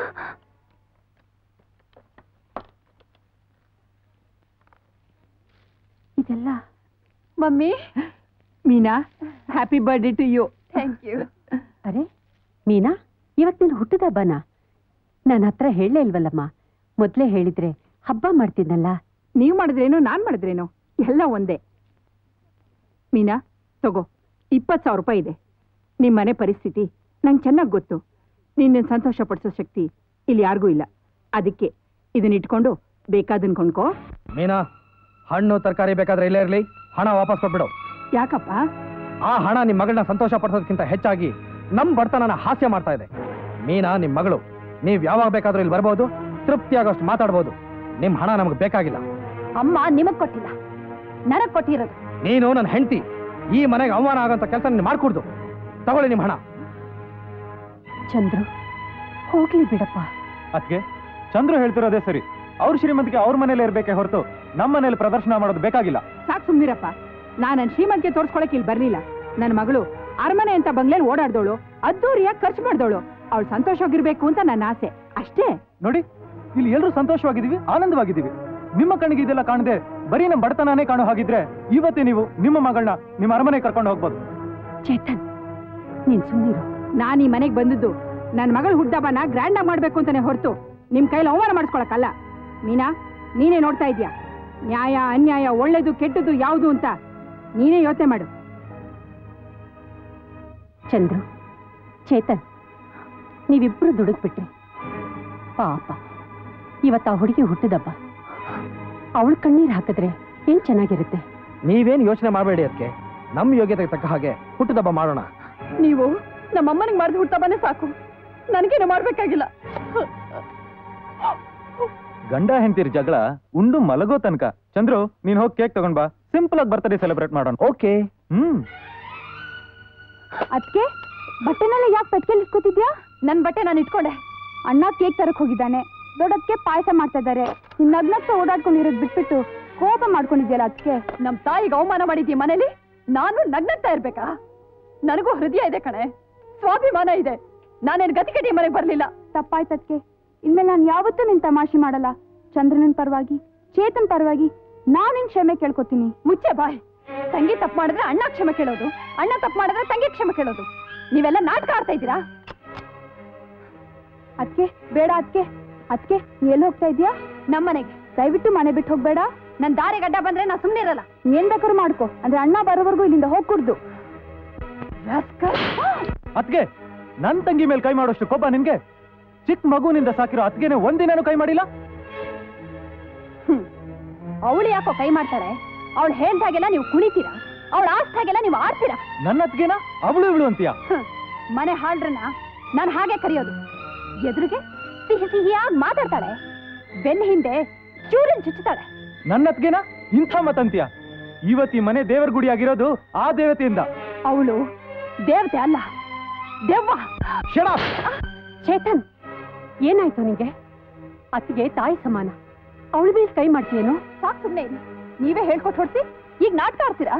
ಇದೆಲ್ಲ mummy Meena happy birthday to you thank you ಅರೆ ಮೀನಾ ಇವತ್ ನಿನ್ ಹುಟ್ಟಿದ ಹಬ್ಬನಾ ನನ್ನ ಹತ್ರ ಹೇಳಲೇ ಇಲ್ವಲ್ಲಮ್ಮ ಮೊದ್ಲೇ ಹೇಳಿದ್ರೆ ಹಬ್ಬ ಮಾಡ್ತಿದ್ನಲ್ಲ ನೀವು ಮಾಡಿದ್ರೇನು ನಾನ್ ಮಾಡಿದ್ರೇನು ಎಲ್ಲ ಒಂದೇ ಮೀನಾ ತಗೋ ಇಪ್ಪತ್ತು ಸಾವಿರ ರೂಪಾಯಿ ಇದೆ ನಿಮ್ಮ ಮನೆ ಪರಿಸ್ಥಿತಿ ನಂಗೆ ಚೆನ್ನಾಗಿ ಗೊತ್ತು ನಿನ್ನ ಸಂತೋಷ ಪಡಿಸೋ ಶಕ್ತಿ ಇಲ್ಲಿ ಯಾರಿಗೂ ಇಲ್ಲ ಅದಕ್ಕೆ ಇದನ್ನ ಇಟ್ಕೊಂಡು ಬೇಕಾದನ್ ಕೊಂಡ್ಕೋ ಮೀನಾ ಹಣ್ಣು ತರಕಾರಿ ಬೇಕಾದ್ರೆ ಇಲ್ಲೇ ಇರ್ಲಿ ಹಣ ವಾಪಸ್ ಕೊಟ್ಬಿಡು ಯಾಕಪ್ಪ ಆ ಹಣ ನಿಮ್ ಮಗಳನ್ನ ಸಂತೋಷ ಪಡಿಸೋದಕ್ಕಿಂತ ಹೆಚ್ಚಾಗಿ ನಮ್ ಬಡತನನ ಹಾಸ್ಯ ಮಾಡ್ತಾ ಇದೆ ಮೀನಾ ನಿಮ್ ಮಗಳು ನೀವ್ ಯಾವಾಗ ಬೇಕಾದ್ರೂ ಇಲ್ಲಿ ಬರ್ಬೋದು ತೃಪ್ತಿಯಾಗೋಷ್ಟು ಮಾತಾಡ್ಬೋದು ನಿಮ್ ಹಣ ನಮ್ಗೆ ಬೇಕಾಗಿಲ್ಲ ಅಮ್ಮ ನಿಮಗ್ ಕೊಟ್ಟಿಲ್ಲ ನನಗ್ ಕೊಟ್ಟಿರೋದು ನೀನು ನನ್ನ ಹೆಂಡತಿ ಈ ಮನೆಗೆ ಅವಮಾನ ಆಗೋಂಥ ಕೆಲಸ ನೀನು ಮಾಡ್ಕೊಡ್ದು ತಗೊಳ್ಳಿ ನಿಮ್ ಹಣ ಚಂದ್ರು ಹೋಗ್ಲಿ ಬಿಡಪ್ಪ ಅದಕ್ಕೆ ಚಂದ್ರು ಹೇಳ್ತಿರೋದೇ ಸರಿ ಅವ್ರ ಶ್ರೀಮಂತಿಗೆ ಅವ್ರ ಮನೇಲಿ ಇರ್ಬೇಕೆ ಹೊರತು ನಮ್ಮ ಮನೇಲಿ ಪ್ರದರ್ಶನ ಮಾಡೋದು ಬೇಕಾಗಿಲ್ಲ ಸಾಕು ಸುಮ್ನಿರಪ್ಪ ನಾನು ನನ್ನ ಶ್ರೀಮಂತಿಗೆ ತೋರ್ಸ್ಕೊಳಕ್ ಇಲ್ಲಿ ಬರ್ಲಿಲ್ಲ ನನ್ನ ಮಗಳು ಅರಮನೆ ಅಂತ ಬಂಗ್ಲೆಯಲ್ಲಿ ಓಡಾಡ್ದವಳು ಅದ್ದೂರಿಯಾಗಿ ಖರ್ಚು ಮಾಡ್ದವಳು ಅವಳು ಸಂತೋಷವಾಗಿರ್ಬೇಕು ಅಂತ ನನ್ನ ಆಸೆ ಅಷ್ಟೇ ನೋಡಿ ಇಲ್ಲಿ ಎಲ್ಲರೂ ಸಂತೋಷವಾಗಿದ್ದೀವಿ ಆನಂದವಾಗಿದ್ದೀವಿ ನಿಮ್ಮ ಕಣ್ಣಿಗೆ ಇದೆಲ್ಲ ಕಾಣದೆ ಬರೀ ನಮ್ಮ ಬಡತನನೇ ಕಾಣೋ ಹಾಗಿದ್ರೆ ಇವತ್ತೇ ನೀವು ನಿಮ್ಮ ಮಗಳನ್ನ ನಿಮ್ಮ ಅರಮನೆ ಕರ್ಕೊಂಡು ಹೋಗ್ಬೋದು ಚೇತನ್ ನೀನ್ ಸುಮ್ಮನಿರು ನಾನು ಈ ಮನೆಗೆ ಬಂದದ್ದು ನನ್ನ ಮಗಳ ಹುಟ್ಟಬ್ಬನ ಗ್ರ್ಯಾಂಡ್ ಆಗಿ ಮಾಡ್ಬೇಕು ಅಂತಾನೆ ಹೊರತು ನಿಮ್ ಕೈಲಿ ಅವಮಾನ ಮಾಡಿಸ್ಕೊಳಕ್ಕಲ್ಲ ಮೀನಾ ನೀನೇ ನೋಡ್ತಾ ಇದೀಯಾ ನ್ಯಾಯ ಅನ್ಯಾಯ ಒಳ್ಳೇದು ಕೆಟ್ಟದ್ದು ಯಾವುದು ಅಂತ ನೀನೇ ಯೋಚನೆ ಮಾಡು ಚಂದ್ರು ಚೇತನ್ ನೀವಿಬ್ರು ದುಡುಕ್ಬಿಟ್ರಿ ಪಾಪ ಇವತ್ತು ಆ ಹುಡುಗಿ ಹುಟ್ಟಿದಬ್ಬ ಅವಳು ಕಣ್ಣೀರ್ ಹಾಕಿದ್ರೆ ಏನ್ ಚೆನ್ನಾಗಿರುತ್ತೆ ನೀವೇನು ಯೋಚನೆ ಮಾಡಬೇಡಿ ಅದಕ್ಕೆ ನಮ್ಮ ಯೋಗ್ಯತೆಗೆ ತಕ್ಕ ಹಾಗೆ ಹುಟ್ಟುದಬ್ಬ ಮಾಡೋಣ ನೀವು ನಮ್ಮಮ್ಮನಿಗೆ ಮಾಡಿದ ಹುಟ್ಟಬನೇ ಸಾಕು ನನಗೇನು ಮಾಡ್ಬೇಕಾಗಿಲ್ಲ ಗಂಡ ಹೆಂಡತಿರ್ ಜಗಳ ಉಂಡು ಮಲಗೋ ತನಕ ಚಂದ್ರು ನೀನ್ ಹೋಗಿ ಕೇಕ್ ತಗೊಂಡ್ ಬಾ ಸಿಂಪಲ್ ಆಗಿ ಬರ್ತ್ಡೇ ಸೆಲೆಬ್ರೇಟ್ ಮಾಡೋಣ ಓಕೆ ಹ್ಮ್ ಅದಕ್ಕೆ ಬಟ್ಟೆನೆಲ್ಲ ಯಾಕೆ ಪೆಟ್ಕೆಲ್ ಇಟ್ಕೋತಿದ್ಯಾ ನನ್ ಬಟ್ಟೆ ನಾನು ಇಟ್ಕೊಂಡೆ ಅಣ್ಣ ಕೇಕ್ ತರಕ್ ಹೋಗಿದ್ದಾನೆ ದೊಡ್ಡದಕ್ಕೆ ಪಾಯಸ ಮಾಡ್ತಾ ಇದ್ದಾರೆ ನಿನ್ ನಗ್ನಗ್ತ ಓಡಾಡ್ಕೊಂಡಿರೋದ್ ಬಿಟ್ಬಿಟ್ಟು ಕೋಪ ಮಾಡ್ಕೊಂಡಿದ್ಯಲ್ಲ ಅದಕ್ಕೆ ನಮ್ ತಾಯಿಗೆ ಅವಮಾನ ಮಾಡಿದ್ಯ ಮನೇಲಿ ನಾನು ನಗ್ನಗ್ತಾ ಇರ್ಬೇಕಾ ನನಗೂ ಹೃದಯ ಇದೆ ಕಣೆ ಸ್ವಾಭಿಮಾನ ಇದೆ ನಾನೇನ್ ಗತಿಗತಿ ಮನೆಗೆ ಬರ್ಲಿಲ್ಲ ತಪ್ಪಾಯ್ತು ಅದಕ್ಕೆ ಇನ್ಮೇಲೆ ನಾನು ಯಾವತ್ತೂ ನಿನ್ ತಮಾಷೆ ಮಾಡಲ್ಲ ಚಂದ್ರನನ್ ಪರವಾಗಿ ಚೇತನ್ ಪರವಾಗಿ ನಾನ್ ನಿನ್ ಕ್ಷಮೆ ಕೇಳ್ಕೊತೀನಿ ಮುಚ್ಚೆ ಬಾಯ್ ತಂಗಿ ತಪ್ಪು ಮಾಡಿದ್ರೆ ಅಣ್ಣ ಕ್ಷಮೆ ಕೇಳೋದು ಅಣ್ಣ ತಪ್ಪು ಮಾಡಿದ್ರೆ ತಂಗಿ ಕ್ಷಮೆ ಕೇಳೋದು ನೀವೆಲ್ಲ ನಾಟಕ ಆಡ್ತಾ ಇದ್ದೀರಾ ಅದಕ್ಕೆ ಬೇಡ ಅದಕ್ಕೆ ಅದಕ್ಕೆ ನೀ ಎಲ್ಲಿ ಹೋಗ್ತಾ ಇದೀಯಾ ನಮ್ಮನೆಗೆ ದಯವಿಟ್ಟು ಮನೆ ಬಿಟ್ಟು ಹೋಗ್ಬೇಡ ನನ್ ದಾರಿ ಗಡ್ಡ ಬಂದ್ರೆ ನಾ ಸುಮ್ನೆ ಇರಲ್ಲ ಏನ್ ಬೇಕಾದ್ರೂ ಮಾಡ್ಕೋ ಅಂದ್ರೆ ಅಣ್ಣ ಬರೋವರೆಗೂ ಇಲ್ಲಿಂದ ಹೋಗ್ಕೂಡ್ದು ಅತ್ಗೆ ನನ್ ತಂಗಿ ಮೇಲೆ ಕೈ ಮಾಡೋಷ್ಟು ಕೋಪ ನಿನ್ಗೆ ಚಿಕ್ಕ ಮಗುನಿಂದ ಸಾಕಿರೋ ಅತ್ಗೆನೆ ಒಂದಿನೂ ಕೈ ಮಾಡಿಲ್ಲ ಅವಳು ಯಾಕೋ ಕೈ ಮಾಡ್ತಾಳೆ ಅವಳು ಹೇಳ್ದಾಗೆಲ್ಲ ನೀವು ಕುಣಿತೀರಾ ಅವಳು ಆಸ್ತಾಗೆಲ್ಲ ನೀವು ಆಡ್ತೀರಾ ನನ್ನ ಅತ್ಗೆನ ಅವಳು ಇವಳು ಅಂತೀಯ ಹ್ಮ್. ಮನೆ ಹಾಳ್ರನ್ನ ನಾನು ಹಾಗೆ ಕರೆಯೋದು ಎದುರಿಗೆ ಸಿಹಿ ಸಿಹಿಯಾಗಿ ಮಾತಾಡ್ತಾಳೆ ಬೆನ್ನ ಹಿಂದೆ ಚೂರಿನ ಚುಚ್ಚುತ್ತಾಳೆ ನನ್ನ ಅತ್ಗೆನ ಇಂಥ ಮತಂತೀಯ ಇವತ್ತು ಈ ಮನೆ ದೇವರ ಗುಡಿ ಆಗಿರೋದು ಆ ದೇವತೆಯಿಂದ ಅವಳು ದೇವತೆ ಅಲ್ಲ ದೆವ್ವ ಚೇತನ್ ಏನಾಯ್ತು ನಿಂಗೆ ಅತ್ತಿಗೆ ತಾಯಿ ಸಮಾನ ಅವಳ ಮೇಲೆ ಕೈ ಮಾಡ್ತೀಯೇನು ಸಾಕು ಸುಮ್ಮನೆ ಇರಿ ನೀವೇ ಹೇಳ್ಕೊಟ್ ಹೊಡ್ಸಿ ಈಗ ನಾಟಕ ಆಡ್ತೀರಾ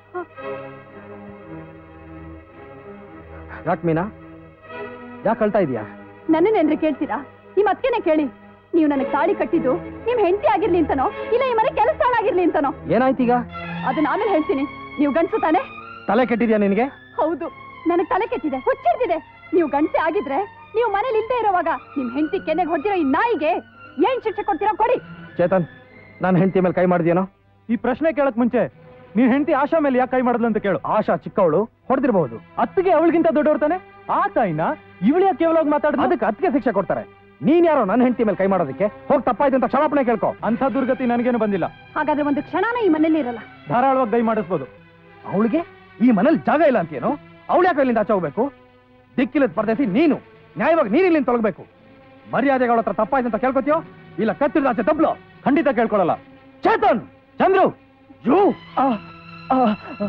ಯಾಕೆ ಮೀನಾ ಯಾಕೆ ಅಳ್ತಾ ಇದೀಯಾ ನನ್ನನ್ನೇನ್ರಿ ಕೇಳ್ತೀರಾ ನಿಮ್ಮ ಅತ್ತಿಗೆನೆ ಕೇಳಿ ನೀವು ನನಗೆ ತಾಳಿ ಕಟ್ಟಿದ್ದು ನಿಮ್ ಹೆಂಡತಿ ಆಗಿರ್ಲಿ ಅಂತನೋ ಇಲ್ಲ ಈ ಮನೆ ಕೆಲಸ ಆಗಿರ್ಲಿ ಅಂತನೋ ಏನಾಯ್ತೀಗ ಅದನ್ನ ಆಮೇಲೆ ಹೇಳ್ತೀನಿ ನೀವು ಗಂಡಸು ತಾನೆ ತಲೆ ಕೆಟ್ಟಿದ್ಯಾ ನಿನಗೆ ಹೌದು ನನಗೆ ತಲೆ ಕೆಟ್ಟಿದೆ ಹುಚ್ಚಿರ್ತಿದೆ ನೀವು ಗಂಡಸೆ ಆಗಿದ್ರೆ ನೀವು ಮನೇಲಿ ಇಲ್ದೇ ಇರೋವಾಗ ನಿಮ್ ಹೆಂಡತಿ ಕೆನೆಗೆ ಹೊಡೆದಿರೋ ಈ ನಾಯಿಗೆ ಏನ್ ಶಿಕ್ಷೆ ಕೊಡ್ತೀರಾ ಕೊಡಿ ಚೇತನ್ ನಾನು ಹೆಂಡತಿ ಮೇಲೆ ಕೈ ಮಾಡಿದ್ಯೇನೋ ಈ ಪ್ರಶ್ನೆ ಕೇಳಕ್ ಮುಂಚೆ ನೀನ್ ಹೆಂಡತಿ ಆಶಾ ಮೇಲೆ ಯಾಕೆ ಕೈ ಮಾಡಿದ್ಲು ಅಂತ ಕೇಳು ಆಶಾ ಚಿಕ್ಕವಳು ಹೊಡೆದಿರಬಹುದು ಅತ್ತಿಗೆ ಅವಳಿಗಿಂತ ದೊಡ್ಡವ್ರ ತಾನೆ ಆ ತಾಯಿನ ಇವಳು ಯಾಕೆ ಕೇವಲ ಮಾತಾಡಿದ ಅದಕ್ಕೆ ಅದಕ್ಕೆ ಶಿಕ್ಷೆ ಕೊಡ್ತಾರೆ ನೀನ್ ಯಾರೋ ನನ್ನ ಹೆಂಡತಿ ಮೇಲೆ ಕೈ ಮಾಡೋದಕ್ಕೆ ಹೋಗಿ ತಪ್ಪಾಯ್ತು ಅಂತ ಕ್ಷಮಾಪಣೆ ಕೇಳ್ಕೊ ಅಂಥ ದುರ್ಗತಿ ನನಗೇನು ಬಂದಿಲ್ಲ ಹಾಗಾದ್ರೆ ಒಂದು ಕ್ಷಣನೂ ಈ ಮನೇಲಿ ಇರಲ್ಲ ಧಾರಾಳವಾಗಿ ದಯ ಮಾಡಿಸ್ಬೋದು ಅವಳಿಗೆ ಈ ಮನೇಲಿ ಜಾಗ ಇಲ್ಲ ಅಂತೀನೋ ಅವಳು ಯಾಕೆ ಇಲ್ಲಿಂದ ಆಚೆ ಹೋಗ್ಬೇಕು ದಿಕ್ಕಿಲ್ಲದ ಪರದೇಸಿ ನೀನು ನ್ಯಾಯವಾಗಿ ನೀನು ಇಲ್ಲಿಂದ ತೊಲಗಬೇಕು ಮರ್ಯಾದೆಗಳ ಹತ್ರ ತಪ್ಪಾಯ್ತು ಅಂತ ಕೇಳ್ಕೊತೀಯೋ ಇಲ್ಲ ಕತ್ತಿರದ ಆಚೆ ತಬ್ಲು ಖಂಡಿತ ಕೇಳ್ಕೊಳಲ್ಲ ಚೇತನ್ ಚಂದ್ರು ಯು ಆ, ಆ, ಆ.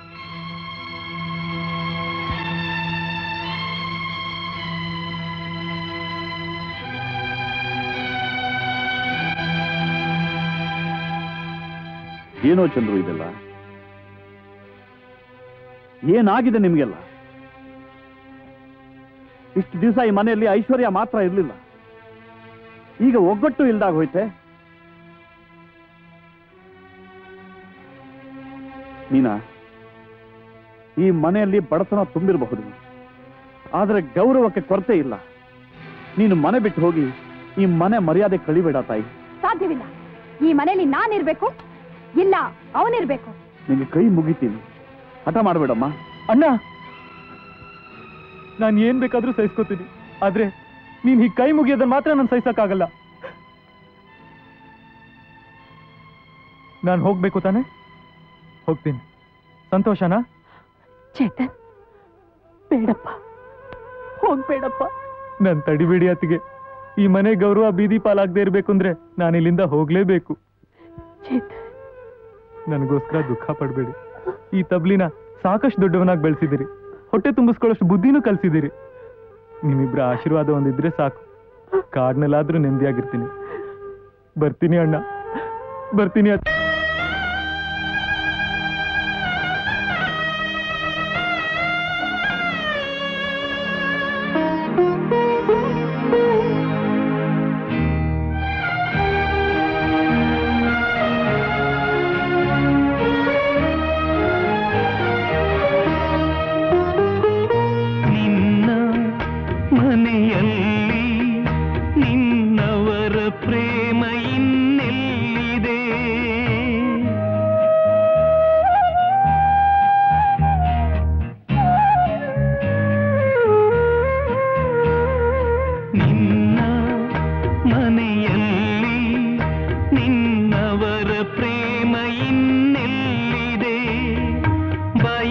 ಏನೋ ಚಂದ್ರು ಇದೆಲ್ಲ ಏನಾಗಿದೆ ನಿಮ್ಗೆಲ್ಲ ಇಷ್ಟು ದಿವಸ ಈ ಮನೆಯಲ್ಲಿ ಐಶ್ವರ್ಯ ಮಾತ್ರ ಇರಲಿಲ್ಲ ಈಗ ಒಗ್ಗಟ್ಟು ಇಲ್ದಾಗ ಹೋಯ್ತೆ ನೀನಾ ಈ ಮನೆಯಲ್ಲಿ ಬಡತನ ತುಂಬಿರಬಹುದು ಆದರೆ ಗೌರವಕ್ಕೆ ಕೊರತೆ ಇಲ್ಲ ನೀನು ಮನೆ ಬಿಟ್ಟು ಹೋಗಿ ಈ ಮನೆ ಮರ್ಯಾದೆ ಕಳಿಬೇಡ ತಾಯಿ ಸಾಧ್ಯವಿಲ್ಲ ಈ ಮನೇಲಿ ನಾನಿರ್ಬೇಕು ಇಲ್ಲ ಅವನಿರ್ಬೇಕು ನಿಂಗೆ ಕೈ ಮುಗಿತೀನಿ ಹಠ ಮಾಡಬೇಡಮ್ಮ ಅಣ್ಣ ನಾನು ಏನ್ ಬೇಕಾದ್ರೂ ಸಹಿಸ್ಕೋತೀನಿ ಆದ್ರೆ ನೀನ್ ಈ ಕೈ ಮುಗಿಯೋದನ್ನ ಮಾತ್ರ ನಾನು ಸಹಿಸಕ್ಕಾಗಲ್ಲ ನಾನು ಹೋಗ್ಬೇಕು ತಾನೆ ಹೋಗ್ತೀನಿ ಸಂತೋಷನಾ ಚೇತನ್ ಬೇಡಪ್ಪ ಹೋಗ್ಬೇಡಪ್ಪ ನನ್ ತಡಿಬೇಡಿ ಅತ್ತಿಗೆ ಈ ಮನೆ ಗೌರವ ಬೀದಿ ಪಾಲಾಗದೆ ಇರ್ಬೇಕು ಅಂದ್ರೆ ನಾನು ಇಲ್ಲಿಂದ ಹೋಗ್ಲೇಬೇಕು ಚೇತನ್ ನನಗೋಸ್ಕರ ದುಃಖ ಪಡ್ಬೇಡಿ ಈ ತಬ್ಲಿನ ಸಾಕಷ್ಟು ದೊಡ್ಡವನಾಗಿ ಬೆಳೆಸಿದಿರಿ ಹೊಟ್ಟೆ ತುಂಬಿಸ್ಕೊಳ್ಳೋಷ್ಟು ಬುದ್ಧಿನೂ ಕಲ್ಸಿದಿರಿ ನಿಮ್ಮಿಬ್ರ ಆಶೀರ್ವಾದ ಒಂದಿದ್ರೆ ಸಾಕು ಕಾಡ್ನಲ್ಲಾದ್ರೂ ನೆಮ್ಮದಿಯಾಗಿರ್ತೀನಿ ಬರ್ತೀನಿ ಅಣ್ಣ ಬರ್ತೀನಿ ಅತ್ತ ನಿನ್ನ ಮನೆಯಲ್ಲಿ ನಿನ್ನವರ ಪ್ರೇಮ ಇನ್ನೆಲ್ಲಿದೆ ನಿನ್ನ ಮನೆಯಲ್ಲಿ ನಿನ್ನವರ ಪ್ರೇಮ ಇನ್ನೆಲ್ಲಿದೆ ಬಯ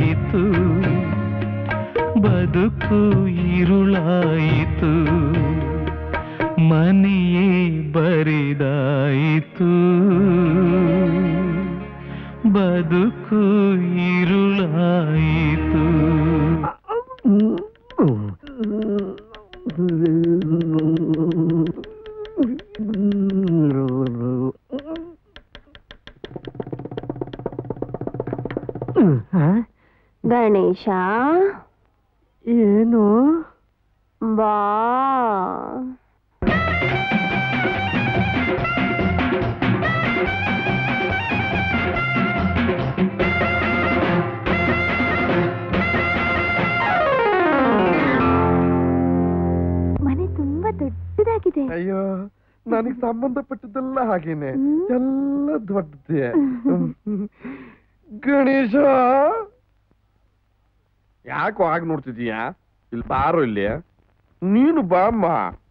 ಬರಿದಾಯಿತು ಬದುಕು ഇരുളാಯಿತು ಮನೆಯೇ ಬರಿದಾಯಿತು ಬದುಕು ഇരുളಾಯಿತು ಗಣೇಶ ಏನು ಬಾ ಮನೆ ತುಂಬಾ ದೊಡ್ಡದಾಗಿದೆ ಅಯ್ಯೋ ನನಗೆ ಸಂಬಂಧಪಟ್ಟಿದ್ದೆಲ್ಲ ಹಾಗೇನೆ ಎಲ್ಲ ದೊಡ್ಡದೇ ಗಣೇಶ ಯಾಕೋ ಹಾಗೆ ನೋಡ್ತಿದೀಯಾ ಇಲ್ಲಿ ಬಾರೋ ಇಲ್ಲಿ ನೀನು ಬಾಮ್ಮ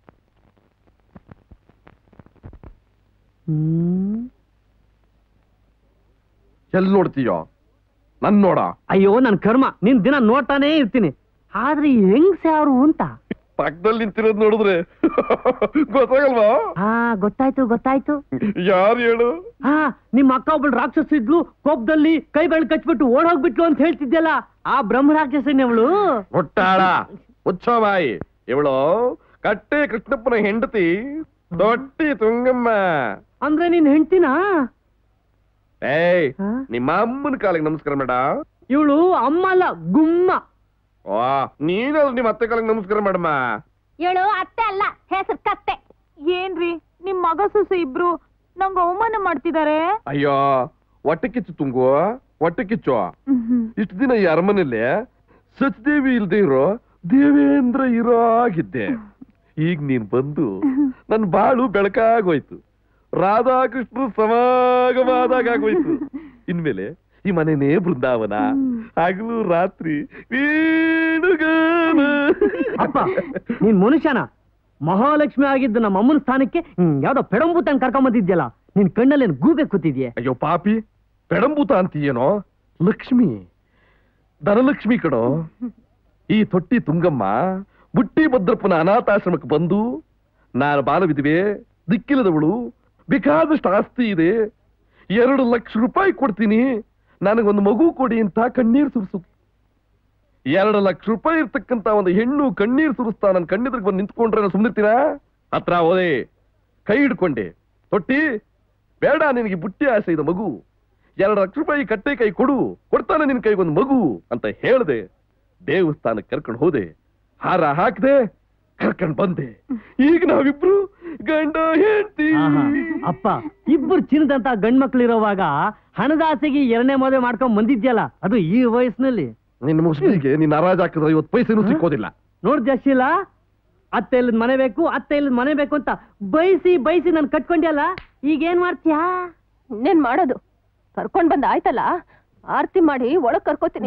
ಎಲ್ಲಿ ನೋಡ್ತೀಯೋ ನನ್ ನೋಡ ಅಯ್ಯೋ ನನ್ ಕರ್ಮ ನಿನ್ ದಿನ ನೋಡ್ತಾನೇ ಇರ್ತೀನಿ ಆದ್ರೆ ಈ ಹೆಂಗ್ಸೆ ಅವ್ರು ಅಂತ ಪಕ್ಕದಲ್ಲಿ ನಿಂತಿರೋದ್ ನೋಡಿದ್ರೆ ಗೊತ್ತಾಗಲ್ವಾ ಹಾ ಗೊತ್ತಾಯ್ತು ಗೊತ್ತಾಯ್ತು ಯಾರು ಹೇಳು ಹಾ ನಿಮ್ಮ ಅಕ್ಕ ಒಬ್ಬಳು ರಾಕ್ಷಸ ಇದ್ಲು ಕೋಪದಲ್ಲಿ ಕೈ ಬೆಳ್ ಕಚ್ಬಿಟ್ಟು ಓಡ್ ಹೋಗ್ಬಿಟ್ಲು ಅಂತ ಹೇಳ್ತಿದ್ಯಲ್ಲ ಆ ಬ್ರಹ್ಮ ರಾಕ್ಷಸನವಳು ಮುಟ್ಟಾಳ ಉತ್ಸವಾಯಿ ಇವಳು ಕಟ್ಟೆ ಕೃಷ್ಣಪ್ಪನ ಹೆಂಡತಿ ದೊಡ್ಡಿ ತುಂಗಮ್ಮ ಅಂದ್ರೆ ನೀನ್ ಹೆಂಡ್ತಿನಾ ಏಯ್ ನಿಮ್ಮ ಅಮ್ಮನ ಕಾಲಿಗೆ ನಮಸ್ಕಾರ ಮೇಡ ಇವಳು ಅಮ್ಮ ಅಲ್ಲ ಗುಮ್ಮ ವಾ ನೀನಲ್ಲ ನಿಮ್ಮ ಅತ್ತೆ ಕಾಲಿಗೆ ನಮಸ್ಕಾರ ಮೇಡಮ್ಮ ಹೇಳು ಅತ್ತೆ ಅಲ್ಲ ಹೆಸರು ಕತ್ತೆ ಏನ್ರಿ ನಿಮ್ ಮಗ ಸೊಸೆ ಇಬ್ರು ನಂಗೆ ಅವಮಾನ ಮಾಡ್ತಿದ್ದಾರೆ ಅಯ್ಯೋ ಹೊಟ್ಟೆ ಕಿಚ್ಚು ತುಂಬು ಹೊಟ್ಟೆ ಕಿಚ್ಚು ಇಷ್ಟು ದಿನ ಈ ಅರಮನೆಯಲ್ಲಿ ಸಚ್ದೇವಿ ಇಲ್ದೇ ಇರೋ ದೇವೇಂದ್ರ ಇರೋ ಆಗಿದ್ದೆ ಈಗ ನೀನ್ ಬಂದು ನನ್ ಬಾಳು ಬೆಳಕಾಗೋಯ್ತು ರಾಧಾಕೃಷ್ಣ ಸಮಾಗವಾದಾಗ ಆಗೋಯ್ತು ಇನ್ಮೇಲೆ ಈ ಮನೆನೇ ಬೃಂದಾವನ ಹಗಲು ರಾತ್ರಿ ವೇಣುಗಾನ ಅಪ್ಪ ನೀನ್ ಮನುಷ್ಯನ ಮಹಾಲಕ್ಷ್ಮಿ ಆಗಿದ್ದು ನಮ್ಮ ಅಮ್ಮನ ಸ್ಥಾನಕ್ಕೆ ಹ್ಮ್, ಯಾವ್ದೋ ಪೆಡಂಬೂತಂಗ್ ಕರ್ಕೊಂಡ್ ಬಂದಿದ್ಯಲ್ಲ ನಿನ್ ಕಣ್ಣಲ್ಲಿ ಏನ್ ಗೂಬೆ ಕೂತಿದ್ಯೆ ಅಯ್ಯೋ ಪಾಪಿ ಪೆಡಂಬೂತ ಅಂತೀಯೇನೋ ಲಕ್ಷ್ಮಿ ಧನಲಕ್ಷ್ಮಿ ಕಡೋ ಈ ತೊಟ್ಟಿ ತುಂಗಮ್ಮ ಬುಟ್ಟಿ ಭದ್ರಪ್ಪನ ಅನಾಥಾಶ್ರಮಕ್ಕೆ ಬಂದು ನಾನು ಬಾಲವಿದ್ವೆ ದಿಕ್ಕಿಲ್ಲದವಳು ಬೇಕಾದಷ್ಟು ಆಸ್ತಿ ಇದೆ ಎರಡು ಲಕ್ಷ ರೂಪಾಯಿ ಕೊಡ್ತೀನಿ ನನಗೊಂದು ಮಗು ಕೊಡಿ ಅಂತ ಕಣ್ಣೀರು ಸುರಿಸು ಎರಡು ಲಕ್ಷ ರೂಪಾಯಿ ಇರ್ತಕ್ಕಂತ ಒಂದು ಹೆಣ್ಣು ಕಣ್ಣೀರು ಸುರಿಸ್ತಾ ನನ್ನ ಕಣ್ಣಿದ್ರಿಗೆ ಬಂದು ನಿಂತ್ಕೊಂಡ್ರೆ ನಾನು ಸುಮ್ಮನಿರ್ತೀರಾ ಹತ್ರ ಹೋದೆ ಕೈ ಹಿಡ್ಕೊಂಡೆ ತೊಟ್ಟಿ ಬೇಡ ನಿನಗೆ ಬುಟ್ಟಿ ಆಸೆ ಇದೆ ಮಗು ಎರಡು ಲಕ್ಷ ರೂಪಾಯಿ ಕಟ್ಟೆ ಕೈ ಕೊಡು ಕೊಡ್ತಾನೆ ನಿನ್ ಕೈಗೊಂದು ಮಗು ಅಂತ ಹೇಳ್ದೆ ದೇವಸ್ಥಾನಕ್ಕೆ ಕರ್ಕೊಂಡು ಹೋದೆ ಹಾರ ಹಾಕ್ದೆ ಕರ್ಕೊಂಡ್ ಬಂದೆ ಈಗ ನಾವಿಬ್ರು ಗಂಡ ಹೆಂಡತಿ ಆಹಾ, ಅಪ್ಪ ಇಬ್ಬರು ಚಿನ್ನದಂತ ಗಂಡ್ಮಕ್ಳು ಇರೋವಾಗ ಹಣದ ಆಸೆಗೆ ಎರಡನೇ ಮದುವೆ ಮಾಡ್ಕೊಂಡ್ ಬಂದಿದ್ಯಲ್ಲ ಅದು ಈ ವಯಸ್ಸಿನಲ್ಲಿ ನಿನ್ನ ಮುಸ್ಲಿಗೆ ನೀನ್ ಹರಾಜ್ ಹಾಕಿದ್ರೆ ಇವತ್ತು ಪೈಸೆನೂ ಸಿಕ್ಕೋದಿಲ್ಲ ನೋಡ್ ಜಶೀಲ ಅತ್ತೆ ಇಲ್ಲದ ಮನೆ ಬೇಕು ಅತ್ತೆ ಇಲ್ಲದ ಮನೆ ಬೇಕು ಅಂತ ಬಯಸಿ ಬಯಸಿ ನನ್ ಕಟ್ಕೊಂಡ್ಯಲ್ಲ ಈಗ ಏನ್ ಮಾಡ್ತೀಯಾ ಇನ್ನೇನ್ ಮಾಡೋದು ಕರ್ಕೊಂಡ್ ಬಂದ ಆಯ್ತಲ್ಲ ಆರ್ತಿ ಮಾಡಿ ಒಳಗ್ ಕರ್ಕೋತೀನಿ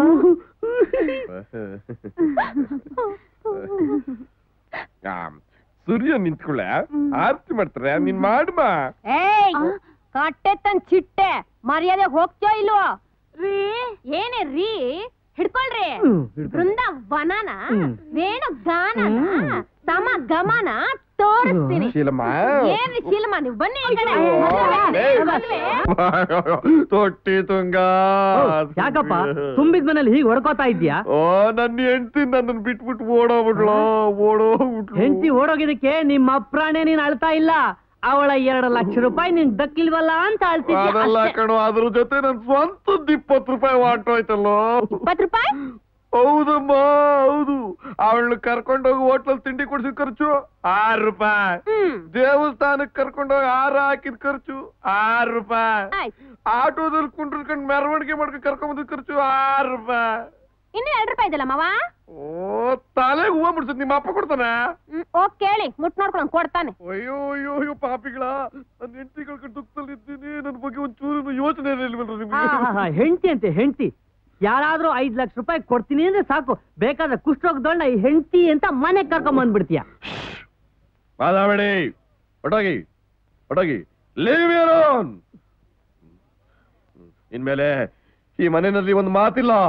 ಆ, ಸೂರ್ಯ ನಿಂತ್ಕೊಳ್ಳ ಆರ್ತಿ ಮಾಡ್ತಾರೆ ನೀನ್ ಮಾಡ್ಮ ಏಯ್ ಕಟ್ಟೆ ತನ್ ಚಿಟ್ಟೆ ಮರ್ಯಾದೆ ಹೋಗ್ತೀಯೋ ಇಲ್ವೋ ರೀ ಏನೇ ರೀ ಹಿಡ್ಕೊಳ್ರಿ ಹ್ಮ್, ಹಿಡ್ಕೊಂಡೆ. ಬೃಂದ ವನನ ಹ್ಮ್. ವೇಣು ಗಾನನ ಹ್ಮ್. ತಮ ಗಮನ ತೋರಿಸ್ತೀನಿ ಶೀಲಮ್ಮ ಏನ್ರಿ ಶೀಲಮ್ಮ ನೀವು ಬನ್ನಿ ಈ ಕಡೆ. ಅಯ್ಯೋ, ಮದ್ವೆ, ಏಯ್. ಮದ್ವೆ. ತೊಟ್ಟಿ ತುಂಗ ಯಾಕಪ್ಪ ತುಂಬಿದ ಮನೇಲಿ ಹೀಗೆ ಹೊಡ್ಕೋತಾ ಇದ್ಯಾ ಓ ನನ್ನ ಹೆಂಡತಿ ನನ್ನನ್ನು ಬಿಟ್ಬಿಟ್ಟು ಓಡೋಗ್ಬಿಟ್ಲು ಓಡೋಗ್ಬಿಟ್ಲು ಹೆಂಡತಿ ಓಡೋಗಿದಕ್ಕೆ ನಿಮ್ಮ ಅಪ್ರಾಣೆ ನೀನ್ ಅಳ್ತಾ ಇಲ್ಲ ಅವಳ ಎರಡು ಲಕ್ಷ ರೂಪಾಯಿ ನಿನ್ ದಕ್ಕಿಲ್ವಲ್ಲ ಅಂತ ಅದಲ್ಲ ಅಳ್ತಿದ್ಯಾ ಕಣೋ ಅದ್ರ ಜೊತೆ ನನ್ ಸ್ವಂತದ್ ಇಪ್ಪತ್ತು ರೂಪಾಯಿ ಹೊರ್ಟೋಯ್ತಲ್ಲೋ ಇಪ್ಪತ್ತು ರೂಪಾಯಿ ಹೌದಮ್ಮ ಹೌದು ಅವಳನ್ನ ಕರ್ಕೊಂಡೋಗಿ ಹೋಟ್ಲಲ್ಲಿ ತಿಂಡಿ ಕೊಡ್ಸಿದ ಖರ್ಚು ಆರು ರೂಪಾಯಿ ಹ್ಮ್ ದೇವಸ್ಥಾನಕ್ಕೆ ಕರ್ಕೊಂಡೋಗಿ ಹಾರ ಹಾಕಿದ ಖರ್ಚು ಆರು ರೂಪಾಯಿ ಆಯ್ತು ಆಟೋದಲ್ಲಿ ಕುಂಡ್ರಿಸ್ಕೊಂಡು ಮೆರವಣಿಗೆ ಮಾಡ್ಕೊಂಡು ಕರ್ಕೊಂಡ್ ಬಂದಿದ್ ಖರ್ಚು ಆರು ರೂಪಾಯಿ ಇನ್ನು ಎರಡು ರೂಪಾಯಿ ಇದೆಲ್ಲ ಮಾವ ಓ ತಲೆಗೆ ಹೂವ ಮುಡ್ಸದ್ ನಿಮ್ಮ ಅಪ್ಪ ಕೊಡ್ತಾನ ಹ್ಮ್, ಹೋಗ್ ಕೇಳಿ ಮುಟ್ ನೋಡ್ಕೊಂಡು ಕೊಡ್ತಾನೆ ಅಯ್ಯೋ ಅಯ್ಯೋ ಅಯ್ಯೋ ಪಾಪಿಗಳ ನನ್ನ ಹೆಂಡತಿ ಕಳ್ಕೊಂಡು ದುಃಖದಲ್ಲಿ ಇದ್ದೀನಿ ನನ್ನ ಬಗ್ಗೆ ಒಂಚೂರು ಯೋಚನೆ ಇಲ್ವಲ್ರಿ ನಿಮ್ಗೆ ಹೆಂಡತಿ ಅಂತೆ ಹೆಂಡತಿ ಯಾರಾದ್ರೂ ಐದ್ ಲಕ್ಷ ರೂಪಾಯಿ ಕೊಡ್ತೀನಿ ಅಂದ್ರೆ ಸಾಕು ಬೇಕಾದ್ರೆ ಕುಷ್ಠರೋಗದೊಂಡ ಈ ಹೆಂಡತಿ ಅಂತ ಮನೆಗ್ ಕರ್ಕೊಂಡ್ ಬಂದ್ಬಿಡ್ತೀಯ ಮಾತಾಬೇಡಿ ಹೊಟ್ಟೋಗಿ ಹೊಟ್ಟೋಗಿ ಲೀವ್ ಇನ್ಮೇಲೆ ಈ ಮನೆಯಲ್ಲಿ ಒಂದು ಮಾತಿಲ್ಲ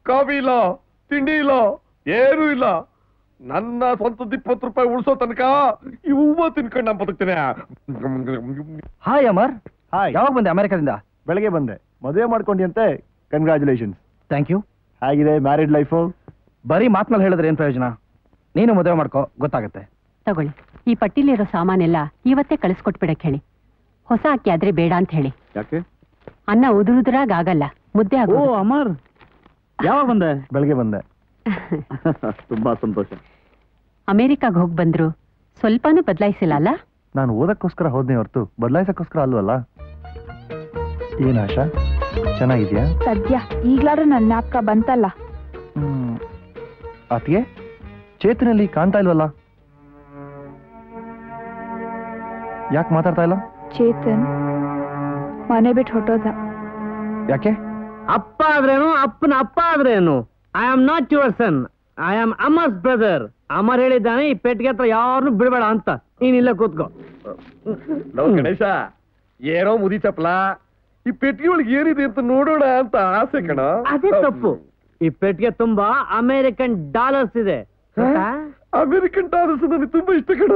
ಕಾಫಿ ಇಲ್ಲ ತಿಂಡಿ ಇಲ್ಲ ಏನೂ ಇಲ್ಲ ನನ್ನ ಸ್ವಂತದ ಇಪ್ಪತ್ತು ರೂಪಾಯಿ ಉಳಿಸೋ ತನಕ ಈ ಹೂವ ತಿನ್ಕೊಂಡು ನಾನು ಬದುಕ್ತೇನೆ ಹಾಯ್ ಅಮರ್ ಹಾಯ್ ಯಾವಾಗ ಬಂದೆ ಅಮೆರಿಕದಿಂದ ಬೆಳಗ್ಗೆ ಬಂದೆ ಮದುವೆ ಮಾಡ್ಕೊಂಡಿಯಂತೆ ಕಂಗ್ರ್ಯಾಚುಲೇಷನ್ಸ್ ಥ್ಯಾಂಕ್ ಯು ಹೇಗಿದೆ ಮ್ಯಾರಿಡ್ ಲೈಫು ಬರೀ ಮಾತ್ನಲ್ಲಿ ಹೇಳಿದ್ರೆ ಏನ್ ಪ್ರಯೋಜನ ನೀನು ಮದುವೆ ಮಾಡ್ಕೋ ಗೊತ್ತಾಗುತ್ತೆ ತಗೊಳ್ಳಿ ಈ ಪಟ್ಟಿಲಿರೋ ಸಾಮಾನೆಲ್ಲ ಇವತ್ತೇ ಕಳಿಸ್ಕೊಟ್ಬಿಡಕ್ ಹೇಳಿ ಹೊಸ ಅಕ್ಕಿ ಆದ್ರೆ ಬೇಡ ಅಂತ ಹೇಳಿ ಯಾಕೆ ಅನ್ನ ಉದುರುದ್ರಾಗ ಆಗಲ್ಲ ಮುದ್ದೆ ಆಗೋ ಅಮರ್ ಯಾವಾಗ ಬಂದೆ ಬೆಳಗ್ಗೆ ಬಂದೆ ತುಂಬಾ ಸಂತೋಷ ಅಮೆರಿಕಾಗ್ ಹೋಗ್ ಬಂದ್ರು ಸ್ವಲ್ಪನೂ ಬದಲಾಯಿಸಿಲ್ಲ ಅಲ್ಲ ನಾನು ಓದಕ್ಕೋಸ್ಕರ ಹೋದ್ನೆ ಹೊರತು ಬದಲಾಯಿಸಕ್ಕೋಸ್ಕರ ಅಲ್ವಲ್ಲ ಏನ್ ಆಶಾ ಚೆನ್ನಾಗಿದ್ಯಾ ಸದ್ಯ ಈಗ್ಲಾದ್ರೂ ನನ್ನ ಜ್ಞಾಪಕ ಬಂತಲ್ಲ ಹ್ಮ್ ಅತಿಗೆ ಚೇತನಲ್ಲಿ ಕಾಣ್ತಾ ಇಲ್ವಲ್ಲ ಯಾಕೆ ಮಾತಾಡ್ತಾ ಇಲ್ಲ ಚೇತನ್ ಮನೆ ಬಿಟ್ಟು ಹೊಟ್ಟೋದ ಯಾಕೆ ಅಪ್ಪ ಆದ್ರೇನು ಅಪ್ಪನ ಅಪ್ಪ ಆದ್ರೇನು I am not your son I am Amar's brother Amar ಹೇಳಿದ್ದಾನೆ ಈ ಪೆಟ್ಟಿಗೆ ಹತ್ರ ಯಾರನ್ನು ಬಿಡಬೇಡ ಅಂತ ನೀನಿಲ್ಲ ಕೂತ್ಕೋ ನಾವು ಗಣೇಶ ಏನೋ ಮುದಿ ಚಪ್ಲ ಈ ಪೆಟ್ಟಿಗೆ ಒಳಗೆ ಏನಿದೆ ಅಂತ ನೋಡೋಣ ಅಂತ ಆಸೆ ಕಣ ಅದೇ ತಪ್ಪು ಈ ಪೆಟ್ಟಿಗೆ ತುಂಬಾ ಅಮೆರಿಕನ್ ಡಾಲರ್ಸ್ ಇದೆ ಗೊತ್ತಾ? ಅಮೆರಿಕನ್ ಡಾಲರ್ಸ್ ನನಗೆ ತುಂಬಾ ಇಷ್ಟ ಕಣ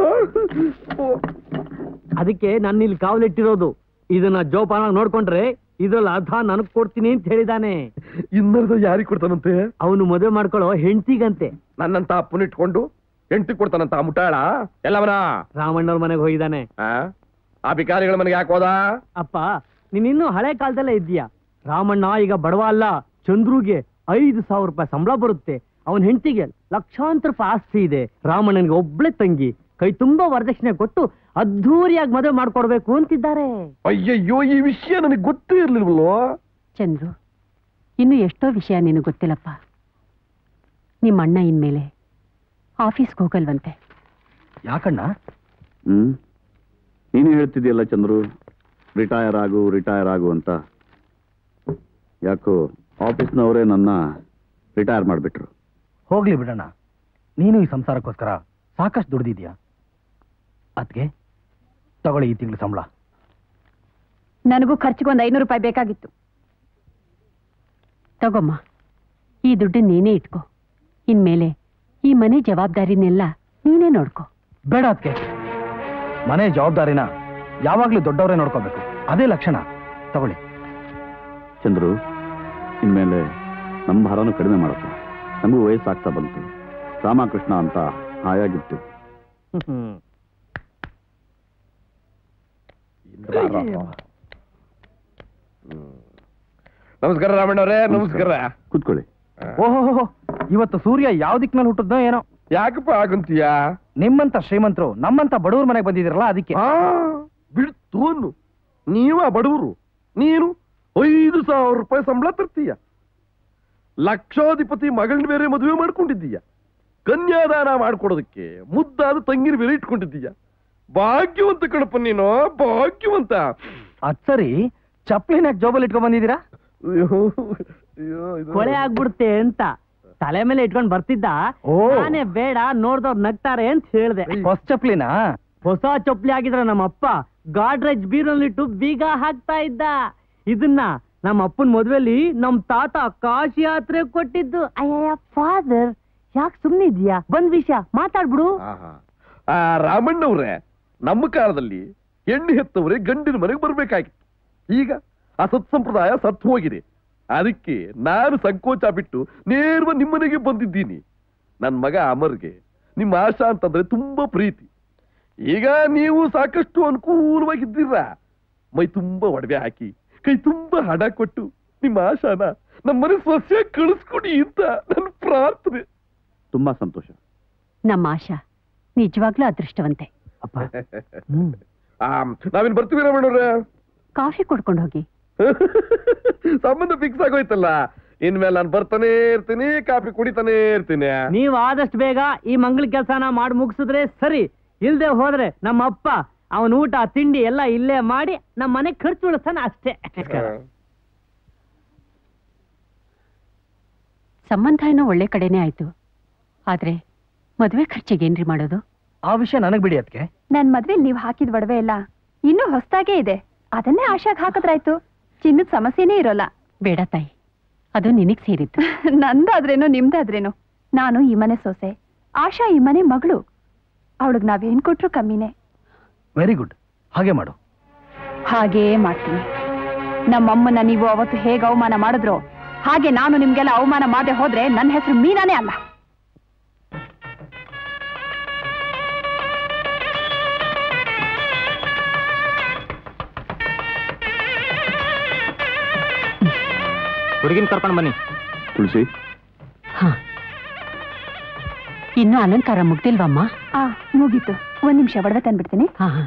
ಅದಕ್ಕೆ ನಾನು ಇಲ್ಲಿ ಕಾವಲಿಟ್ಟಿರೋದು ಇದನ್ನ ಜೋಪಾನ ನೋಡ್ಕೊಂಡ್ರೆ ಇದ್ರಲ್ಲಿ ಅರ್ಧ ನನಗ್ ಕೊಡ್ತೀನಿ ಅಂತ ಹೇಳಿದಾನೆ ಇನ್ನರ್ಧ ಯಾರಿಗೆ ಕೊಡ್ತಾನಂತೆ ಅವನು ಮದುವೆ ಮಾಡ್ಕೊಳ್ಳೋ ಹೆಂಡತಿಗಂತೆ ನನ್ನಂತ ಅಪ್ಪನ ಇಟ್ಕೊಂಡು ಹೆಂಡತಿ ಕೊಡ್ತಾನಂತ ಆ ಮುಟ್ಟಾಳ ಎಲ್ಲವನ ರಾಮಣ್ಣವ್ರ ಮನೆಗೆ ಹೋಗಿದ್ದಾನೆ ಆ ಬಿಕಾರಿಗಳ ಮನೆಗೆ ಯಾಕೆ ಹೋದ ಅಪ್ಪ ನೀನ್ ಇನ್ನೂ ಹಳೆ ಕಾಲದಲ್ಲೇ ಇದ್ದೀಯ ರಾಮಣ್ಣ ಈಗ ಬಡವ ಅಲ್ಲ ಚಂದ್ರುಗೆ ಐದು ಸಾವಿರ ರೂಪಾಯಿ ಸಂಬಳ ಬರುತ್ತೆ ಅವನ ಹೆಂಡತಿಗೆ ಲಕ್ಷಾಂತರ ರೂಪಾಯಿ ಆಸ್ತಿ ಇದೆ ರಾಮಣ್ಣನಿಗೆ ಒಬ್ಳೆ ತಂಗಿ ಕೈ ತುಂಬಾ ವರದಕ್ಷಿಣೆ ಕೊಟ್ಟು ಅದ್ಧೂರಿಯಾಗಿ ಮದುವೆ ಮಾಡ್ಕೊಡ್ಬೇಕು ಅಂತಿದ್ದಾರೆ ಅಯ್ಯಯ್ಯೋ ಈ ವಿಷಯ ನನಗೆ ಗೊತ್ತೇ ಇರ್ಲಿಲ್ವಲ್ಲೋ ಚಂದ್ರು ಇನ್ನು ಎಷ್ಟೋ ವಿಷಯ ನಿನಗೆ ಗೊತ್ತಿಲ್ಲಪ್ಪ ನಿಮ್ಮ ಅಣ್ಣ ಇನ್ಮೇಲೆ ಆಫೀಸ್ಗೆ ಹೋಗಲ್ವಂತೆ ಯಾಕಣ್ಣ ಹ್ಮ್ ನೀನು ಹೇಳ್ತಿದ್ಯಲ್ಲ ಚಂದ್ರು ರಿಟೈರ್ ಆಗು ರಿಟೈರ್ ಆಗು ಅಂತ ಯಾಕೋ ಆಫೀಸ್ನವರೇ ನನ್ನ ರಿಟೈರ್ ಮಾಡಿಬಿಟ್ರು ಹೋಗ್ಲಿ ಬಿಡಣ್ಣ ನೀನು ಈ ಸಂಸಾರಕ್ಕೋಸ್ಕರ ಸಾಕಷ್ಟು ದುಡ್ದಿದ್ಯಾ ಅದ್ಗೆ ತಗೊಳ್ಳಿ ಈ ತಿಂಗಳು ಸಂಬಳ ನನಗೂ ಖರ್ಚಿಗೆ ಒಂದು ಐನೂರು ರೂಪಾಯಿ ಬೇಕಾಗಿತ್ತು ತಗೊಮ್ಮ ಈ ದುಡ್ಡನ್ನ ನೀನೇ ಇಟ್ಕೋ ಇನ್ಮೇಲೆ ಈ ಮನೆ ಜವಾಬ್ದಾರಿನೆಲ್ಲ ನೀನೇ ನೋಡ್ಕೋ ಬೇಡ ಅದಕ್ಕೆ ಮನೆ ಜವಾಬ್ದಾರಿನ ಯಾವಾಗ್ಲೂ ದೊಡ್ಡವರೇ ನೋಡ್ಕೋಬೇಕು ಅದೇ ಲಕ್ಷಣ ತಗೊಳ್ಳಿ ಚಂದ್ರು ಇನ್ಮೇಲೆ ನಮ್ಮ ಭಾರನೂ ಕಡಿಮೆ ಮಾಡಪ್ಪ ನಮಗೂ ವಯಸ್ಸಾಗ್ತಾ ಬಂತು ರಾಮಕೃಷ್ಣ ಅಂತ ಹಾಯಾಗಿತ್ತು ನಮಸ್ಕಾರ ರಾಮಣ್ಣವ್ರೆ ನಮಸ್ಕಾರ ಕೂತ್ಕೊಳ್ಳಿ ಓಹೋ ಇವತ್ತು ಸೂರ್ಯ ಯಾವ ದಿಕ್ಕಿನಲ್ಲಿ ಹುಟ್ಟದ್ನೋ ಏನೋ ಯಾಕಪ್ಪ ಆಗಂತೀಯ ನಿಮ್ಮಂತ ಶ್ರೀಮಂತರು ನಮ್ಮಂತ ಬಡವ್ರ ಮನೆಗೆ ಬಂದಿದ್ದೀರಲ್ಲ ಅದಕ್ಕೆ ಬಿಡ್ತು ನೀವ ಬಡವರು ನೀನು ಐದು ಸಾವಿರ ರೂಪಾಯಿ ಸಂಬಳ ತರ್ತೀಯ ಲಕ್ಷಾಧಿಪತಿ ಮಗಳನ್ನ ಬೇರೆ ಮದುವೆ ಮಾಡ್ಕೊಂಡಿದ್ದೀಯ ಕನ್ಯಾದಾನ ಮಾಡ್ಕೊಡೋದಕ್ಕೆ ಮುದ್ದಾದ ತಂಗಿನ ಬೇರೆ ಇಟ್ಕೊಂಡಿದ್ದೀಯ ಭಾಗ್ಯವಂತ ಕಣಪ್ಪ ನೀನು ಭಾಗ್ಯವಂತ ಅದ್ ಸರಿ ಚಪ್ಲಿನ ಜೋಬಲ್ ಇಟ್ಕೊಂಡ್ ಬಂದಿದ್ದೀರಾ ಕೊಳೆ ಆಗ್ಬಿಡುತ್ತೆ ಅಂತ ತಲೆ ಮೇಲೆ ಇಟ್ಕೊಂಡ್ ಬರ್ತಿದ್ದ ಓ. ನಾನೇ ಬೇಡ ನೋಡ್ದವ್ರು ನಗ್ತಾರೆ ಅಂತ ಹೇಳ್ದೆ ಹೊಸ ಚಪ್ಲಿನ ಹೊಸ ಚಪ್ಪಲಿ ಆಗಿದ್ರೆ ನಮ್ಮ ಅಪ್ಪ ಗಾಡ್ರೇಜ್ ಬೀರಲ್ಲಿಟ್ಟು ಬೀಗ ಹಾಕ್ತಾ ಇದ್ದ ಇದನ್ನ ನಮ್ಮ ಅಪ್ಪನ ಮದ್ವೆಲಿ ನಮ್ ತಾತ ಕಾಶಿ ಯಾತ್ರೆ ಕೊಟ್ಟಿದ್ದು ಅಯ್ಯಯ್ಯ ಫಾದರ್ ಯಾಕೆ ಸುಮ್ನಿದ್ಯಾ ಬಂದ್ ವಿಷಯ ಮಾತಾಡ್ಬಿಡು ಆಹಾ. ಆ ರಾಮಣ್ಣವ್ರೆ ನಮ್ಮ ಕಾಲದಲ್ಲಿ ಹೆಣ್ಣು ಹೆತ್ತವರೇ ಗಂಡಿನ ಮನೆಗೆ ಬರ್ಬೇಕಾಗಿತ್ತು ಈಗ ಆ ಸತ್ಸಂಪ್ರದಾಯ ಸತ್ತು ಹೋಗಿದೆ ಅದಕ್ಕೆ ನಾನು ಸಂಕೋಚ ಬಿಟ್ಟು ನೇರವ ನಿಮ್ಮನೆಗೆ ಬಂದಿದ್ದೀನಿ ನನ್ನ ಮಗ ಅಮರ್ಗೆ ನಿಮ್ಮ ಆಶಾ ಅಂತಂದ್ರೆ ತುಂಬಾ ಪ್ರೀತಿ ಈಗ ನೀವು ಸಾಕಷ್ಟು ಅನುಕೂಲವಾಗಿದ್ದೀರಾ ಮೈ ತುಂಬಾ ಒಡವೆ ಹಾಕಿ ಕೈ ತುಂಬಾ ಹಣ ಕೊಟ್ಟು ನಿಮ್ಮ ಆಶಾನ ನಮ್ಮನೆ ಸಸ್ಯ ಕಳಿಸ್ಕೊಡಿ ಅಂತ ನನ್ನ ಪ್ರಾರ್ಥನೆ ತುಂಬಾ ಸಂತೋಷ ನಮ್ಮ ಆಶಾ ನಿಜವಾಗ್ಲೂ ಅದೃಷ್ಟವಂತೆ ಆ, ನಾವೇನ್ ಬರ್ತೀವಿ ರಮಣ್ಣವ್ರೆ ಕಾಫಿ ಕುಡ್ಕೊಂಡು ಹೋಗಿ ಸಂಬಂಧ ಫಿಕ್ಸ್ ಆಗೋಯ್ತಲ್ಲ ಇನ್ಮೇಲೆ ನಾನು ಬರ್ತಾನೆ ಇರ್ತೀನಿ ಕಾಫಿ ಕುಡಿತಾನೆ ಇರ್ತೀನಿ ನೀವ್ ಆದಷ್ಟು ಬೇಗ ಈ ಮಂಗಳ ಕೆಲಸನ ಮಾಡಿ ಮುಗಿಸಿದ್ರೆ ಸರಿ ಇಲ್ದೆ ಹೋದ್ರೆ ನಮ್ಮ ಅಪ್ಪ ಅವನ ಊಟ ತಿಂಡಿ ಎಲ್ಲ ಇಲ್ಲೇ ಮಾಡಿ ನಮ್ಮ ಮನೆ ಖರ್ಚು ಉಳಿಸ್ತಾನೆ ಅಷ್ಟೇ ಸಂಬಂಧ ಏನೋ ಒಳ್ಳೆ ಕಡೆನೇ ಆಯ್ತು ಆದ್ರೆ ಮದ್ವೆ ಖರ್ಚಿಗೇನ್ರಿ ಮಾಡೋದು ಆ ವಿಷಯ ನನಗ್ ಬಿಡಿ ಅದಕ್ಕೆ ನನ್ ಮದ್ವೆಲಿ ನೀವ್ ಹಾಕಿದ ಒಡವೆ ಎಲ್ಲ ಇನ್ನೂ ಹೊಸದಾಗೇ ಇದೆ ಅದನ್ನೇ ಆಶಾಗ್ ಹಾಕಿದ್ರಾಯ್ತು ಚಿನ್ನದ ಸಮಸ್ಯೆನೇ ಇರೋಲ್ಲ ಬೇಡ ತಾಯಿ ಅದು ನಿನಗ್ ಸೇರಿತ್ತು ನಂದಾದ್ರೇನೋ ನಿಮ್ದಾದ್ರೇನೋ ನಾನು ಈ ಮನೆ ಸೊಸೆ ಆಶಾ ಈ ಮನೆ ಮಗಳು ಅವಳಿಗೆ ನಾವೇನ್ ಕೊಟ್ರು ಕಮ್ಮಿನೇ ವೆರಿ ಗುಡ್ ಹಾಗೆ ಮಾಡು ಹಾಗೇ ಮಾಡ್ತೀನಿ ನಮ್ಮಮ್ಮನ ನೀವು ಅವತ್ತು ಹೇಗೆ ಅವಮಾನ ಮಾಡಿದ್ರೋ ಹಾಗೆ ನಾನು ನಿಮ್ಗೆಲ್ಲ ಅವಮಾನ ಮಾಡದೆ ಹೋದ್ರೆ ನನ್ನ ಹೆಸರು ಮೀನಾನೇ ಅಲ್ಲ ಹುಡುಗಿನ ಕರ್ಕೊಂಡು ಬನ್ನಿ ತುಳಸಿ ಹಾ ಇನ್ನು ಅಲಂಕಾರ ಮುಗ್ದಿಲ್ವಮ್ಮ ಆ ಮುಗೀತು ಒಂದ್ ನಿಮಿಷ ಒಡವೆ ತಂದ್ಬಿಡ್ತೀನಿ ಹಾ ಹಾ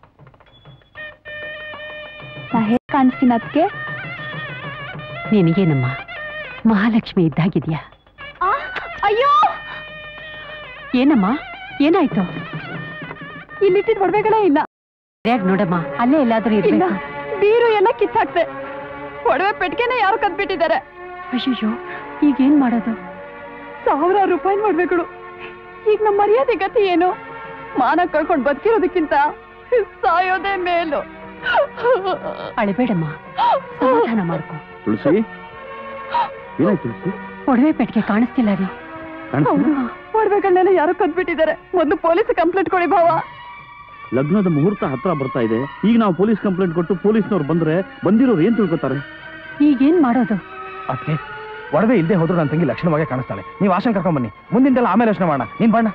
ನಾ ಹೇಗ್ ಕಾಣಿಸ್ತೀನಿ ಅದಕ್ಕೆ ನಿನಗೇನಮ್ಮ ಮಹಾಲಕ್ಷ್ಮಿ ಇದ್ದಾಗಿದ್ಯಾ ಅಯ್ಯೋ ಏನಮ್ಮ ಏನಾಯ್ತು ಇಲ್ಲಿಟ್ಟಿದ್ ಒಡವೆಗಳೇ ಇಲ್ಲ ಸರಿಯಾಗಿ ನೋಡಮ್ಮ ಅಲ್ಲೇ ಎಲ್ಲಾದ್ರೂ ಇಲ್ಲ ಇರ್ಬೇಕು ಬೀರು ಎಲ್ಲ ಕಿತ್ತಾಕ್ತೆ ಒಡವೆ ಪೆಟ್ಗೆನ ಯಾರು ಕದ್ಬಿಟ್ಟಿದ್ದಾರೆ ಅಯ್ಯೋ ಈಗೇನ್ ಮಾಡೋದು ಸಾವಿರಾರು ರೂಪಾಯಿ ಒಡವೆಗಳು ಈಗ ನಮ್ಮ ಮರ್ಯಾದೆ ಗತಿ ಏನು ಮಾನ ಕಳ್ಕೊಂಡ್ ಬದುಕಿರೋದಕ್ಕಿಂತ ಸಾಯೋದೇ ಮೇಲು ಅಳಬೇಡಮ್ಮ ಸಮಾಧಾನ ಮಾಡ್ಕೊ ತುಳಸಿ ಏನಾಯ್ತು ತುಳಸಿ ಒಡವೆ ಪೆಟ್ಟಿಗೆ ಕಾಣಿಸ್ತಿಲ್ಲ ರೀ ಕಾಣಿಸ್ತಿಲ್ಲ? ಒಡವೆಗಳನ್ನೆಲ್ಲ ಯಾರು ಕದ್ಬಿಟ್ಟಿದ್ದಾರೆ ಮೊದಲು ಪೊಲೀಸ್ ಕಂಪ್ಲೇಂಟ್ ಕೊಡಿ ಭಾವ ಲಗ್ನದ ಮುಹೂರ್ತ ಹತ್ರ ಬರ್ತಾ ಇದೆ ಈಗ ನಾವು ಪೊಲೀಸ್ ಕಂಪ್ಲೇಂಟ್ ಕೊಟ್ಟು ಪೊಲೀಸ್ನವ್ರು ಬಂದ್ರೆ ಬಂದಿರೋರು ಏನ್ ತಿಳ್ಕೊತಾರೆ ಈಗೇನ್ ಮಾಡೋದು ಅದಕ್ಕೆ ಒಡವೆ ಇಲ್ಲದೆ ಹೋದ್ರು ನನ್ನ ತಂಗಿ ಲಕ್ಷಣವಾಗಿ ಕಾಣಿಸ್ತಾಳೆ ನೀವು ಆಶನ್ ಕರ್ಕೊಂಡ್ ಬನ್ನಿ ಮುಂದಿಂದೆಲ್ಲ ಆಮೇಲೆ ಯೋಚನೆ ಮಾಡೋಣ ನೀನ್ ಬಣ್ಣ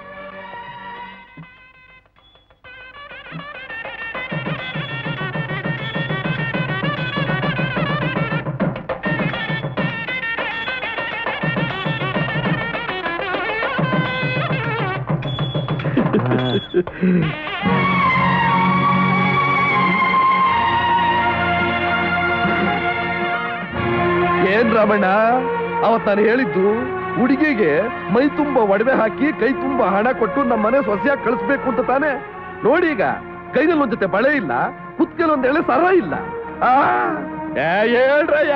ಏನ್ ರಾಮಣ್ಣ ಅವತ್ ನಾನು ಹೇಳಿದ್ದು ಹುಡುಗಿಗೆ ಮೈ ತುಂಬ ಒಡವೆ ಹಾಕಿ ಕೈ ತುಂಬ ಹಣ ಕೊಟ್ಟು ನಮ್ಮ ಮನೆ ಸೊಸೆಯಾಗಿ ಕಳಿಸ್ಬೇಕು ಅಂತ ತಾನೆ ನೋಡಿ ಈಗ ಕೈನಲ್ಲಿ ಒಂದ್ ಜೊತೆ ಬಳೆ ಇಲ್ಲ ಕುತ್ಕೆಲ್ ಒಂದ್ ಎಳೆ ಸರ ಇಲ್ಲ ಆ, ಏ, ಹೇಳ್ರಯ್ಯ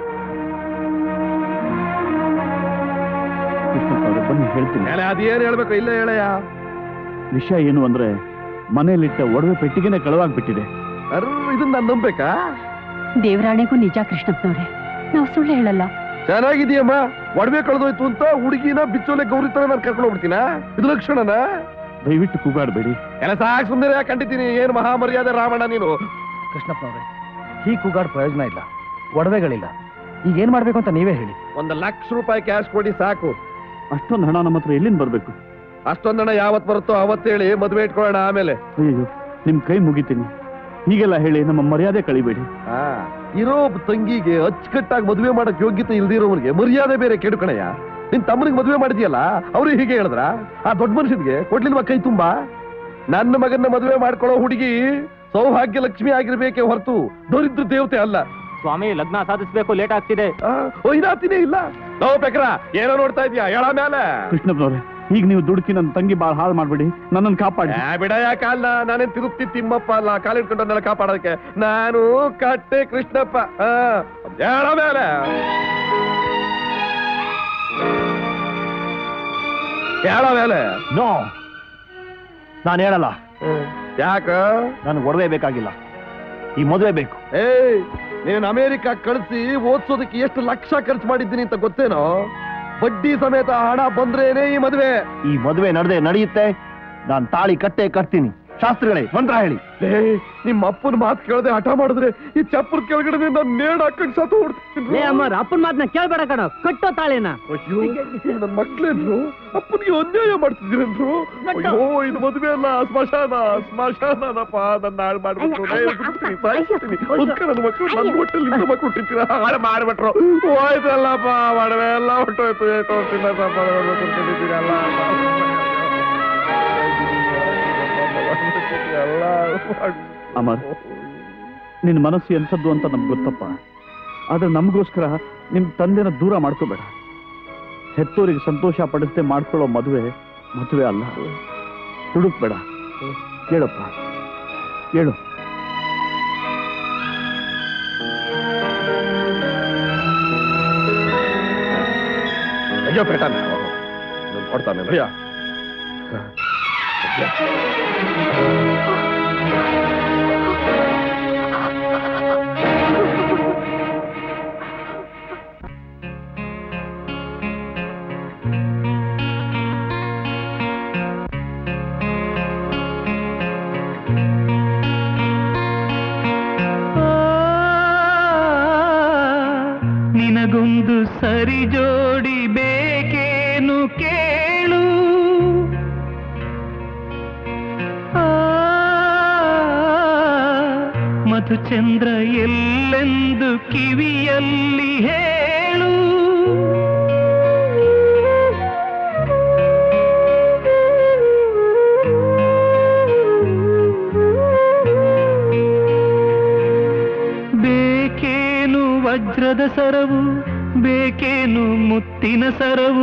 ಕೃಷ್ಣಪ್ಪ ಅವ್ರೆ, ಬನ್ನಿ ಹೇಳ್ತೀನಿ ಏಳೆ, ಅದೇನ್ ಹೇಳ್ಬೇಕು ಇಲ್ಲ ಹೇಳಯ್ಯ ವಿಷಯ ಏನು ಅಂದ್ರೆ ಮನೆಯಲ್ಲಿಟ್ಟ ಒಡವೆ ಪೆಟ್ಟಿಗೆನೆ ಕಳವಾಗ್ಬಿಟ್ಟಿದೆ ಅರ್ರ್ ಇದನ್ನ ನಾನು ನಂಬೇಕಾ ದೇವರಾಣೆಗೂ ನಿಜ ಕೃಷ್ಣಪ್ಪನವ್ರೆ ನಾವು ಸುಳ್ಳು ಹೇಳಲ್ಲ ಚೆನ್ನಾಗಿದೆಯಮ್ಮ ಒಡವೆ ಕಳೆದೋಯ್ತು ಅಂತ ಹುಡುಗಿನ ಬಿಚ್ಚೋಲೆ ಗೌರಿ ತರ ನಾನು ಕರ್ಕೊಂಡು ಹೋಗ್ಬಿಡ್ತೀನ ಇದು ಲಕ್ಷಣನ ದಯವಿಟ್ಟು ಕೂಗಾಡಬೇಡಿ ಎಲ್ಲ ಸಾಕು ಸುಂದರ ಕಂಡಿದ್ದೀನಿ ಏನು ಮಹಾಮರ್ಯಾದೆ ರಾವಣ ನೀನು ಕೃಷ್ಣಪ್ಪನವ್ರೆ ಹೀಗೆ ಕೂಗಾಡ್ ಪ್ರಯೋಜನ ಇಲ್ಲ ಒಡವೆಗಳಿಲ್ಲ ಈಗ ಏನ್ ಮಾಡ್ಬೇಕು ಅಂತ ನೀವೇ ಹೇಳಿ ಒಂದು ಲಕ್ಷ ರೂಪಾಯಿ ಕ್ಯಾಶ್ ಕೊಡಿ ಸಾಕು ಅಷ್ಟೊಂದು ಹಣ ನಮ್ಮ ಹತ್ರ ಎಲ್ಲಿಂದ ಬರ್ಬೇಕು ಅಷ್ಟೊಂದ್ ಹಣ ಯಾವತ್ ಬರುತ್ತೋ ಅವತ್ತೇಳಿ ಮದುವೆ ಇಟ್ಕೊಳ್ಳೋಣ ಆಮೇಲೆ ಅಯ್ಯೋ ನಿಮ್ ಕೈ ಮುಗಿತೀನಿ ಹೀಗೆಲ್ಲ ಹೇಳಿ ನಮ್ಮ ಮರ್ಯಾದೆ ಕಳಿಬೇಡಿ ಆ, ಇರೋ ಒಬ್ಬ ತಂಗಿಗೆ ಅಚ್ಚುಕಟ್ಟಾಗಿ ಮದುವೆ ಮಾಡಕ್ ಯೋಗ್ಯತೆ ಇಲ್ದಿರೋವನಿಗೆ ಮರ್ಯಾದೆ ಬೇರೆ ಕೆಡುಕಣಯ್ಯ ನಿನ್ ತಮ್ಮನಿಗೆ ಮದುವೆ ಮಾಡಿದ್ಯಲ್ಲ ಅವ್ರು ಹೀಗೆ ಹೇಳಿದ್ರ ಆ ದೊಡ್ಡ ಮನುಷ್ಯನಿಗೆ ಕೊಡ್ಲಿಲ್ವಾ ಕೈ ತುಂಬಾ ನನ್ನ ಮಗನ್ನ ಮದುವೆ ಮಾಡ್ಕೊಳ್ಳೋ ಹುಡುಗಿ ಸೌಭಾಗ್ಯ ಲಕ್ಷ್ಮಿ ಆಗಿರ್ಬೇಕೆ ಹೊರತು ದರಿದ್ರ ದೇವತೆ ಅಲ್ಲ ಸ್ವಾಮಿ ಲಗ್ನ ಸಾಧಿಸ್ಬೇಕು ಲೇಟ್ ಆಗ್ತಿದೆ ಒಯ್ದಾತಿನೇ ಇಲ್ಲ ನೋ ಬೇಕ್ರ ಏನೋ ನೋಡ್ತಾ ಇದೀಯಾ ಹೇಳ ಮೇಲೆ ಕೃಷ್ಣಪ್ಪನವ್ರೆ ಈಗ ನೀವು ದುಡುಕಿ ನನ್ನ ತಂಗಿ ಬಾಳ ಹಾಳು ಮಾಡ್ಬೇಡಿ ನನ್ನನ್ನು ಕಾಪಾಡಿ ಏ, ಬಿಡಯ್ಯ ಕಾಲ್ನ ನಾನೇನ್ ತಿರುಪ್ತಿ ತಿಮ್ಮಪ್ಪ ಅಲ್ಲ ಕಾಲಿಟ್ಕೊಂಡನ್ನೆಲ್ಲ ಕಾಪಾಡೋದಕ್ಕೆ ನಾನು ಕಟ್ಟೆ ಕೃಷ್ಣಪ್ಪ ಆ, ಹೇಳ ಮೇಲೆ ಹೇಳ ಮೇಲೆ ನೋ ನಾನು ಹೇಳಲ್ಲ ಯಾಕ ನನಗೆ ಒಡವೆ ಬೇಕಾಗಿಲ್ಲ ಈ ಮದುವೆ ಬೇಕು ಏಯ್ ನೀನ್ ಅಮೆರಿಕ ಕಳಿಸಿ ಓದ್ಸೋದಕ್ಕೆ ಎಷ್ಟು ಲಕ್ಷ ಖರ್ಚು ಮಾಡಿದ್ದೀನಿ ಅಂತ ಗೊತ್ತೇನೋ ಬಡ್ಡಿ ಸಮೇತ ಹಣ ಬಂದ್ರೇನೆ ಈ ಮದುವೆ ಈ ಮದುವೆ ನಡೆದೇ ನಡೆಯುತ್ತೆ ನಾನು ತಾಳಿ ಕಟ್ಟೆ ಕಟ್ತೀನಿ ಶಾಸ್ತ್ರಿಗಳೇ ಮಂತ್ರ ಹೇಳಿ ಏಯ್ ನಿಮ್ಮ ಅಪ್ಪನ ಮಾತು ಕೇಳದೆ ಹಠ ಮಾಡಿದ್ರೆ ಈ ಚಪ್ಪರ್ ಕೆಳಗಡೆ ನಾನು ನೇಣ್ ಹಾಕೊಂಡು ಸತ್ತು ಲೇ ಅಮ್ಮ ಅಪ್ಪನ ಮಾತನ್ನ ಕೇಳ್ಬೇಡ ಕಣ ಕಟ್ಟೋ ತಾಳಿನ ಅಯ್ಯೋ ನನ್ನ ಮಕ್ಳೇನ್ರು ಅಪ್ಪನಿಗೆ ಅನ್ಯಾಯ ಮಾಡ್ತಿದ್ದೀರೇನ್ರು ಅಯ್ಯೋ ಇದು ಮದುವೆ ಅಲ್ಲ ಸ್ಮಶಾನ ಸ್ಮಶಾನನಪ್ಪ ನನ್ನ ಹಾಳು ಮಾಡ್ಬಿಟ್ರು ನಾ ಬಿಡ್ತೀನಿ, ಸಾಯಿಸ್ತೀನಿ. ಒಂದ್ ನನ್ನ ಮಕ್ಕಳು ನನ್ನ ಹೊಟ್ಟೆಲಿ ನಿಮ್ಮ ಮಕ್ಕಳು ಹುಟ್ಟಿರ್ತೀರ ಹಾಳು ಮಾಡ್ಬಿಟ್ರು ಹೋಯ್ತಲ್ಲಪ್ಪ ಒಡವೆ ಎಲ್ಲ ಹೊಟ್ಟೋಯ್ತು ಏಟು ತಿನ್ನಪ್ಪ ಕುತ್ಕೊಂಡಿದ್ದೀರಲ್ಲ ಎಲ್ಲ ಅಮರ್ ನಿನ್ನ ಮನಸ್ಸು ಎಂಥದ್ದು ಅಂತ ನಮ್ಗೆ ಗೊತ್ತಪ್ಪ ಆದ್ರೆ ನಮಗೋಸ್ಕರ ನಿಮ್ ತಂದೆನ ದೂರ ಮಾಡ್ಕೋಬೇಡ ಹೆತ್ತೋರಿಗೆ ಸಂತೋಷ ಪಡಿಸದೆ ಮಾಡ್ಕೊಳ್ಳೋ ಮದುವೆ ಮದುವೆ ಅಲ್ಲ ತುಡುಕ್ಬೇಡ ಕೇಳಪ್ಪ ಹೇಳು ಅಯ್ಯೋ ಬೇಟಾನ ಕೊಡ್ತಾನೆ ಭಯ್ಯ ಸರಿ ಜೋಡಿ ಬೇಕೇನು ಕೇಳು ಆ, ಮಧುಚಂದ್ರ ಎಲ್ಲೆಂದು ಕಿವಿಯಲ್ಲಿ ಹೇಳು ಬೇಕೇನು ವಜ್ರದ ಸರವು ಬೇಕೇನು ಮುತ್ತಿನ ಸರವು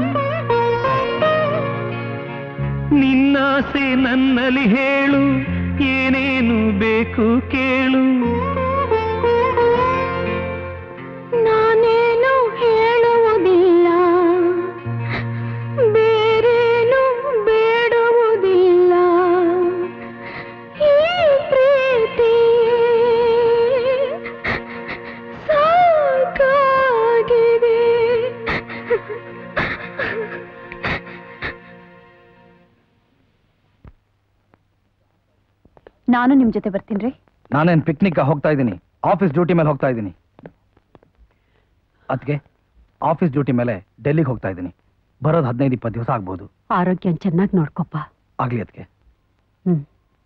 ನಿನ್ನಾಸೆ ನನ್ನಲ್ಲಿ ಹೇಳು ಏನೇನು ಬೇಕು ಕೇಳು ನಾನೇನು ಹೇಳುವುದಿಲ್ಲ ಬೇರೇನು ಬೇಡುವುದಿಲ್ಲ ಈ ಪ್ರೀತಿ ಸಾಕಾಗಿದೆ ನಾನು ನಿಮ್ ಜೊತೆ ಬರ್ತೀನಿ ರೀ ನಾನೇನ್ ಪಿಕ್ನಿಕ್ ಹೋಗ್ತಾ ಇದ್ದೀನಿ ಆಫೀಸ್ ಡ್ಯೂಟಿ ಮೇಲೆ ಹೋಗ್ತಾ ಇದ್ದೀನಿ ಅದಕ್ಕೆ ಆಫೀಸ್ ಡ್ಯೂಟಿ ಮೇಲೆ ಡೆಲ್ಲಿಗೆ ಹೋಗ್ತಾ ಇದ್ದೀನಿ ಬರೋದು ಹದಿನೈದು ಇಪ್ಪತ್ತು ದಿವಸ ಆಗ್ಬೋದು ಆರೋಗ್ಯ ಚೆನ್ನಾಗಿ ನೋಡ್ಕೊಪ್ಪ ಆಗ್ಲಿ ಅದಕ್ಕೆ ಹ್ಮ್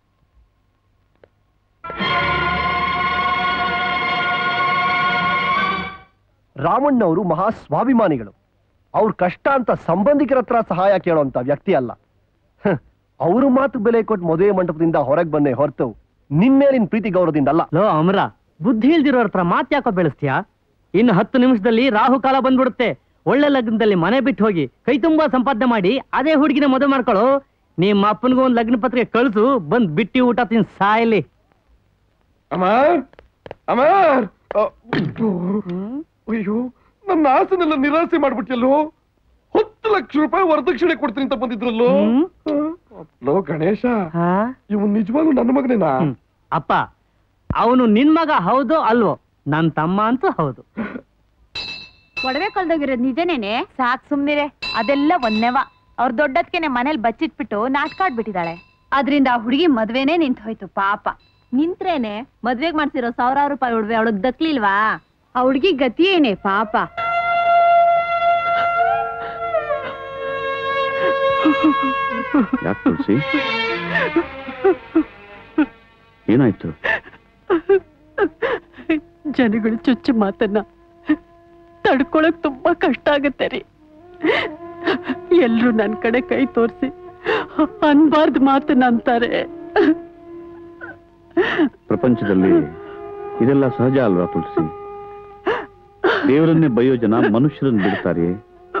ರಾಮಣ್ಣವರು ಮಹಾ ಸ್ವಾಭಿಮಾನಿಗಳು ಅವ್ರ ಕಷ್ಟ ಅಂತ ಸಂಬಂಧಿಕರ ಹತ್ರ ಸಹಾಯ ಕೇಳೋಂತ ವ್ಯಕ್ತಿ ಅಲ್ಲ ಅವ್ರ ಮಾತು ಬೆಲೆ ಕೊಟ್ಟು ಮದುವೆ ಮಂಟಪದಿಂದ ಹೊರಗೆ ಬಂದೆ ಹೊರತು ನಿನ್ಮೇಲಿನ ಪ್ರೀತಿ ಗೌರವದಿಂದ ಅಲ್ಲ ಲೋ ಅಮರ ಬುದ್ಧಿ ಇಲ್ದಿರೋರ್ ಹತ್ರ ಮಾತ್ ಯಾಕೋ ಬೆಳೆಸ್ತೀಯಾ ಇನ್ನು ಹತ್ತು ನಿಮಿಷದಲ್ಲಿ ರಾಹುಕಾಲ ಬಂದ್ಬಿಡುತ್ತೆ ಒಳ್ಳೆ ಲಗ್ನದಲ್ಲಿ ಮನೆ ಬಿಟ್ಟು ಹೋಗಿ ಕೈ ತುಂಬಾ ಸಂಪಾದನೆ ಮಾಡಿ ಅದೇ ಹುಡುಗಿನ ಮದುವೆ ಮಾಡ್ಕೊಳ್ಳು ನಿಮ್ಮ ಅಪ್ಪನಿಗೂ ಒಂದು ಲಗ್ನ ಪತ್ರಿಕೆ ಕಳ್ಸು ಬಂದ್ ಬಿಟ್ಟಿ ಊಟ ತಿನ್ ಸಾಯಲಿ ಅಮರ್ ಅಮರ್ ಅ, ಅಯ್ಯೋ ನನ್ನ ಆಸೆನೆಲ್ಲ ನಿರಾಸೆ ಮಾಡ್ಬಿಟ್ಟಲ್ಲೋ ಹತ್ತು ಲಕ್ಷ ರೂಪಾಯಿ ವರದಕ್ಷಿಣೆ ಕೊಡ್ತೀನಿ ಅಂತ ಬಂದಿದ್ರಲ್ಲೋ ಲೋ ಗಣೇಶ ಇವನ್ ನಿಜವಾಗ್ಲೂ ನನ್ನ ಮಗನೇನಾ ಅಪ್ಪ ಅವನು ನಿನ್ ಮಗ ಹೌದು ಅಲ್ವೋ ನನ್ ತಮ್ಮ ಅಂತೂ ಹೌದು ಒಡವೆ ಕಳ್ದೋಗಿರೋದ್ ನಿಜನೇನೆ ಸಾಕ್ ಸುಮ್ನಿರೆ ಅದೆಲ್ಲ ಒಂದೇವ ಅವ್ರ ದೊಡ್ಡದ್ಕೆನೆ ಮನೇಲಿ ಬಚ್ಚಿಟ್ಬಿಟ್ಟು ನಾಟಕ ಆಡ್ಬಿಟ್ಟಿದ್ದಾಳೆ ಅದ್ರಿಂದ ಆ ಹುಡುಗಿ ಮದ್ವೆನೇ ನಿಂತು ಹೋಯ್ತು ಪಾಪ ನಿಂತ್ರೇನೆ ಮದ್ವೆಗ್ ಮಾಡ್ಸಿರೋ ಸಾವಿರಾರು ರೂಪಾಯಿ ಒಡವೆ ಅವಳಗ್ ದಕ್ಲಿಲ್ವಾ ಆ ಹುಡುಗಿ ಗತಿ ಏನೇ ಪಾಪ ಯಾಕೆ ತುಳಸಿ ಏನಾಯ್ತು ಜನಗಳು ಚುಚ್ಚು ಮಾತನ್ನ ತಡ್ಕೊಳಕ್ ತುಂಬಾ ಕಷ್ಟ ಆಗತ್ತೆ ರೀ ಎಲ್ರು ನನ್ ಕಡೆ ಕೈ ತೋರಿಸಿ ಅನ್ಬಾರ್ದು ಮಾತನ್ನ ಅಂತಾರೆ ಪ್ರಪಂಚದಲ್ಲಿ ಇದೆಲ್ಲ ಸಹಜ ಅಲ್ವಾ ತುಳಸಿ ದೇವರನ್ನೇ ಬೈಯೋ ಜನ ಮನುಷ್ಯರನ್ನ ಬಿಡ್ತಾರೆ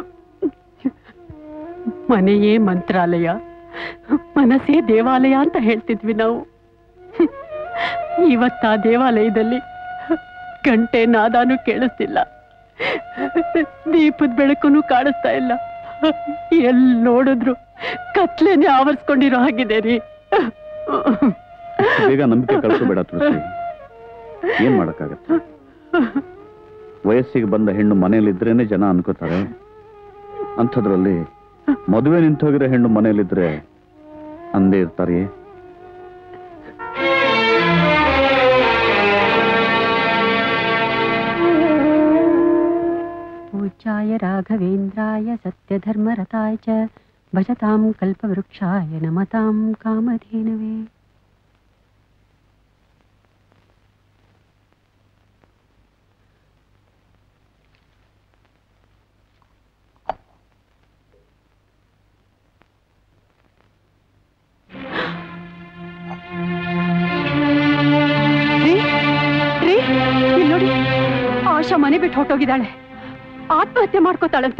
ಮನೆಯೇ ಮಂತ್ರಾಲಯ ಮನಸ್ಸೇ ದೇವಾಲಯ ಅಂತ ಹೇಳ್ತಿದ್ವಿ ನಾವು ಇವತ್ತ ಆ ದೇವಾಲಯದಲ್ಲಿ ಗಂಟೆ ನಾದಾನು ಕೇಳಿಸ್ತಿಲ್ಲ ದೀಪದ ಬೆಳಕು ಕಾಣಿಸ್ತಾ ಇಲ್ಲ ಎಲ್ ನೋಡಿದ್ರು ಕತ್ಲೆನೆ ಆವರಿಸ್ಕೊಂಡಿರೋ ಹಾಗಿದೆ ರೀ ಅಷ್ಟು ಬೇಗ ನಂಬಿಕೆ ಕಳ್ಕೋಬೇಡ ತುಳಸಿ ಏನ್ ಮಾಡಕ್ಕಾಗತ್ತೆ ವಯಸ್ಸಿಗೆ ಬಂದ ಹೆಣ್ಣು ಮನೆಯಲ್ಲಿದ್ರೇನೆ ಜನ ಅನ್ಕೋತಾರೆ ಅಂಥದ್ರಲ್ಲಿ ಮದುವೆ ನಿಂತೋಗಿರೋ ಹೆಣ್ಣು ಮನೆಯಲ್ಲಿದ್ರೆ ಅಂದೇ ಇರ್ತಾರೆ पूज्याय राघवेन्द्राय सत्यधर्मरताय च भजतां कल्पवृक्षाय नमतां कामधेनवे ರೀ, ರೀ, ಇಲ್ಲ್ ನೋಡಿ ಆಶಾ ಮನೆ ಬಿಟ್ಟು ಹೊರಟೋಗಿದ್ದಾಳೆ ಆತ್ಮಹತ್ಯೆ ಮಾಡ್ಕೋತಾಳಂತೆ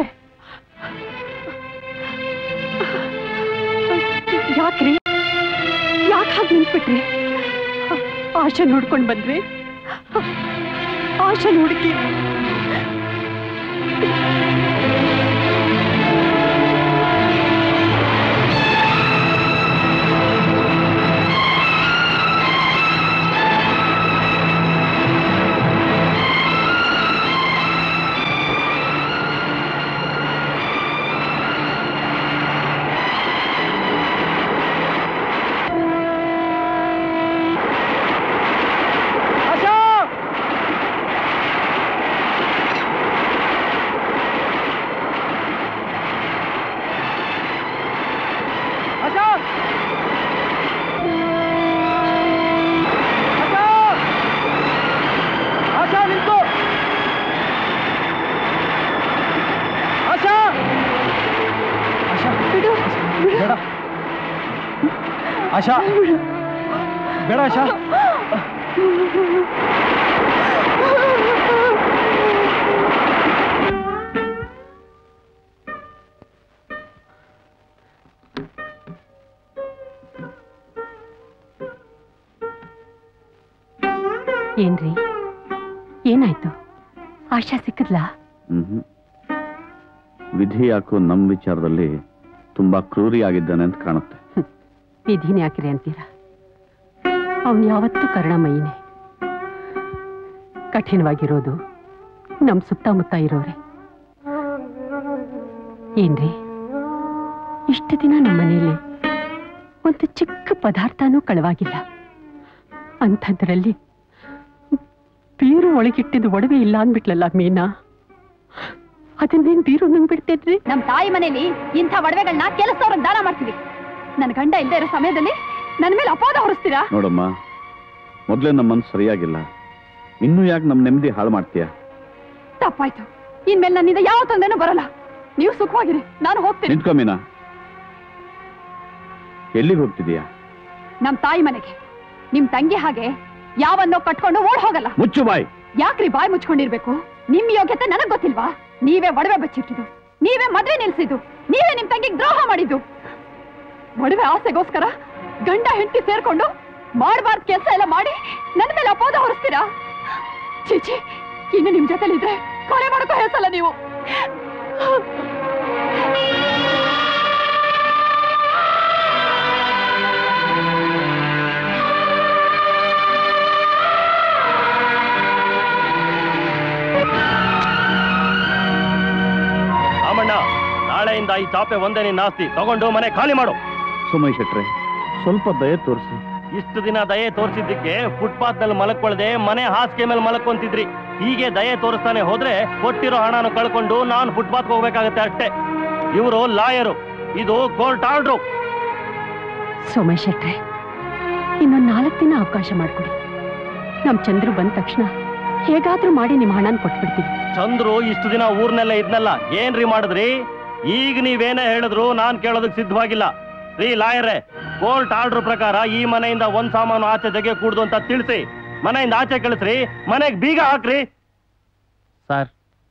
ಯಾಕ್ರಿ ಯಾಕೆ ಹಾಗೆ ನಿಂತ್ಬಿಟ್ರಿ ಆಶಾ ನೋಡ್ಕೊಂಡ್ ಬಂದ್ರಿ ಆಶಾ ಹುಡುಕಿ ಆಶಾ ಆಶಾ ಬೇಡ ಆಶಾ ಏನ್ರಿ ಏನಾಯ್ತು ಆಶಾ ಸಿಕ್ಕದ್ಲಾ ಹ್ಮ್ ವಿಧಿ ಯಾಕೋ ನಮ್ಮ ವಿಚಾರದಲ್ಲಿ ತುಂಬಾ ಕ್ರೂರಿ ಆಗಿದ್ದಾನೆ ಅಂತ ಕಾಣುತ್ತೆ ವಿಧಿನೇ ಹಾಕಿರಿ ಅಂತೀರಾ ಅವನು ಯಾವತ್ತೂ ಕರುಣಮಯಿನೇ ಕಠಿಣವಾಗಿರೋದು ನಮ್ ಸುತ್ತಮುತ್ತ ಇರೋರೆ ಏನ್ರಿ ಇಷ್ಟು ದಿನ ನಮ್ಮ ಮನೆಯಲ್ಲಿ ಒಂದು ಚಿಕ್ಕ ಪದಾರ್ಥನೂ ಕಳವಾಗಿಲ್ಲ ಅಂಥದ್ರಲ್ಲಿ ಬೀರು ಒಳಗಿಟ್ಟಿದ್ದು ಒಡವೆ ಇಲ್ಲ ಅಂದ್ಬಿಟ್ಲಲ್ಲ ಮೀನಾ ಅದನ್ನೇನ್ ಬೀರು ನಂಗ್ ಬಿಡ್ತಿದ್ರಿ ನಮ್ ತಾಯಿ ಮನೇಲಿ ಇಂಥ ಒಡವೆಗಳನ್ನ ಕೆಲಸದವ್ರಿಗೆ ದಾನ ಮಾಡ್ತೀವಿ ನನ್ ಗಂಡ ಇಲ್ಲದೆ ಇರೋ ಸಮಯದಲ್ಲಿ ನನ್ ಮೇಲೆ ಅಪವಾದ ಹೊರಿಸ್ತೀರಾ ನೋಡಮ್ಮ ಮೊದಲೇ ನಮ್ಮ ಮನ್ಸು ಸರಿಯಾಗಿಲ್ಲ ಇನ್ನೂ ಯಾಕೆ ನಮ್ಮ ನೆಮ್ಮದಿ ಹಾಳು ಮಾಡ್ತೀಯ ತಪ್ಪಾಯ್ತು ಇನ್ಮೇಲೆ ನನ್ನಿಂದ ಯಾವ ತೊಂದರೆನೂ ಬರಲ್ಲ ನೀವು ಸುಖವಾಗಿರಿ ನಾನು ಹೋಗ್ತೀನಿ ನಿಂತ್ಕೊ ಮೀನಾ ಎಲ್ಲಿಗೆ ಹೋಗ್ತಿದೀಯಾ ನಮ್ ತಾಯಿ ಮನೆಗೆ ನಿಮ್ ತಂಗಿ ಹಾಗೆ ಯಾವನ್ನೋ ಕಟ್ಕೊಂಡು ಓಡ್ ಹೋಗಲ್ಲ ಮುಚ್ಚು ಬಾಯ್ ಯಾಕ್ರಿ ಬಾಯ್ ಮುಚ್ಕೊಂಡಿರ್ಬೇಕು ನಿಮ್ ಯೋಗ್ಯತೆ ನನಗ್ ಗೊತ್ತಿಲ್ವಾ ನೀವೇ ಒಡವೆ ಬಚ್ಚಿಟ್ಟಿದ್ದು ನೀವೇ ಮದ್ವೆ ನಿಲ್ಸಿದ್ದು ನೀವೇ ನಿಮ್ ತಂಗಿಗೆ ದ್ರೋಹ ಮಾಡಿದ್ದು ಒಡವೆ ಆಸೆಗೋಸ್ಕರ ಗಂಡ ಹೆಂಡತಿ ಸೇರ್ಕೊಂಡು ಮಾಡಬಾರ್ದು ಕೆಲಸ ಎಲ್ಲ ಮಾಡಿ ನನ್ನ ಮೇಲೆ ಅಪೋದ ಹೊರಿಸ್ತೀರಾ ಚೀಚಿ ಇನ್ನು ನಿಮ್ ಜೊತೆಲಿದ್ರೆ ಕೊಲೆ ಮಾಡೋಕೋ ಹೆಸಲ್ಲ ನೀವು ರಾಮಣ್ಣ ನಾಳೆಯಿಂದ ಈ ಚಾಪೆ ಒಂದೇ ನಿನ್ನ ಆಸ್ತಿ ತಗೊಂಡು ಮನೆ ಖಾಲಿ ಮಾಡು ಸುಮೈ ಶೆಟ್ರೆ ಸ್ವಲ್ಪ ದಯ ತೋರಿಸಿ ಇಷ್ಟು ದಿನ ದಯೆ ತೋರಿಸಿದ್ದಕ್ಕೆ ಫುಟ್ಪಾತ್ ನಲ್ಲಿ ಮಲಕ್ಕೊಳ್ದೆ ಮನೆ ಹಾಸಿಗೆ ಮೇಲೆ ಮಲಕೊಂತಿದ್ರಿ ಹೀಗೆ ದಯೆ ತೋರಿಸ್ತಾನೆ ಹೋದ್ರೆ ಕೊಟ್ಟಿರೋ ಹಣನ ಕಳ್ಕೊಂಡು ನಾನು ಫುಟ್ಪಾತ್ ಹೋಗ್ಬೇಕಾಗತ್ತೆ ಅಷ್ಟೇ ಇವರು ಲಾಯರು ಇದು ಕೋರ್ಟ್ ಆರ್ಡ್ರು ಸೋಮೇಶ್ ಶೆಟ್ರೆ ಇನ್ನೊಂದ್ ನಾಲ್ಕು ದಿನ ಅವಕಾಶ ಮಾಡ್ಕೊಡಿ ನಮ್ ಚಂದ್ರು ಬಂದ ತಕ್ಷಣ ಹೇಗಾದ್ರೂ ಮಾಡಿ ನಿಮ್ ಹಣನ್ ಕೊಟ್ಬಿಡ್ತೀವಿ ಚಂದ್ರು ಇಷ್ಟು ದಿನ ಊರ್ನೆಲ್ಲ ಇದ್ನಲ್ಲ ಏನ್ರಿ ಮಾಡಿದ್ರಿ ಈಗ ನೀವೇನೇ ಹೇಳಿದ್ರು ನಾನ್ ಕೇಳೋದಕ್ ಸಿದ್ಧವಾಗಿಲ್ಲ ರೀ ಲಾಯರೇ ಕೋರ್ಟ್ ಆರ್ಡರ್ ಪ್ರಕಾರ ಈ ಮನೆಯಿಂದ ಒಂದ್ ಸಾಮಾನು ಆಚೆ ಜಗೆ ಕೂಡ್ದು ಅಂತ ತಿಳಿಸಿ ಮನೆಯಿಂದ ಆಚೆ ಕಳಿಸ್ರಿ ಮನೆಗ್ ಬೀಗ ಹಾಕ್ರಿ ಸರ್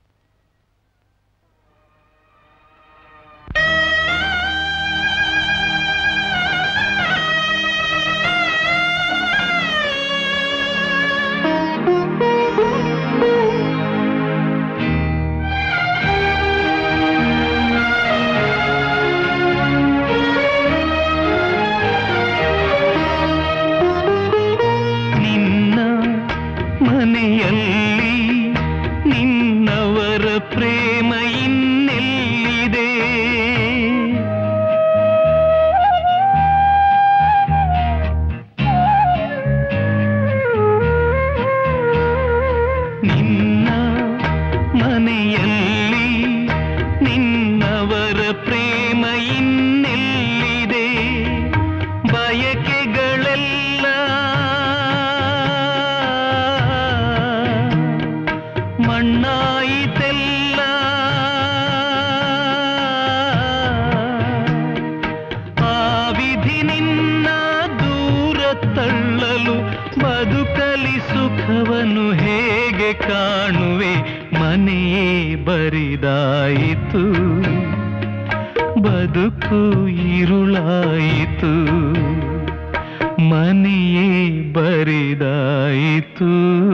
ನಿನ್ನ ಮನೆಯಲ್ಲಿ ನಿನ್ನವರ ಪ್ರೇಮ ಇನ್ನೆಲ್ಲಿದೆ ನಿನ್ನ ಮನೆಯಲ್ಲಿ ನಿನ್ನವರ ಪ್ರೇಮ ಇನ್ನೆಲ್ಲಿದೆ ಬಯಕೆಗಳೆಲ್ಲ ಮಣ್ಣಾಯಿತೆಲ್ಲ ಆ ವಿಧಿ ನಿನ್ನ ದೂರ ತಳ್ಳಲು ಬದುಕಲಿ ಸುಖವನ್ನು ಹೇಗೆ ಕಾಣುವೆ ಮನೆಯೇ ಬರಿದಾಯಿತು ಬದುಕು ഇരുളായിತು ಮನೆಯೇ ಬರಿದಾಯಿತು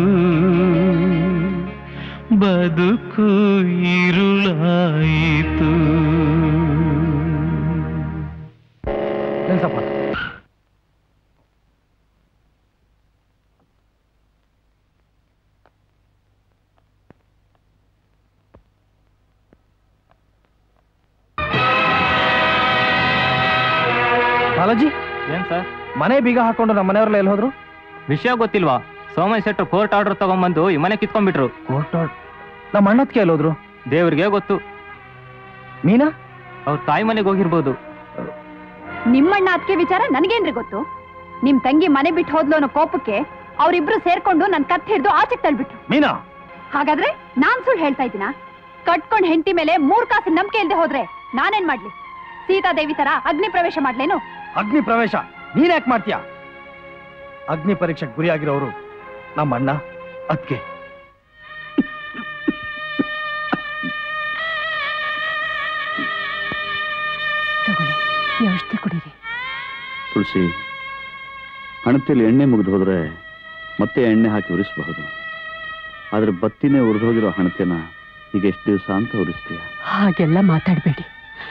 ಬದುಕು ഇരുളಾಯಿತು ನಿಲ್ಸಪ್ಪ ಬಾಲಾಜಿ ಏನ್ ಸರ್ ಮನೆ ಬೀಗ ಹಾಕೊಂಡು ನಮ್ಮ ಮನೆಯವ್ರೆಲ್ಲ ಎಲ್ಲಿ ಹೋದ್ರು ವಿಷಯ ಗೊತ್ತಿಲ್ವಾ ಸೋಮೇಶ್ ಶೆಟ್ರು ಕೋರ್ಟ್ ಆರ್ಡರ್ ತಗೊಂಡ್ಬಂದು ಈ ಮನೆ ಕಿತ್ಕೊಂಡ್ಬಿಟ್ರು ಕೋರ್ಟ್ ನಮ್ಮ ಅಣ್ಣತ್ಗೆ ಎಲ್ಲಿ ಹೋದ್ರು ದೇವ್ರಿಗೆ ಗೊತ್ತು ಮೀನಾ ಅವ್ರ ತಾಯಿ ಮನೆಗೆ ಹೋಗಿರ್ಬೋದು ನಿಮ್ಮಣ್ಣ ಅದಕ್ಕೆ ವಿಚಾರ ನನಗೇನ್ರಿ ಗೊತ್ತು ನಿಮ್ ತಂಗಿ ಮನೆ ಬಿಟ್ಟು ಹೋದ್ಲು ಅನ್ನೋ ಕೋಪಕ್ಕೆ ಅವರಿಬ್ರು ಸೇರ್ಕೊಂಡು ನನ್ ಕತ್ ಹಿಡ್ದು ಆಚೆಗೆ ತಳ್ಬಿಟ್ರು ಮೀನಾ ಹಾಗಾದ್ರೆ ನಾನ್ ಸುಳ್ಳು ಹೇಳ್ತಾ ಇದ್ದೀನ ಕಟ್ಕೊಂಡ್ ಹೆಂಡತಿ ಮೇಲೆ ಮೂರ್ ಕಾಸು ನಂಬಿಕೆ ಇಲ್ದೆ ಹೋದ್ರೆ ನಾನೇನ್ ಮಾಡ್ಲಿ ಸೀತಾದೇವಿ ತರ ಅಗ್ನಿ ಪ್ರವೇಶ ಮಾಡ್ಲೇನು ಅಗ್ನಿ ಪ್ರವೇಶ ನೀನ್ ಯಾಕೆ ಮಾಡ್ತೀಯ ಅಗ್ನಿ ಪರೀಕ್ಷೆಗೆ ಗುರಿಯಾಗಿರೋರು ನಮ್ಮ ಅಣ್ಣ ಅದಕ್ಕೆ ತಗೊಳ್ಳಿ ಈ ಔಷಧಿ ಕುಡೀರಿ ತುಳಸಿ ಹಣತೆಯಲ್ಲಿ ಎಣ್ಣೆ ಮುಗಿದು ಹೋದ್ರೆ ಮತ್ತೆ ಎಣ್ಣೆ ಹಾಕಿ ಉರಿಸಬಹುದು ಆದ್ರೆ ಬತ್ತಿನೇ ಉರಿದು ಹೋಗಿರೋ ಹಣತೆನ ಈಗ ಎಷ್ಟು ದಿವಸ ಅಂತ ಉರಿಸ್ತೀಯ ಹಾಗೆಲ್ಲ ಮಾತಾಡಬೇಡಿ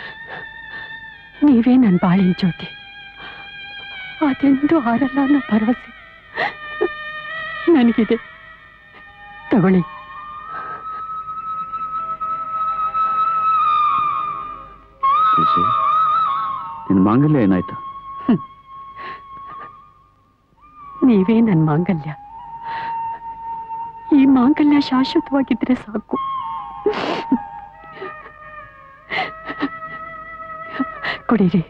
ನೀವೇ ನನ್ನ ಬಾಳಿನ ಜ್ಯೋತಿ ಅದೆಂದು ಆರಲ್ಲ ಅನ್ನೋ ಭರವಸೆ ನನಗಿದೆ ತಗೊಳ್ಳಿ ತುಳಸಿ ನಿನ್ನ ಮಾಂಗಲ್ಯ ಏನಾಯ್ತು ನೀವೇ ನನ್ನ ಮಾಂಗಲ್ಯ ಈ ಮಾಂಗಲ್ಯ ಶಾಶ್ವತವಾಗಿದ್ರೆ ಸಾಕು ಕುಡೀರಿ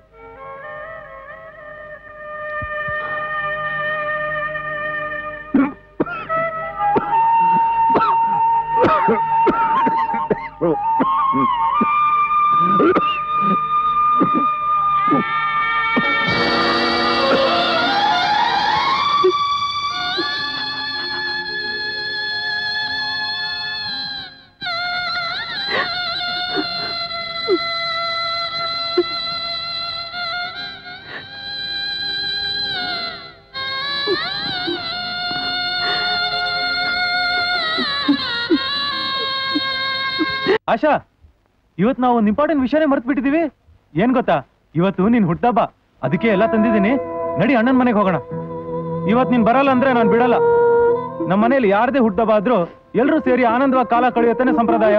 ಆಶಾ ಇವತ್ ನಾವು ಒಂದು ಇಂಪಾರ್ಟೆಂಟ್ ವಿಷಯನೇ ಮರ್ತು ಬಿಟ್ಟಿದೀವಿ ಏನ್ ಗೊತ್ತಾ ಇವತ್ತು ನಿನ್ ಹುಟ್ಟಬ್ಬ ಅದಕ್ಕೆ ಎಲ್ಲ ತಂದಿದ್ದೀನಿ ನಡಿ ಅಣ್ಣನ ಮನೆಗೆ ಹೋಗೋಣ ಇವತ್ ನೀನ್ ಬರಲ್ಲ ಅಂದ್ರೆ ನಾನು ಬಿಡಲ್ಲ ನಮ್ಮ ಮನೇಲಿ ಯಾರದೇ ಹುಟ್ಟಬ್ಬ ಆದ್ರೂ ಎಲ್ರೂ ಸೇರಿ ಆನಂದವಾಗಿ ಕಾಲ ಕಳೆಯುತ್ತಾನೆ ಸಂಪ್ರದಾಯ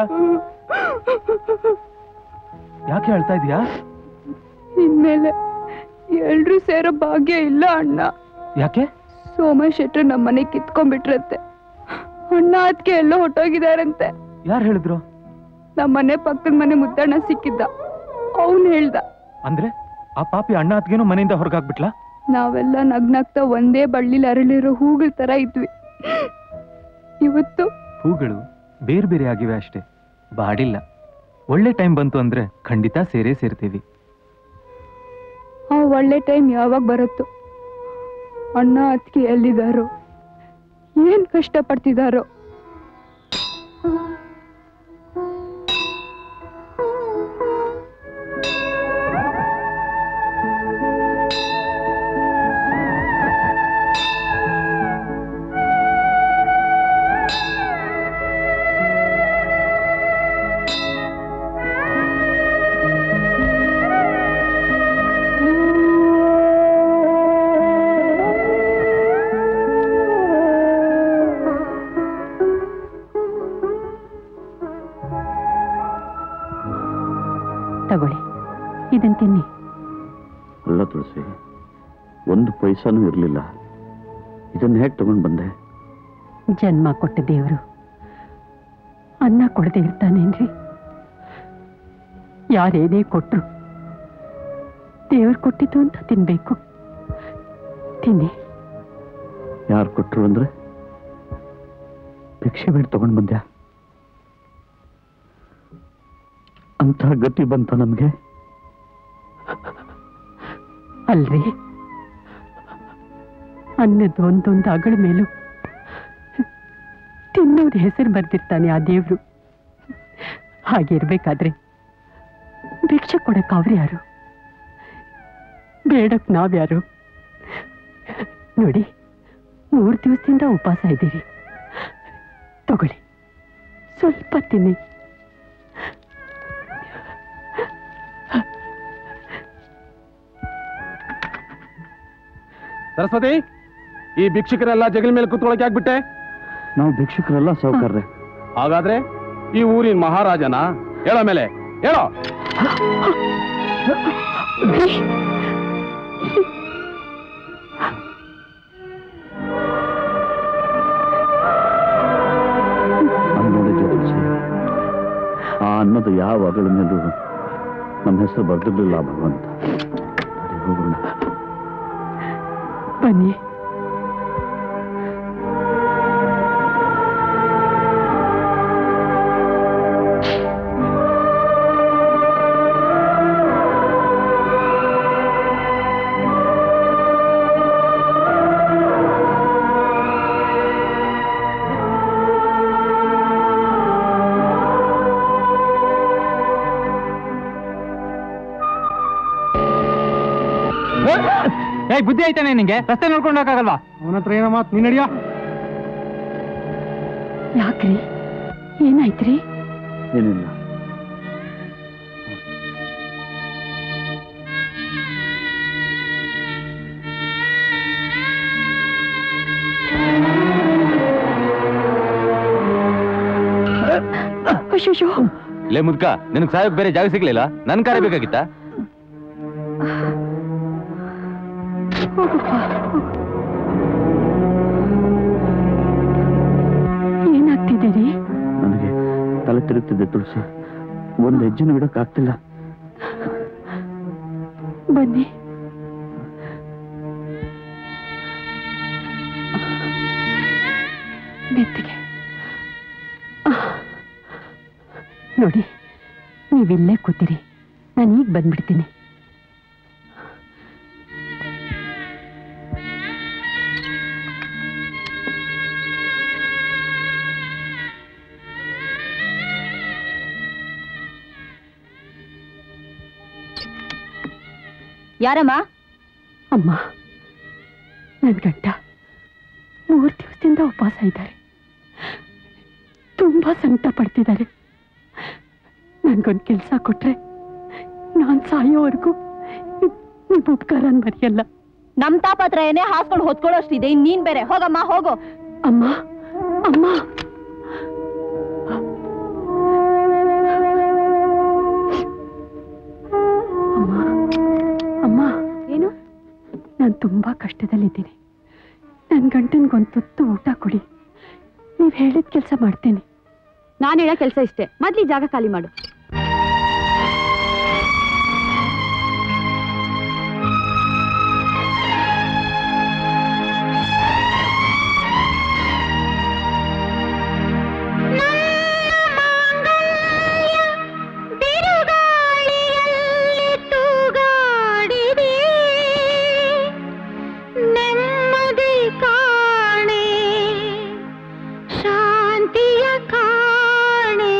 ಯಾಕೆ ಹೇಳ್ತಾ ಇದೀಯಾ ಇನ್ಮೇಲೆ ಎಲ್ರೂ ಸೇರೋ ಭಾಗ್ಯ ಇಲ್ಲ ಅಣ್ಣ ಯಾಕೆ ಸೋಮ ಶೆಟ್ರು ನಮ್ಮ ಮನೆ ಕಿತ್ಕೊಂಡ್ಬಿಟ್ರಂತೆ ಅಣ್ಣ ಅದಕ್ಕೆ ಎಲ್ಲೋ ಹೊಟ್ಟೋಗಿದಾರಂತೆ ಯಾರು ಹೇಳಿದ್ರು ನಮ್ಮ ಮನೆ ಪಕ್ಕದ ಮನೆ ಮುದ್ದಣ್ಣ ಸಿಕ್ಕಿದ್ದ ಅವನು ಹೇಳ್ದ ಅಂದ್ರೆ ಆ ಪಾಪಿ ಅಣ್ಣ ಅತ್ಗೇನು ಮನೆಯಿಂದ ಹೊರಗಾಕ್ಬಿಟ್ಲಾ ನಾವೆಲ್ಲ ನಗ್ನಾಗ್ತಾ ಒಂದೇ ಬಳ್ಳಿಲಿ ಅರಳಿರೋ ಹೂಗಳ ತರ ಇದ್ವಿ ಇವತ್ತು ಹೂಗಳು ಬೇರೆ ಬೇರೆ ಆಗಿವೆ ಅಷ್ಟೇ ಬಾಡಿಲ್ಲ ಒಳ್ಳೆ ಟೈಮ್ ಬಂತು ಅಂದ್ರೆ ಖಂಡಿತ ಸೇರೇ ಸೇರ್ತೀವಿ ಆ ಒಳ್ಳೆ ಟೈಮ್ ಯಾವಾಗ ಬರುತ್ತೋ ಅಣ್ಣ ಅದಕ್ಕೆ ಎಲ್ಲಿದಾರೋ ಏನ್ ಕಷ್ಟ ಪಡ್ತಿದಾರೋ ತಗೊಳ್ಳಿ ಇದನ್ ತಿನ್ನಿ ಅಲ್ಲ ತುಳಸಿ ಒಂದು ಪೈಸಾನೂ ಇರಲಿಲ್ಲ ಇದನ್ನ ಹೇಗೆ ತಗೊಂಡು ಬಂದೆ ಜನ್ಮ ಕೊಟ್ಟ ದೇವರು ಅನ್ನ ಕೊಡದೆ ಇರ್ತಾನೇನ್ರಿ ಯಾರೇನೇ ಕೊಟ್ರು ದೇವ್ರು ಕೊಟ್ಟಿದ್ದು ಅಂತ ತಿನ್ಬೇಕು ತಿನ್ನಿ ಯಾರು ಕೊಟ್ರು ಅಂದ್ರೆ ಭಿಕ್ಷೆ ಬೇಡ ತಗೊಂಡು ಬಂದ್ಯಾ ಅಂತ ಗತಿ ಬಂತ ನಮ್ಗೆ ಅಲ್ರಿ ಅನ್ನದ ಒಂದೊಂದು ಅಗಳ ಮೇಲೂ ತಿನ್ನೋರ್ ಹೆಸರು ಬರ್ದಿರ್ತಾನೆ ಆ ದೇವ್ರು ಹಾಗಿರ್ಬೇಕಾದ್ರೆ ಭಿಕ್ಷೆ ಕೊಡಕ್ ಅವ್ರು ಯಾರು ಬೇಡಕ್ ನಾವ್ಯಾರು ನೋಡಿ ಮೂರು ದಿವಸದಿಂದ ಉಪವಾಸ ಇದ್ದೀರಿ ತಗೊಳ್ಳಿ ಸ್ವಲ್ಪ ತಿನ್ನಿ ಸರಸ್ವತಿ ಈ ಭಿಕ್ಷುಕರೆಲ್ಲ ಜಗಲ್ ಮೇಲೆ ಕುತ್ಕೊಳಕ್ಕೆ ಆಗ್ಬಿಟ್ಟೆ ನಾವು ಭಿಕ್ಷುಕರೆಲ್ಲ ಸಾವುಕಾರ್ರೆ ಹಾಗಾದ್ರೆ ಈ ಊರಿನ ಮಹಾರಾಜನ ಹೇಳೋ ಮೇಲೆ ಹೇಳೋ ಅಲ್ಲಿ ನೋಡಿದ್ದೆ ತುಳಸಿ ಆ ಅನ್ನದ ಯಾವ ಅಗಳ ಮೇಲೂ ನಮ್ಮ ಹೆಸರು ಬರ್ದಿರ್ಲಿಲ್ಲ ಆ ಭಗವಂತ ನಡಿ ಹೋಗೋಣ ಬನ್ನಿ ಏಯ್ ಬುದ್ಧಿ ಐತಾನೆ ನಿಂಗೆ ರಸ್ತೆ ನೋಡ್ಕೊಂಡು ಹೋಗಕ್ಕಾಗಲ್ವಾ ಅವನ ಹತ್ರ ಏನೋ ಮಾತು ನೀನ್ ನಡಿಯೋ ಯಾಕ್ರಿ ಏನಾಯ್ತ್ರಿ ಏನಿಲ್ಲ ಅಯ್ಯೋ ಲೇ ಮುದ್ಕ ನಿನಗ್ ಸಾಯಕ್ ಬೇರೆ ಜಾಗ ಸಿಗ್ಲಿಲ್ಲ ನನ್ ಕಾರೇ ಬೇಕಾಗಿತ್ತ ಏನಾಗ್ತಿದ್ದೀರಿ ನನಗೆ ತಲೆ ತಿರುಗ್ತಿದೆ ತುಳಸಿ ಒಂದು ಹೆಜ್ಜೆನೂ ಇಡೋಕ್ಕಾಗ್ತಿಲ್ಲ ಬನ್ನಿ ಮೆತ್ತಿಗೆ ಆಹ್. ನೋಡಿ ನೀವಿಲ್ಲೇ ಕೂತಿರಿ ನಾನು ಈಗ ಬಂದ್ಬಿಡ್ತೀನಿ ಯಾರಮ್ಮ ಅಮ್ಮ ನನ್ನ ಗಂಡ ಮೂರು ದಿವಸದಿಂದ ಉಪವಾಸ ಇದ್ದಾರೆ ತುಂಬಾ ಸಂಕಟ ಪಡ್ತಿದ್ದಾರೆ ನನ್ಗೊಂದು ಕೆಲಸ ಕೊಟ್ರೆ ನಾನ್ ಸಾಯೋವರೆಗೂ ನೀವು ಉಪಕಾರನ್ ಮರೆಯಲ್ಲ ನಮ್ ತಾಪತ್ರ ಏನೇ ಹಾಸ್ಕೊಂಡು ಹೊತ್ಕೊಳ್ಳೋಷ್ಟಿದೆ ಇನ್ ನೀನ್ ಬೇರೆ ಹೋಗಮ್ಮ ಹೋಗು ಅಮ್ಮ ಅಮ್ಮ ಅಮ್ಮ ಅಮ್ಮ ಏನು ನಾನು ತುಂಬಾ ಕಷ್ಟದಲ್ಲಿದ್ದೀನಿ ನನ್ನ ಗಂಟನ್ಗೊಂದು ತುತ್ತು ಊಟ ಕೊಡಿ ನೀವು ಹೇಳಿದ ಕೆಲಸ ಮಾಡ್ತೇನೆ ನಾನು ಹೇಳೋ ಕೆಲಸ ಇಷ್ಟೇ ಮೊದ್ಲು ಈ ಜಾಗ ಖಾಲಿ ಮಾಡು ನೆಮ್ಮದಿ ಕಾಣೆ ಶಾಂತಿಯ ಕಾಣೆ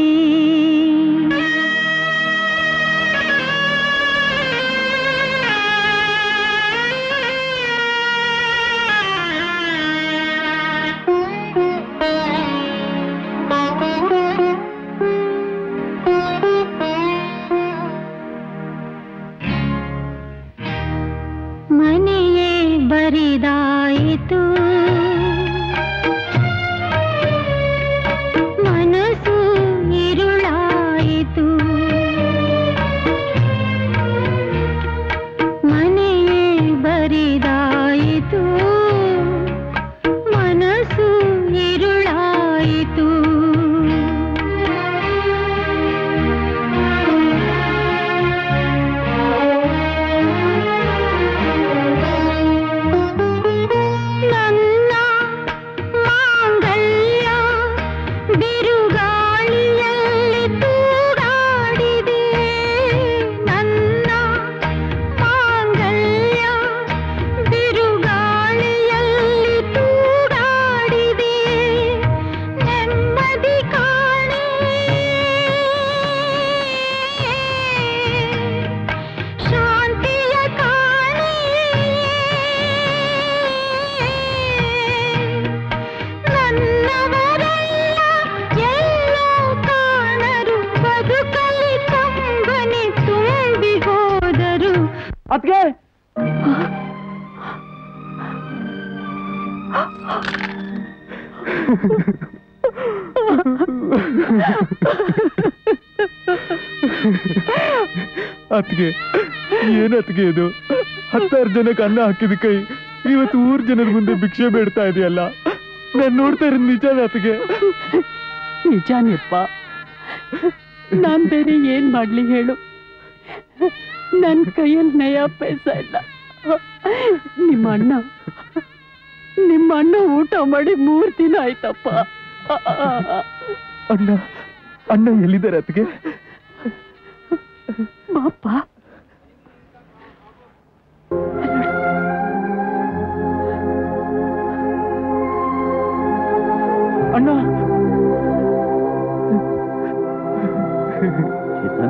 ಮನೆಯೇ ಬರಿದಾಯಿತು ಮನಸ್ಸು ഇരുಳಾಯಿತು ಮನೆಯೇ ಬರಿದಾಯಿತು ಮನಸ್ಸು ഇരുಳಾಯಿತು ನನ್ನ ಮಾಂಗಲ್ಯ ಬಿರುಗಾಳಿಯಲ್ಲಿ ತೂಗಾಡಿದೆ ನನ್ನ ಮಾಂಗಲ್ಯ ಬಿರುಗಾಳಿಯಲ್ಲಿ ತೂಗಾಡಿದೆ ನೆಮ್ಮದಿ ಕಾಣೆ ಶಾಂತಿಯ ಕಾಣೆ ನನ್ನವರೆಲ್ಲ ಎಲ್ಲೋ ಕಾಣರು ಬದುಕಲಿ ಕಂಬನಿ ತುಂಬಿ ಹೋದರು ಅದ್ಕೆ ಅತ್ಗೆ ಏನ್ ಅತ್ಗೆ ಇದು ಹತ್ತಾರು ಜನಕ್ಕೆ ಅನ್ನ ಹಾಕಿದ ಕೈ ಇವತ್ತು ಊರ್ ಜನರ ಮುಂದೆ ಭಿಕ್ಷೆ ಬೇಡ್ತಾ ಇದೆಯಲ್ಲ ನಾನ್ ನೋಡ್ತಾ ಇರೋದು ನಿಜಾನ ಅತ್ಗೆ ನಿಜಾನಿಯಪ್ಪ ನಾನ್ ಬೇರೆ ಏನ್ ಮಾಡ್ಲಿ ಹೇಳು ನನ್ ಕೈಯಲ್ಲಿ ನಯ ಪೈಸ ಇಲ್ಲ ನಿಮ್ಮ ಅಣ್ಣ ನಿಮ್ಮ ಅಣ್ಣ ಊಟ ಮಾಡಿ ಮೂರ್ ದಿನ ಆಯ್ತಪ್ಪ ಅಣ್ಣ ಅಣ್ಣ ಎಲ್ಲಿದ್ದಾರೆ ಅತ್ಗೆ ಬಾಪ ಅಣ್ಣ ಚೇತನ್, ಅಣ್ಣ ಅಣ್ಣ ಚೇತನ್, ಅಣ್ಣ. ಚೇತನ್. ಅಣ್ಣ.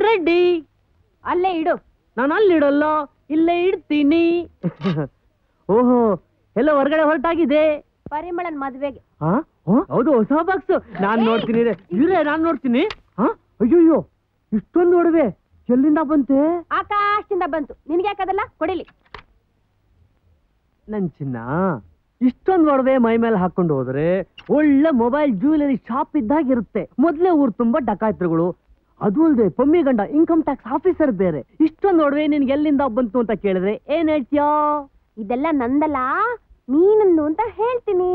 ರೆಡಿ ಅಲ್ಲೇ ಇಡು ನಾನು ಅಲ್ಲಿಡಲ್ಲ ಇಲ್ಲೇ ಇಡ್ತೀನಿ ಓಹೋ ಎಲ್ಲ ಹೊರಗಡೆ ಹೊರಟಾಗಿದೆ ಪರಿಮಳನ್ ಮದ್ವೆಗೆ ಆ? ಓ, ಹೌದು ಹೊಸ ಬಾಕ್ಸ್ ನಾನ್ ನೋಡ್ತೀನಿ ಇರೆ. ಇರೆ ನಾನ್ ನೋಡ್ತೀನಿ ಹಾ ಅಯ್ಯಯ್ಯೋ ಇಷ್ಟೊಂದು ಒಡವೆ ಎಲ್ಲಿಂದ ಬಂತೆ ಆಕಾಶದಿಂದ ಬಂತು ನಿನ್ಗೆ ಯಾಕದಲ್ಲ ಕೊಡಿಲಿ ನನ್ ಚಿನ್ನ ಇಷ್ಟೊಂದು ಒಡವೆ ಮೈ ಮೇಲೆ ಹಾಕೊಂಡು ಹೋದ್ರೆ ಒಳ್ಳೆ ಮೊಬೈಲ್ ಜ್ಯುವೆಲರಿ ಶಾಪ್ ಇದ್ದಾಗಿರುತ್ತೆ ಮೊದ್ಲೇ ಊರ್ ತುಂಬಾ ಡಕಾಯ್ತರುಗಳು ಅದು ಅಲ್ದೆ ಪಮ್ಮಿ ಗಂಡ ಇನ್ಕಮ್ ಟ್ಯಾಕ್ಸ್ ಆಫೀಸರ್ ಬೇರೆ ಇಷ್ಟೊಂದು ಒಡವೆ ನಿನ್ಗೆ ಎಲ್ಲಿಂದ ಬಂತು ಅಂತ ಕೇಳಿದ್ರೆ ಏನ್ ಹೇಳ್ತೀಯಾ ಇದೆಲ್ಲ ನಂದಲ್ಲ ನೀನಂದು ಅಂತ ಹೇಳ್ತೀನಿ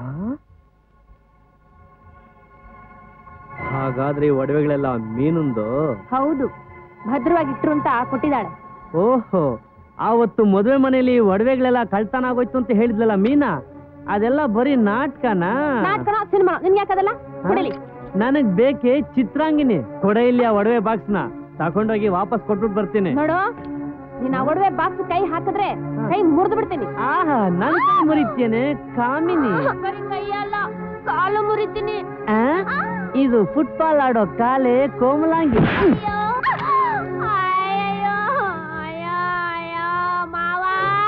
ಹಾಗಾದ್ರೆ ಈ ಒಡವೆಗಳೆಲ್ಲ ಮೀನುಂದು ಹೌದು ಭದ್ರವಾಗಿಟ್ರು ಅಂತ ಕೊಟ್ಟಿದ್ದಾಳೆ ಓಹೋ ಆವತ್ತು ಮದುವೆ ಮನೆಯಲ್ಲಿ ಒಡವೆಗಳೆಲ್ಲ ಕಳ್ತನ ಆಗೋಯ್ತು ಅಂತ ಹೇಳಿದ್ಲಲ್ಲ ಮೀನಾ ಅದೆಲ್ಲ ಬರೀ ನಾಟಕನಾ ನಾಟಕನ ಸಿನಿಮಾ ನಿನ್ಗೆ ಯಾಕದಲ್ಲ ಕೊಡಿಲಿ ನನಗ್ ಬೇಕೆ ಚಿತ್ರಾಂಗಿನಿ ಕೊಡ ಇಲ್ಲಿ ಆ ಒಡವೆ ಬಾಕ್ಸ್ ನ ತಕೊಂಡೋಗಿ ವಾಪಸ್ ಕೊಟ್ಬಿಟ್ಟು ಬರ್ತೀನಿ ನೋಡು ನೀನ್ ಆ ಒಡವೆ ಬಾಕ್ಸ್ ಕೈ ಹಾಕಿದ್ರೆ ಕೈ ಮುರಿದು ಬಿಡ್ತೀನಿ ಆಹಾ ನನ್ ಕೈ ಮುರಿತೇನೆ ಕಾಮಿನಿ ಬರೀ ಕೈಯಲ್ಲ ಕಾಲು ಮುರಿತೀನಿ ಆ? ಇದು ಫುಟ್ಬಾಲ್ ಆಡೋ ಕಾಲೇ ಕೋಮಲಾಂಗಿ ಅಯ್ಯಯ್ಯೋ ಅಯ್ಯೋ ಅಯ್ಯೋ ಮಾವ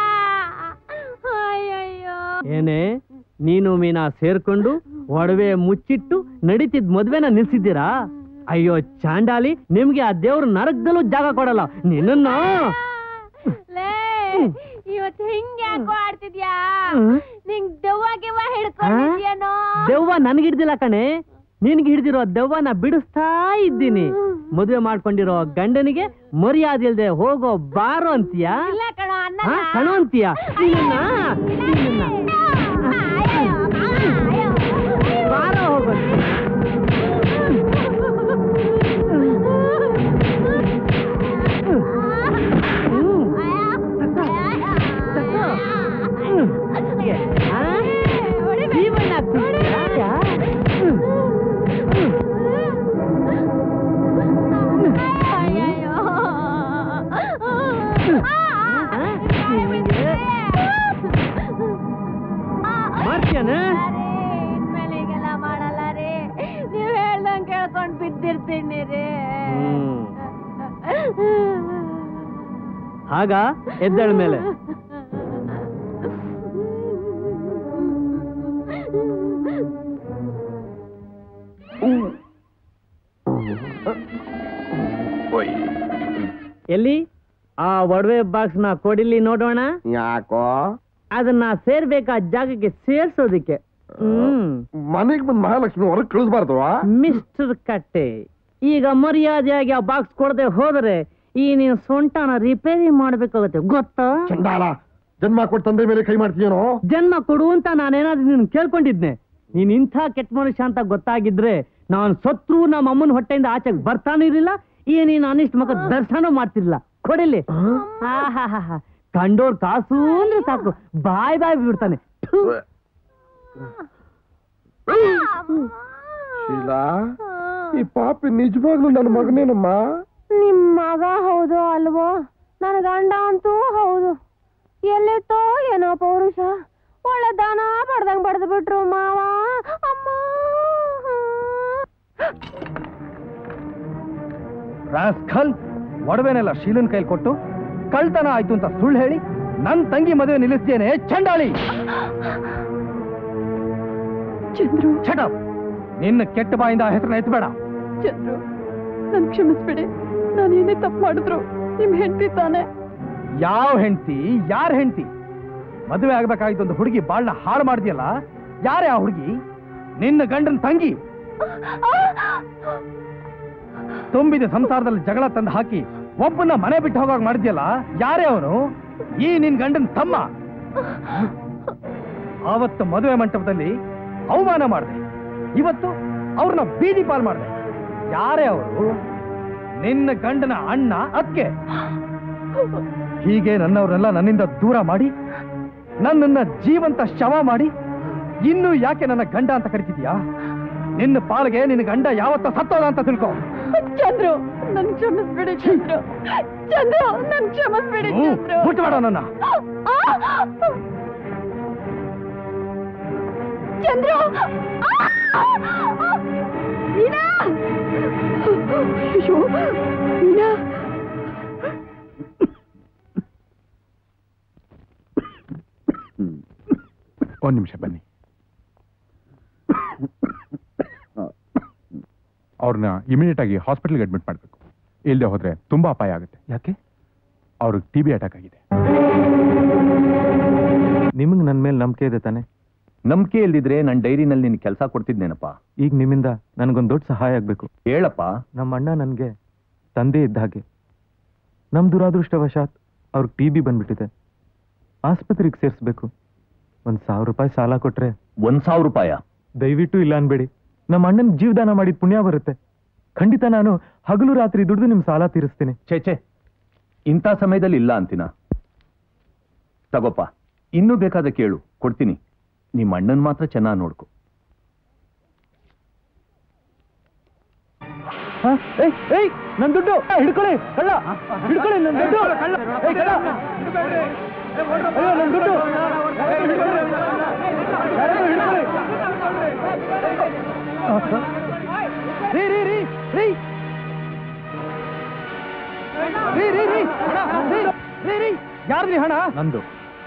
ಅಯ್ಯಯ್ಯೋ ಏನೇ ನೀನು ಮೀನಾ ಸೇರ್ಕೊಂಡು ಒಡವೆ ಮುಚ್ಚಿಟ್ಟು ನಡೀತಿದ್ ಮದ್ವೆನ ನಿಲ್ಸಿದ್ದೀರಾ ಅಯ್ಯೋ ಚಾಂಡಾಲಿ ನಿಮ್ಗೆ ಆ ದೇವ್ರ ನರಕದಲ್ಲೂ ಜಾಗ ಕೊಡಲ್ಲ ನಿನ್ನ ಲೇ ಇವತ್ತು ಹಿಂಗ್ ಯಾಕೋ ಆಡ್ತಿದ್ಯಾ ಹ್ಮ್. ನಿಂಗ್ ದೆವ್ವ ಗಿವ್ವ ಹಿಡ್ಕೊಂಡಿದ್ಯಾನೋ ದೆವ್ವ ನನ್ಗೆ ಹಿಡ್ದಿಲ್ಲ ಕಣೆ ನಿನ್ಗೆ ಹಿಡ್ದಿರೋ ದೆವ್ವನ ಬಿಡಿಸ್ತಾ ಇದ್ದೀನಿ ಮದುವೆ ಮಾಡ್ಕೊಂಡಿರೋ ಗಂಡನಿಗೆ ಮರ್ಯಾದೆ ಇಲ್ದೆ ಹೋಗೋ ಬಾರೋ ಅಂತೀಯಾ ಇಲ್ಲ ಕಣೋ ಅನ್ನ ಹಾ, ಕಣೋ ಅಂತೀಯಾ ನಿನ್ನ ನಿನ್ನ ಬಾರೋ ಹೋಗೋ ಜೀವನ ಆಗ್ತಿದ್ಯಾ? ಹ್ಮ್. ಮಾಡ್ತೀಯನ ಇನ್ಮೇಲೆ ಈಗೆಲ್ಲ ಮಾಡಲ್ಲ ರೀ ನೀವ್ ಹೇಳ್ದಂಗ್ ಕೇಳ್ಕೊಂಡ್ ಬಿದ್ದಿರ್ತೀನಿ ರೀ ಆಗ ಎದ್ದಳ ಮೇಲೆ ಎಲ್ಲಿ ಆ ಒಡವೆ ಬಾಕ್ಸ್ ನ ಕೊಡಿಲಿ ನೋಡೋಣ ಯಾಕೋ ಅದನ್ನ ಸೇರ್ಬೇಕಾದ ಜಾಗಕ್ಕೆ ಸೇರ್ಸೋದಿಕ್ಕೆ ಹ್ಮ್ ಮನೆಗ್ ಬಂದ್ ಮಹಾಲಕ್ಷ್ಮಿ ಹೊರಗ್ ಕಳಿಸ್ಬಾರ್ದು ಮಿಸ್ಟರ್ ಕಟ್ಟೆ ಈಗ ಮರ್ಯಾದೆಯಾಗಿ ಆ ಬಾಕ್ಸ್ ಕೊಡದೆ ಹೋದರೆ ಈ ನೀನ್ ಸೊಂಟನ ರಿಪೇರಿ ಮಾಡ್ಬೇಕಾಗತ್ತೆ ಗೊತ್ತಾ ಚಂಡಾಲ ಜನ್ಮ ಕೊಟ್ಟು ತಂದೆ ಮೇಲೆ ಕೈ ಮಾಡ್ತೀಯನೋ ಜನ್ಮ ಕೊಡು ಅಂತ ನಾನೇನಾದ್ರೂ ನೀನು ಕೇಳ್ಕೊಂಡಿದ್ನೆ ನೀನ್ ಇಂಥ ಕೆಟ್ಟ ಮನುಷ್ಯ ಅಂತ ಗೊತ್ತಾಗಿದ್ರೆ ನಾನ್ ಸತ್ರು ನಮ್ಮ ಅಮ್ಮನ ಹೊಟ್ಟೆಯಿಂದ ಆಚೆಗೆ ಬರ್ತಾನೂ ಇರಲಿಲ್ಲ ಈ ನೀನ್ ಅನಿಷ್ಟ ಮಗ ದರ್ಶನ ಮಾಡ್ತಿರ್ಲಿಲ್ಲ ಕೊಡಿಲಿ ಆಹಾಹಾಹಾ. ಕಂಡೋರ್ ಕಾಸು ಅಂದ್ರೆ ಸಾಕು ಬಾಯ್ ಬಾಯ್ ಬಿಡ್ತಾನೆ ಥು. ಶೀಲಾ ಈ ಪಾಪಿ ನಿಜವಾಗ್ಲೂ ನನ್ನ ಮಗನೇನಮ್ಮ ನಿಮ್ ಮಗ ಹೌದು ಅಲ್ವೋ ನನ್ನ ಗಂಡ ಅಂತೂ ಹೌದು ಎಲ್ಲಿತ್ತೋ ಏನೋ ಪೌರುಷ ಒಳ್ಳೆ ದನ ಬಡ್ದಂಗ್ ಬಡ್ದು ಬಿಟ್ರು ಮಾವ ಅಮ್ಮ ರಾಸ್ಕಲ್ ಒಡವೆನೆಲ್ಲ ಶೀಲನ್ ಕೈಲಿ ಕೊಟ್ಟು ಕಳ್ತನ ಆಯ್ತು ಅಂತ ಸುಳ್ಳು ಹೇಳಿ ನನ್ ತಂಗಿ ಮದುವೆ ನಿಲ್ಲಿಸ್ತೇನೆ ಚಂಡಾಳಿ ಚಂದ್ರು ಚಟಪ್ ನಿನ್ನ ಕೆಟ್ಟ ಬಾಯಿಂದ ಆ ಹೆಸರನ್ನ ಎತ್ತಬೇಡ ಚಂದ್ರು ನನ್ ಕ್ಷಮಿಸ್ಬಿಡಿ ನಾನು ಏನೇ ತಪ್ಪು ಮಾಡಿದ್ರು ನಿಮ್ ಹೆಂಡತಿ ತಾನೆ ಯಾವ ಹೆಂಡತಿ ಯಾರ ಹೆಂಡತಿ ಮದುವೆ ಆಗ್ಬೇಕಾಗಿತ್ತು ಒಂದು ಹುಡುಗಿ ಬಾಳ್ನ ಹಾಳು ಮಾಡ್ದಿಯಲ್ಲ ಯಾರೇ ಆ ಹುಡುಗಿ ನಿನ್ನ ಗಂಡನ ತಂಗಿ ತುಂಬಿದ ಸಂಸಾರದಲ್ಲಿ ಜಗಳ ತಂದು ಹಾಕಿ ಒಬ್ಬನ ಮನೆ ಬಿಟ್ಟು ಹೋಗಾಗ ಮಾಡಿದ್ಯಲ್ಲ ಯಾರೇ ಅವನು ಈ ನಿನ್ ಗಂಡನ ತಮ್ಮ ಆವತ್ತು ಮದುವೆ ಮಂಟಪದಲ್ಲಿ ಅವಮಾನ ಮಾಡಿದೆ ಇವತ್ತು ಅವ್ರನ್ನ ಬೀದಿ ಪಾಲ್ ಮಾಡಿದೆ ಯಾರೇ ಅವರು ನಿನ್ನ ಗಂಡನ ಅಣ್ಣ ಅಕ್ಕೆ ಹೀಗೆ ನನ್ನವ್ರನ್ನೆಲ್ಲ ನನ್ನಿಂದ ದೂರ ಮಾಡಿ ನನ್ನನ್ನ ಜೀವಂತ ಶವ ಮಾಡಿ ಇನ್ನು ಯಾಕೆ ನನ್ನ ಗಂಡ ಅಂತ ಕರಿತಿದ್ಯಾ ನಿನ್ನ ಪಾಲ್ಗೆ ನಿನ್ನ ಗಂಡ ಯಾವತ್ತ ಸತ್ತೋದ ಅಂತ ತಿಳ್ಕೊ ಚಂದ್ರು ನನ್ ಕ್ಷಮಿಸ್ಬಿಡಿ ಚಂದ್ರು ಚಂದ್ರು ನನ್ ಕ್ಷಮಿಸ್ಬಿಡಿ ಹ್ಮ್, ಚಂದ್ರು ಮುಟ್ಬೇಡ ನನ್ನ ಚಂದ್ರು ಆ! ಮೀನಾ! ಅಯ್ಯೋ ಮೀನಾ ಒಂದ್ ನಿಮಿಷ ಬನ್ನಿ ಅವ್ರನ್ನ ಇಮಿಡಿಯೇಟ್ ಆಗಿ ಹಾಸ್ಪಿಟಲ್ಗೆ ಅಡ್ಮಿಟ್ ಮಾಡಬೇಕು ಇಲ್ಲದೆ ಹೋದ್ರೆ ತುಂಬಾ ಅಪಾಯ ಆಗುತ್ತೆ ಯಾಕೆ ಅವ್ರಿಗೆ ಟಿ ಬಿ ಅಟ್ಯಾಕ್ ಆಗಿದೆ ನಿಮಗೆ ನನ್ನ ಮೇಲೆ ನಂಬಿಕೆ ಇದೆ ತಾನೆ ನಂಬಿಕೆ ಇಲ್ದಿದ್ರೆ ನನ್ನ ಡೈರಿನಲ್ಲಿ ನಿನ್ ಕೆಲಸ ಕೊಡ್ತಿದ್ನೇನಪ್ಪ ಈಗ ನಿಮ್ಮಿಂದ ನನಗೊಂದು ದೊಡ್ಡ ಸಹಾಯ ಆಗಬೇಕು ಹೇಳಪ್ಪ ನಮ್ಮ ಅಣ್ಣ ನನಗೆ ತಂದೆ ಇದ್ದ ಹಾಗೆ ನಮ್ಮ ದುರಾದೃಷ್ಟವಶಾತ್ ಅವ್ರಿಗೆ ಟಿ ಬಿ ಬಂದ್ಬಿಟ್ಟಿದೆ ಆಸ್ಪತ್ರೆಗೆ ಸೇರಿಸ್ಬೇಕು ಒಂದು ಸಾವಿರ ರೂಪಾಯಿ ಸಾಲ ಕೊಟ್ರೆ ಒಂದ್ ಸಾವಿರ ರೂಪಾಯ ದಯವಿಟ್ಟು ಇಲ್ಲ ಅನ್ಬೇಡಿ ನಮ್ಮ ಅಣ್ಣನ ಜೀವದಾನ ಮಾಡಿದ ಪುಣ್ಯ ಬರುತ್ತೆ ಖಂಡಿತ ನಾನು ಹಗಲು ರಾತ್ರಿ ದುಡಿದು ನಿಮ್ ಸಾಲ ತೀರಿಸ್ತೀನಿ ಛೇ ಛೇ ಇಂಥ ಸಮಯದಲ್ಲಿ ಇಲ್ಲ ಅಂತಿನ ತಗೋಪ್ಪ ಇನ್ನೂ ಬೇಕಾದ ಕೇಳು ಕೊಡ್ತೀನಿ ನಿಮ್ಮ ಅಣ್ಣನ್ ಮಾತ್ರ ಚೆನ್ನಾಗಿ ನೋಡ್ಕೊ ಏಯ್ ನನ್ ದುಡ್ಡು ಹಿಡ್ಕೊಳ್ಳಿ ಕಳ್ಳ ಹಿಡ್ಕೊಳ್ಳಿ ನನ್ ದುಡ್ಡು ಏಯ್, ಕಳ್ಳ ಅಯ್ಯೋ ನನ್ ದುಡ್ಡು ಯಾರಾದ್ರೂ ಹಿಡ್ಕೊಳ್ಳಿ. ರೀ ರೀ ರೀ ರೀ ರೀ ರೀ ರೀ ರೀ ರೀ ರೀ ಯಾರ್ದ್ರಿ ಹಣ ನಂದು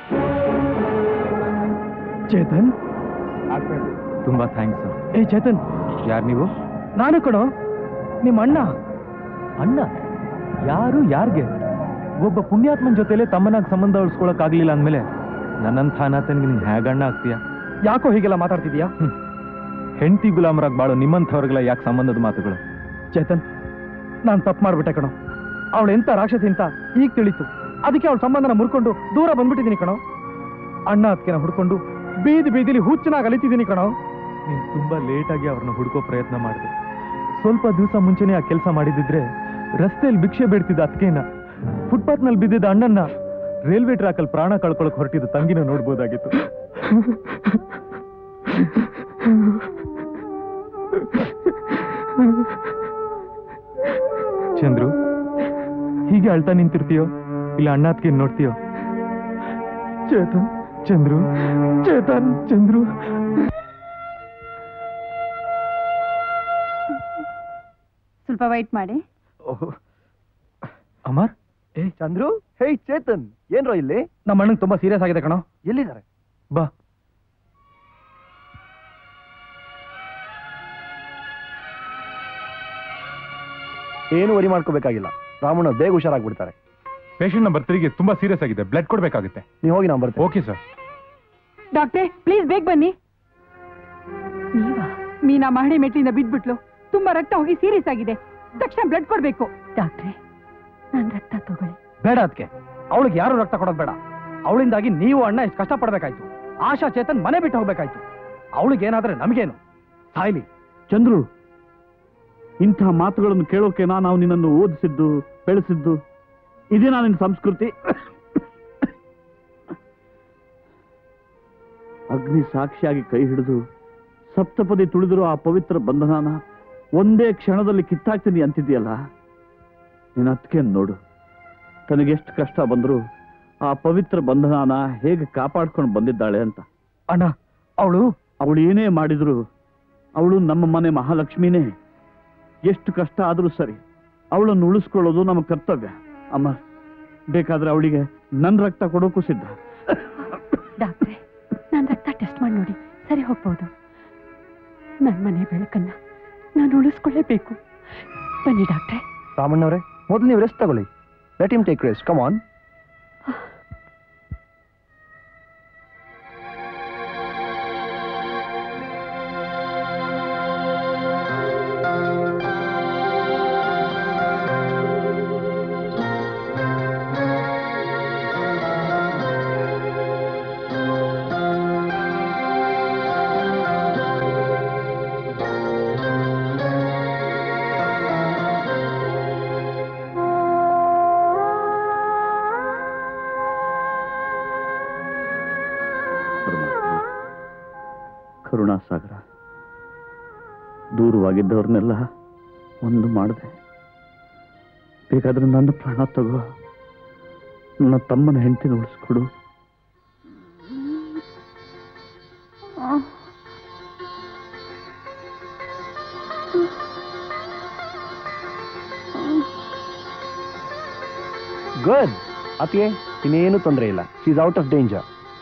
ಚೇತನ್ ತುಂಬಾ ಥ್ಯಾಂಕ್ಸ್ ಏ ಚೇತನ್ ಯಾರು ನೀವು ನಾನು ಕಣೋ ನಿಮ್ಮ ಅಣ್ಣ ಅಣ್ಣ ಯಾರು ಯಾರ್ಗೆ ಒಬ್ಬ ಪುಣ್ಯಾತ್ಮನ್ ಜೊತೆಲೆ ತಮ್ಮನಾಗ್ ಸಂಬಂಧ ಉಳಿಸ್ಕೊಳಕ್ ಆಗ್ಲಿಲ್ಲ ಅಂದ್ಮೇಲೆ ನನ್ನಂಥ ಅನಾಥನ್ಗೆ ನೀನ್ ಹೇಗಣ್ಣ ಆಗ್ತೀಯ ಯಾಕೋ ಹೀಗೆಲ್ಲ ಮಾತಾಡ್ತಿದ್ಯಾ ಹೆಂಡತಿ ಗುಲಾಮರಾಗ್ ಬಾಳೋ ನಿಮ್ಮಂಥವ್ರಿಗೆಲ್ಲ ಯಾಕೆ ಸಂಬಂಧದ ಮಾತುಗಳು ಚೇತನ್ ನಾನ್ ತಪ್ಪು ಮಾಡ್ಬಿಟ್ಟೆ ಕಣೋ ಅವಳು ಎಂತ ರಾಕ್ಷಸಿ ಅಂತ ಈಗ ತಿಳಿತು ಅದಕ್ಕೆ ಅವಳ ಸಂಬಂಧನ ಮುರ್ಕೊಂಡು ದೂರ ಬಂದ್ಬಿಟ್ಟಿದ್ದೀನಿ ಕಣೋ ಅಣ್ಣ ಅದಕ್ಕೆ ಹುಡ್ಕೊಂಡು ಬೀದಿ ಬೀದಿಲಿ ಹುಚ್ಚನಾಗಿ ಅಲಿತಿದ್ದೀನಿ ಕಣೋ ನೀನ್ ತುಂಬಾ ಲೇಟ್ ಆಗಿ ಅವ್ರನ್ನ ಹುಡ್ಕೋ ಪ್ರಯತ್ನ ಮಾಡಿದೆ ಸ್ವಲ್ಪ ದಿವಸ ಮುಂಚೆನೆ ಆ ಕೆಲಸ ಮಾಡಿದಿದ್ರೆ ರಸ್ತೆಯಲ್ಲಿ ಭಿಕ್ಷೆ ಬೇಡ್ತಿದ್ದ ಅತ್ಕೇನ ಫುಟ್ಪಾತ್ ನಲ್ಲಿ ಬಿದ್ದಿದ್ದ ಅಣ್ಣನ್ನ ರೈಲ್ವೆ ಟ್ರ್ಯಾಕ್ ಅಲ್ಲಿ ಪ್ರಾಣ ಕಳ್ಕೊಳಕ್ ಹೊರಟಿದ್ದ ತಂಗಿನ ನೋಡ್ಬೋದಾಗಿತ್ತು ಚಂದ್ರು ಹೀಗೆ ಅಳ್ತಾ ನಿಂತಿರ್ತೀಯೋ ಇಲ್ಲ ಅಣ್ಣ ಅತ್ಕೆ ನೋಡ್ತೀಯೋ ಚೇತನ್ ಚಂದ್ರು ಚೇತನ್ ಚಂದ್ರು ಸ್ವಲ್ಪ ವೈಟ್ ಮಾಡಿ ಅಮರ್ ಏ ಚಂದ್ರು ಹೇ ಚೇತನ್ ಏನ್ರೋ ಇಲ್ಲಿ ನಮ್ಮ ಅಣ್ಣಂಗೆ ತುಂಬಾ ಸೀರಿಯಸ್ ಆಗಿದೆ ಕಣೋ ಎಲ್ಲಿದ್ದಾರೆ ಬಾ ಏನು ವರಿ ಮಾಡ್ಕೋಬೇಕಾಗಿಲ್ಲ ರಾಮಣ್ಣ ಬೇಗ ಹುಷಾರಾಗ್ಬಿಡ್ತಾರೆ ಪೇಷಂಟ್ ನಂಬರ್ ತ್ರೀಗೆ ತುಂಬಾ ಸೀರಿಯಸ್ ಆಗಿದೆ ಬ್ಲಡ್ ಕೊಡ್ಬೇಕಾಗುತ್ತೆ ನೀವು ಹೋಗಿ ನಾನು ಬರ್ತೀನಿ ಓಕೆ ಸರ್ ಡಾಕ್ಟ್ರೆ ಪ್ಲೀಸ್ ಬೇಗ ಬನ್ನಿ ಮೀನಾ ಮಹಡಿ ಮೆಟ್ಲಿಂದ ಬಿದ್ಬಿಟ್ಲು ತುಂಬಾ ರಕ್ತ ಹೋಗಿ ಸೀರಿಯಸ್ ಆಗಿದೆ ತಕ್ಷಣ ಬ್ಲಡ್ ಕೊಡ್ಬೇಕು ಡಾಕ್ಟ್ರೆ ನಾನ್ ರಕ್ತ ತಗೊಳ್ಳಿ ಬೇಡ ಅದಕ್ಕೆ ಅವಳಿಗೆ ಯಾರು ರಕ್ತ ಕೊಡೋದು ಬೇಡ ಅವಳಿಂದಾಗಿ ನೀವು ಅಣ್ಣ ಎಷ್ಟು ಕಷ್ಟಪಡ್ಬೇಕಾಯ್ತು ಆಶಾ ಚೇತನ್ ಮನೆ ಬಿಟ್ಟು ಹೋಗ್ಬೇಕಾಯ್ತು ಅವಳಿಗೆ ಏನಾದ್ರೆ ನಮಗೇನು ಸಾಯ್ಲಿ ಚಂದ್ರು ಇಂಥ ಮಾತುಗಳನ್ನು ಕೇಳೋಕೆನಾ ನಾವು ನಿನ್ನನ್ನು ಓದಿಸಿದ್ದು ಬೆಳೆಸಿದ್ದು ಇದೇನಾ ನಿನ್ನ ಸಂಸ್ಕೃತಿ ಅಗ್ನಿ ಸಾಕ್ಷಿಯಾಗಿ ಕೈ ಹಿಡಿದು ಸಪ್ತಪದಿ ತುಳಿದಿರೋ ಆ ಪವಿತ್ರ ಬಂಧನನ ಒಂದೇ ಕ್ಷಣದಲ್ಲಿ ಕಿತ್ತಾಕ್ತೀನಿ ಅಂತಿದ್ಯಲ್ಲ ನಿನ್ನ ಅತ್ತಿಗೆ ನೋಡು ತನಗೆಷ್ಟು ಕಷ್ಟ ಬಂದರೂ ಆ ಪವಿತ್ರ ಬಂಧನನ ಹೇಗೆ ಕಾಪಾಡ್ಕೊಂಡು ಬಂದಿದ್ದಾಳೆ ಅಂತ ಅಣ್ಣ ಅವಳು ಅವಳು ಏನೇ ಮಾಡಿದ್ರು ಅವಳು ನಮ್ಮ ಮನೆ ಮಹಾಲಕ್ಷ್ಮಿನೇ ಎಷ್ಟು ಕಷ್ಟ ಆದರೂ ಸರಿ ಅವಳನ್ನು ಉಳಿಸ್ಕೊಳ್ಳೋದು ನಮ್ಮ ಕರ್ತವ್ಯ ಅಮ್ಮ ಬೇಕಾದ್ರೆ ಅವಳಿಗೆ ನನ್ನ ರಕ್ತ ಕೊಡೋಕ್ಕೂ ಸಿದ್ಧ ಡಾಕ್ಟ್ರೆ ನಾನು ರಕ್ತ ಟೆಸ್ಟ್ ಮಾಡಿ ನೋಡಿ ಸರಿ ಹೋಗ್ಬೋದು ನನ್ನ ಮನೆ ಬೆಳಕನ್ನ ನಾನು ಉಳಿಸ್ಕೊಳ್ಳೇಬೇಕು ಬನ್ನಿ ಡಾಕ್ಟ್ರೆ ರಾಮಣ್ಣವ್ರೆ ಮೊದಲು ನೀವು ರೆಸ್ಟ್ ತಗೊಳ್ಳಿ let him take rest come on ಕರುಣಾಸಾಗರ ದೂರವಾಗಿದ್ದವ್ರನ್ನೆಲ್ಲ ಒಂದು ಮಾಡಿದೆ ಬೇಕಾದ್ರೆ ನನ್ನ ಪ್ರಾಣ ತಗೋ ನನ್ನ ತಮ್ಮನ ಹೆಂಡತಿನ ಉಳಿಸ್ಕೊಡು ಗುಡ್ ಅತಿಗೆ ಇನ್ನೇನು ತೊಂದರೆ ಇಲ್ಲ she is out of danger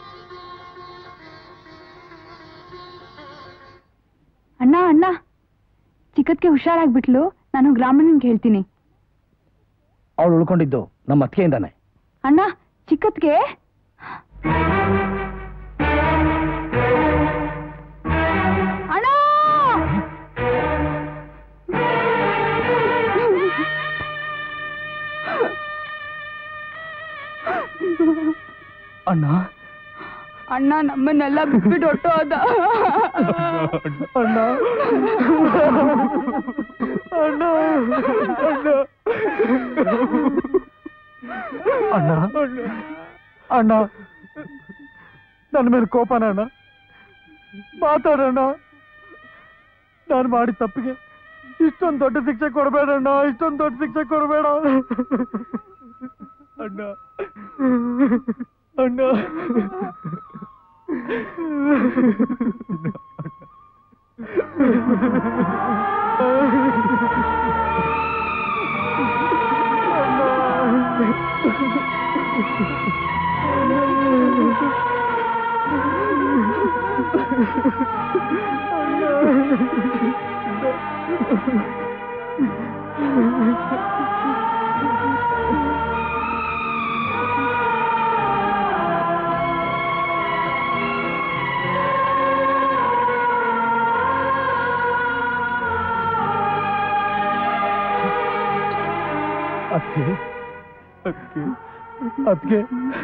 ಅಣ್ಣ ಅಣ್ಣ ಚಿಕ್ಕದ್ಕೆ ಹುಷಾರಾಗ್ಬಿಟ್ಲು ನಾನು ಗ್ರಾಮಣ್ಣನ್ಗೆ ಹೇಳ್ತೀನಿ ಅವಳು ಉಳ್ಕೊಂಡಿದ್ದು ನಮ್ಮ ಅತ್ತಿಗೆಯಿಂದಾನೆ ಅಣ್ಣ ಚಿಕ್ಕದ್ಗೆ ಅಣ್ಣ ಅಣ್ಣ ಅಣ್ಣ ನಮ್ಮನ್ನೆಲ್ಲ ಬಿಟ್ಬಿಟ್ಟು ಹೊಟ್ಟೋದ ಅಣ್ಣ ಅಣ್ಣ ಅಣ್ಣ ಅಣ್ಣ ನನ್ನ ಮೇಲೆ ಕೋಪನ ಅಣ್ಣ ಮಾತಾಡೋಣ ನಾನು ಮಾಡಿದ ತಪ್ಪಿಗೆ ಇಷ್ಟೊಂದು ದೊಡ್ಡ ಶಿಕ್ಷೆ ಕೊಡಬೇಡಣ್ಣ ಇಷ್ಟೊಂದು ದೊಡ್ಡ ಶಿಕ್ಷೆ ಕೊಡಬೇಡ ಅಣ್ಣ ಅಣ್ಣ ಅದಕ್ಕೆ ಅದಕ್ಕೆ ಅದಕ್ಕೆ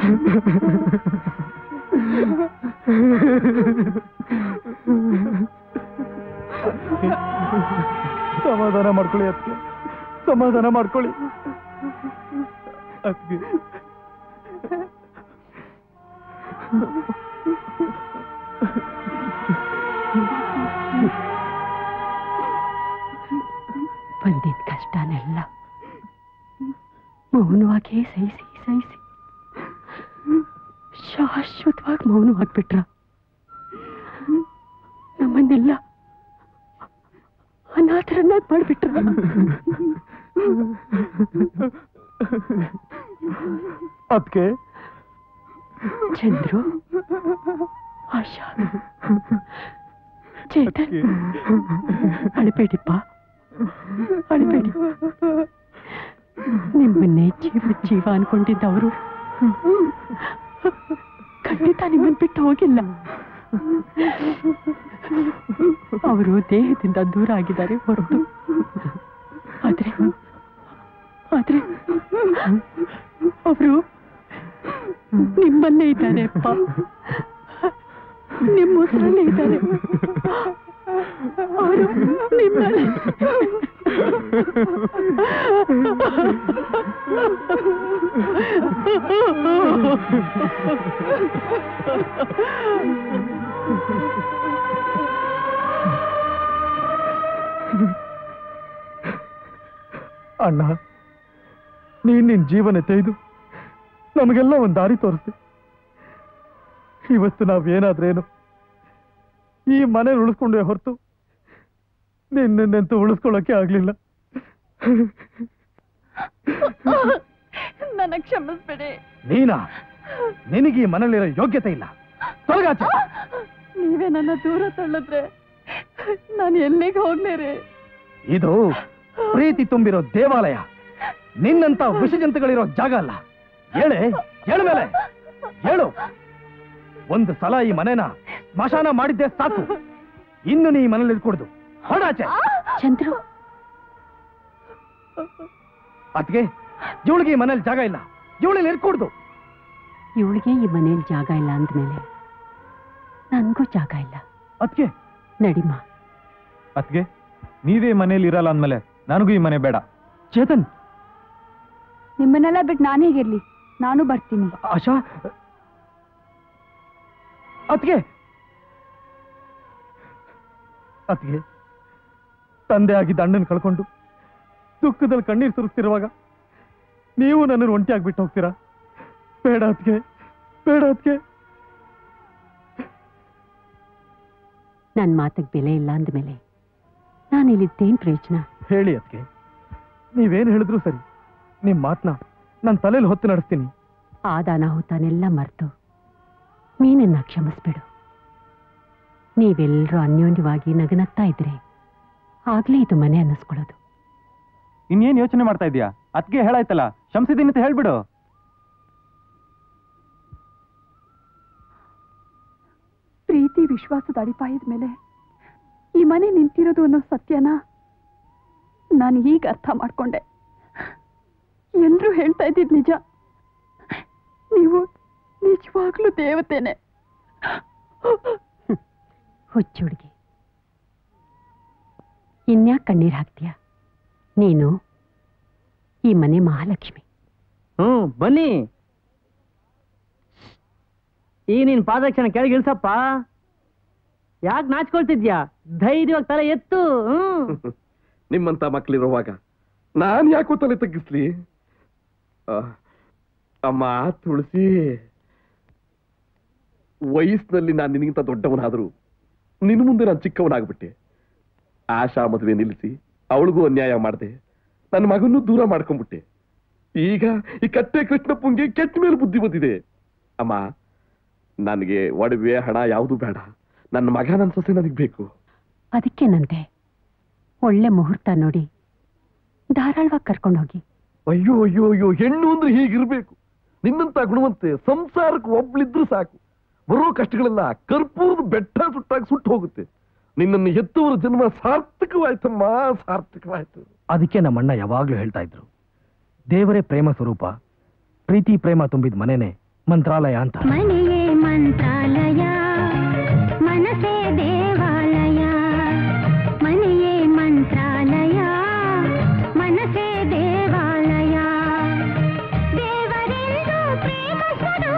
ಸಮಾಧಾನ ಮಾಡ್ಕೊಳ್ಳಿ ಅದಕ್ಕೆ ಸಮಾಧಾನ ಮಾಡ್ಕೊಳ್ಳಿ ಅದಕ್ಕೆ ಬಂದಿದ್ದ ಕಷ್ಟನೆಲ್ಲ ಮೌನವಾಗಿ ಸಹಿಸಿ ಸಹಿಸಿ ಶಾಶ್ವತವಾಗಿ ಮೌನವಾಗ್ಬಿಟ್ರ ನಮ್ಮನ್ನೆಲ್ಲ ಅನಾಥರನ್ನಾಗಿ ಮಾಡ್ಬಿಟ್ರ ಅದಕ್ಕೆ ಚಂದ್ರು ಆಶಾ ಚೇತನ್ ಅಳಬೇಡಿಪ್ಪ ಅಳಬೇಡಿ ನಿಮ್ಮನ್ನೇ ಜೀವ ಜೀವ ಅನ್ಕೊಂಡಿದ್ದವರು ಖಂಡಿತ ನಿಮ್ಮನ್ ಬಿಟ್ಟು ಹೋಗಿಲ್ಲ ಅವರು ದೇಹದಿಂದ ದೂರ ಆಗಿದ್ದಾರೆ ಹೊರತು ಆದ್ರೆ ಆದ್ರೆ ಅವರು ನಿಮ್ಮಲ್ಲೇ ಇದ್ದಾರೆ ಅಪ್ಪ ನಿಮ್ಮ ಉಸಿರಲ್ಲೇ ಇದ್ದಾರೆ ಅವರು ನಿಮ್ಮಲ್ಲೇ ಅಣ್ಣ ನೀನ್ ನಿನ್ ಜೀವನ ತೆಗೆದು ನಮಗೆಲ್ಲ ಒಂದು ದಾರಿ ತೋರಿಸ್ದೆ ಇವತ್ತು ನಾವೇನಾದ್ರೇನು ಈ ಮನೆ ಉಳಿಸ್ಕೊಂಡೇ ಹೊರತು ನಿನ್ನೆಂತೂ ಉಳಿಸ್ಕೊಳ್ಳೋಕೆ ಆಗ್ಲಿಲ್ಲ ನನ್ನ ಕ್ಷಮಿಸ್ಬೇಡಿ ನೀನಾ ನಿನಗೆ ಈ ಮನೇಲಿರೋ ಯೋಗ್ಯತೆ ಇಲ್ಲ ತೊಲಗಾಚೆ ನೀವೇ ನನ್ನ ದೂರ ತಳ್ಳಿದ್ರೆ ನಾನು ಎಲ್ಲಿಗೆ ಹೋಗ್ಲೇರಿ ಇದು ಪ್ರೀತಿ ತುಂಬಿರೋ ದೇವಾಲಯ ನಿನ್ನಂತ ವಿಷಜಂತುಗಳಿರೋ ಜಾಗ ಅಲ್ಲ ಹೇಳೆ ಹೇಳು ಮೇಲೆ ಹೇಳು ಒಂದು ಸಲ ಈ ಮನೆನ ಸ್ಮಶಾನ ಮಾಡಿದ್ದೆ ಸಾಕು ಇನ್ನು ನೀ ಈ ಮನೇಲಿ ಇರ್ಕೊಡ್ದು ಹೊಡಾಚೆ ಚಂದ್ರು ಅದ್ಗೆ ಇವಳಿಗೆ ಈ ಮನೇಲಿ ಜಾಗ ಇಲ್ಲ ಇವಳಲ್ಲಿ ಇರ್ಕೊಡ್ದು ಇವಳಿಗೆ ಈ ಮನೇಲಿ ಜಾಗ ಇಲ್ಲ ಅಂದ್ಮೇಲೆ ನನ್ಗೂ ಜಾಗ ಇಲ್ಲ ಅದ್ಕೆ ನಡಿಮಾ ಅತ್ಗೆ ನೀವೇ ಮನೇಲಿ ಇರಲ್ಲ ಅಂದ್ಮೇಲೆ ನನಗೂ ಈ ಮನೆ ಬೇಡ ಚೇತನ್ ನಿಮ್ಮನ್ನೆಲ್ಲ ಬಿಟ್ಟು ನಾನು ಹೇಗಿರ್ಲಿ ನಾನು ಬರ್ತೀನಿ ಆಶಾ ಅದ್ಗೆ ಅತ್ಗೆ ತಂದೆ ಆಗಿದ್ದ ಅಣ್ಣನ ಕಳ್ಕೊಂಡು ದುಃಖದಲ್ಲಿ ಕಣ್ಣೀರು ಸುರಿಸ್ತಿರುವಾಗ ನೀವು ನನ್ನನ್ನು ಒಂಟಿ ಆಗ್ಬಿಟ್ಟು ಹೋಗ್ತೀರಾ ಬೇಡ ಅತ್ಗೆ ಬೇಡ ಅತ್ಗೆ ನನ್ನ ಮಾತಿಗೆ ಬೆಲೆ ಇಲ್ಲ ಅಂದ್ಮೇಲೆ ನಾನಿಲ್ಲಿದ್ದೇನ್ ಪ್ರಯೋಜನ ಹೇಳಿ ಅತ್ಗೆ ನೀವೇನು ಹೇಳಿದ್ರು ಸರಿ ನಿಮ್ ಮಾತನ್ನ ನನ್ನ ತಲೆಯಲ್ಲಿ ಹೊತ್ತು ನಡೆಸ್ತೀನಿ ಆದ ಅನಾಹುತನೆಲ್ಲ ಮರೆತು ಮೀನನ್ನ ಕ್ಷಮಿಸ್ಬಿಡು ನೀವೆಲ್ಲರೂ ಅನ್ಯೋನ್ಯವಾಗಿ ನಗನಗ್ತಾ ಇದ್ರೆ ಆಗ್ಲೇ ಇದು ಮನೆ ಅನ್ನಿಸ್ಕೊಳ್ಳೋದು ಇನ್ನೇನ್ ಯೋಚನೆ ಮಾಡ್ತಾ ಇದೀಯಾ ಅದ್ಗೆ ಹೇಳಾಯ್ತಲ್ಲ ಶಂಸಿದೀನಿ ಅಂತ ಹೇಳ್ಬಿಡು ಪ್ರೀತಿ ವಿಶ್ವಾಸದ ಅಡಿಪಾಯದ ಮೇಲೆ ಈ ಮನೆ ನಿಂತಿರೋದು ಅನ್ನೋ ಸತ್ಯನ ನಾನು ಈಗ ಅರ್ಥ ಮಾಡ್ಕೊಂಡೆ ಎಲ್ರೂ ಹೇಳ್ತಾ ಇದ್ದಿದ್ ನಿಜ ನೀವು ನಿಜವಾಗ್ಲೂ ದೇವತೆನೆ ಹುಚ್ಚುಡ್ಗಿ ಇನ್ಯಾಕ್ ಕಣ್ಣೀರ್ ಹಾಕ್ತೀಯ ನೀನು ಈ ಮನೆ ಮಹಾಲಕ್ಷ್ಮಿ ಹ್ಮ್ ಬನ್ನಿ ಈ ನಿನ್ ಪಾದಕ್ಷಣ ಕೆಳಗೆ ಇಳ್ಸಪ್ಪ ಯಾಕೆ ನಾಚ್ಕೊಳ್ತಿದ್ಯಾ ಧೈರ್ಯವಾಗಿ ತಲೆ ಎತ್ತು ಹ್ಮ್ ನಿಮ್ಮಂತ ಮಕ್ಳಿರುವಾಗ ನಾನ್ ಯಾಕೋ ತಲೆ ತಗ್ಗಿಸ್ಲಿ ಆ, ಅಮ್ಮ ತುಳಸಿ ವಯಸ್ಸಿನಲ್ಲಿ ನಾನು ನಿನಗಿಂತ ದೊಡ್ಡವನಾದ್ರು ನಿನ್ನ ಮುಂದೆ ನಾನು ಚಿಕ್ಕವನಾಗ್ಬಿಟ್ಟೆ ಆಶಾ ಮದುವೆ ನಿಲ್ಲಿಸಿ ಅವಳಿಗೂ ಅನ್ಯಾಯ ಮಾಡಿದೆ ನನ್ನ ಮಗನ್ನೂ ದೂರ ಮಾಡ್ಕೊಂಡ್ಬಿಟ್ಟೆ ಈಗ ಈ ಕಟ್ಟೆ ಕೃಷ್ಣಪ್ಪಂಗೆ ಕೆಟ್ಟ ಮೇಲೆ ಬುದ್ಧಿ ಬಂದಿದೆ ಅಮ್ಮ ನನಗೆ ಒಡವೆ ಹಣ ಯಾವುದು ಬೇಡ ನನ್ನ ಮಗ ನನ್ನ ಸೊಸೆ ನನಗೆ ಬೇಕು ಅದಕ್ಕೇನಂತೆ ಒಳ್ಳೆ ಮುಹೂರ್ತ ನೋಡಿ ಧಾರಾಳವಾಗಿ ಕರ್ಕೊಂಡೋಗಿ ಅಯ್ಯೋ ಅಯ್ಯೋ ಅಯ್ಯೋ ಹೆಣ್ಣು ಅಂದ್ರೆ ಹೀಗಿರ್ಬೇಕು ನಿನ್ನಂತ ಗುಣವಂತೆ ಸಂಸಾರಕ್ಕೆ ಒಬ್ಳಿದ್ರು ಸಾಕು ಬರೋ ಕಷ್ಟಗಳೆಲ್ಲ ಕರ್ಪೂರದ ಬೆಟ್ಟ ಸುಟ್ಟಾಗ ಸುಟ್ಟು ಹೋಗುತ್ತೆ ನಿನ್ನನ್ನು ಎತ್ತುವರ ಜನ್ಮ ಸಾರ್ಥಕವಾಯ್ತಮ್ಮ ಸಾರ್ಥಕವಾಯ್ತು ಅದಕ್ಕೆ ನಮ್ಮಣ್ಣ ಯಾವಾಗ್ಲೂ ಹೇಳ್ತಾ ಇದ್ರು ದೇವರೇ ಪ್ರೇಮ ಸ್ವರೂಪ ಪ್ರೀತಿ ಪ್ರೇಮ ತುಂಬಿದ ಮನೆನೇ ಮಂತ್ರಾಲಯ ಅಂತ ಮನೆಯೇ ಮಂತ್ರಾಲಯ ಮನಸೇ ದೇವಾಲಯ ಮನೆಯೇ ಮಂತ್ರಾಲಯ ಮನಸೇ ದೇವಾಲಯ ದೇವರೆಂದು ಪ್ರೇಮ ಸ್ವರೂಪ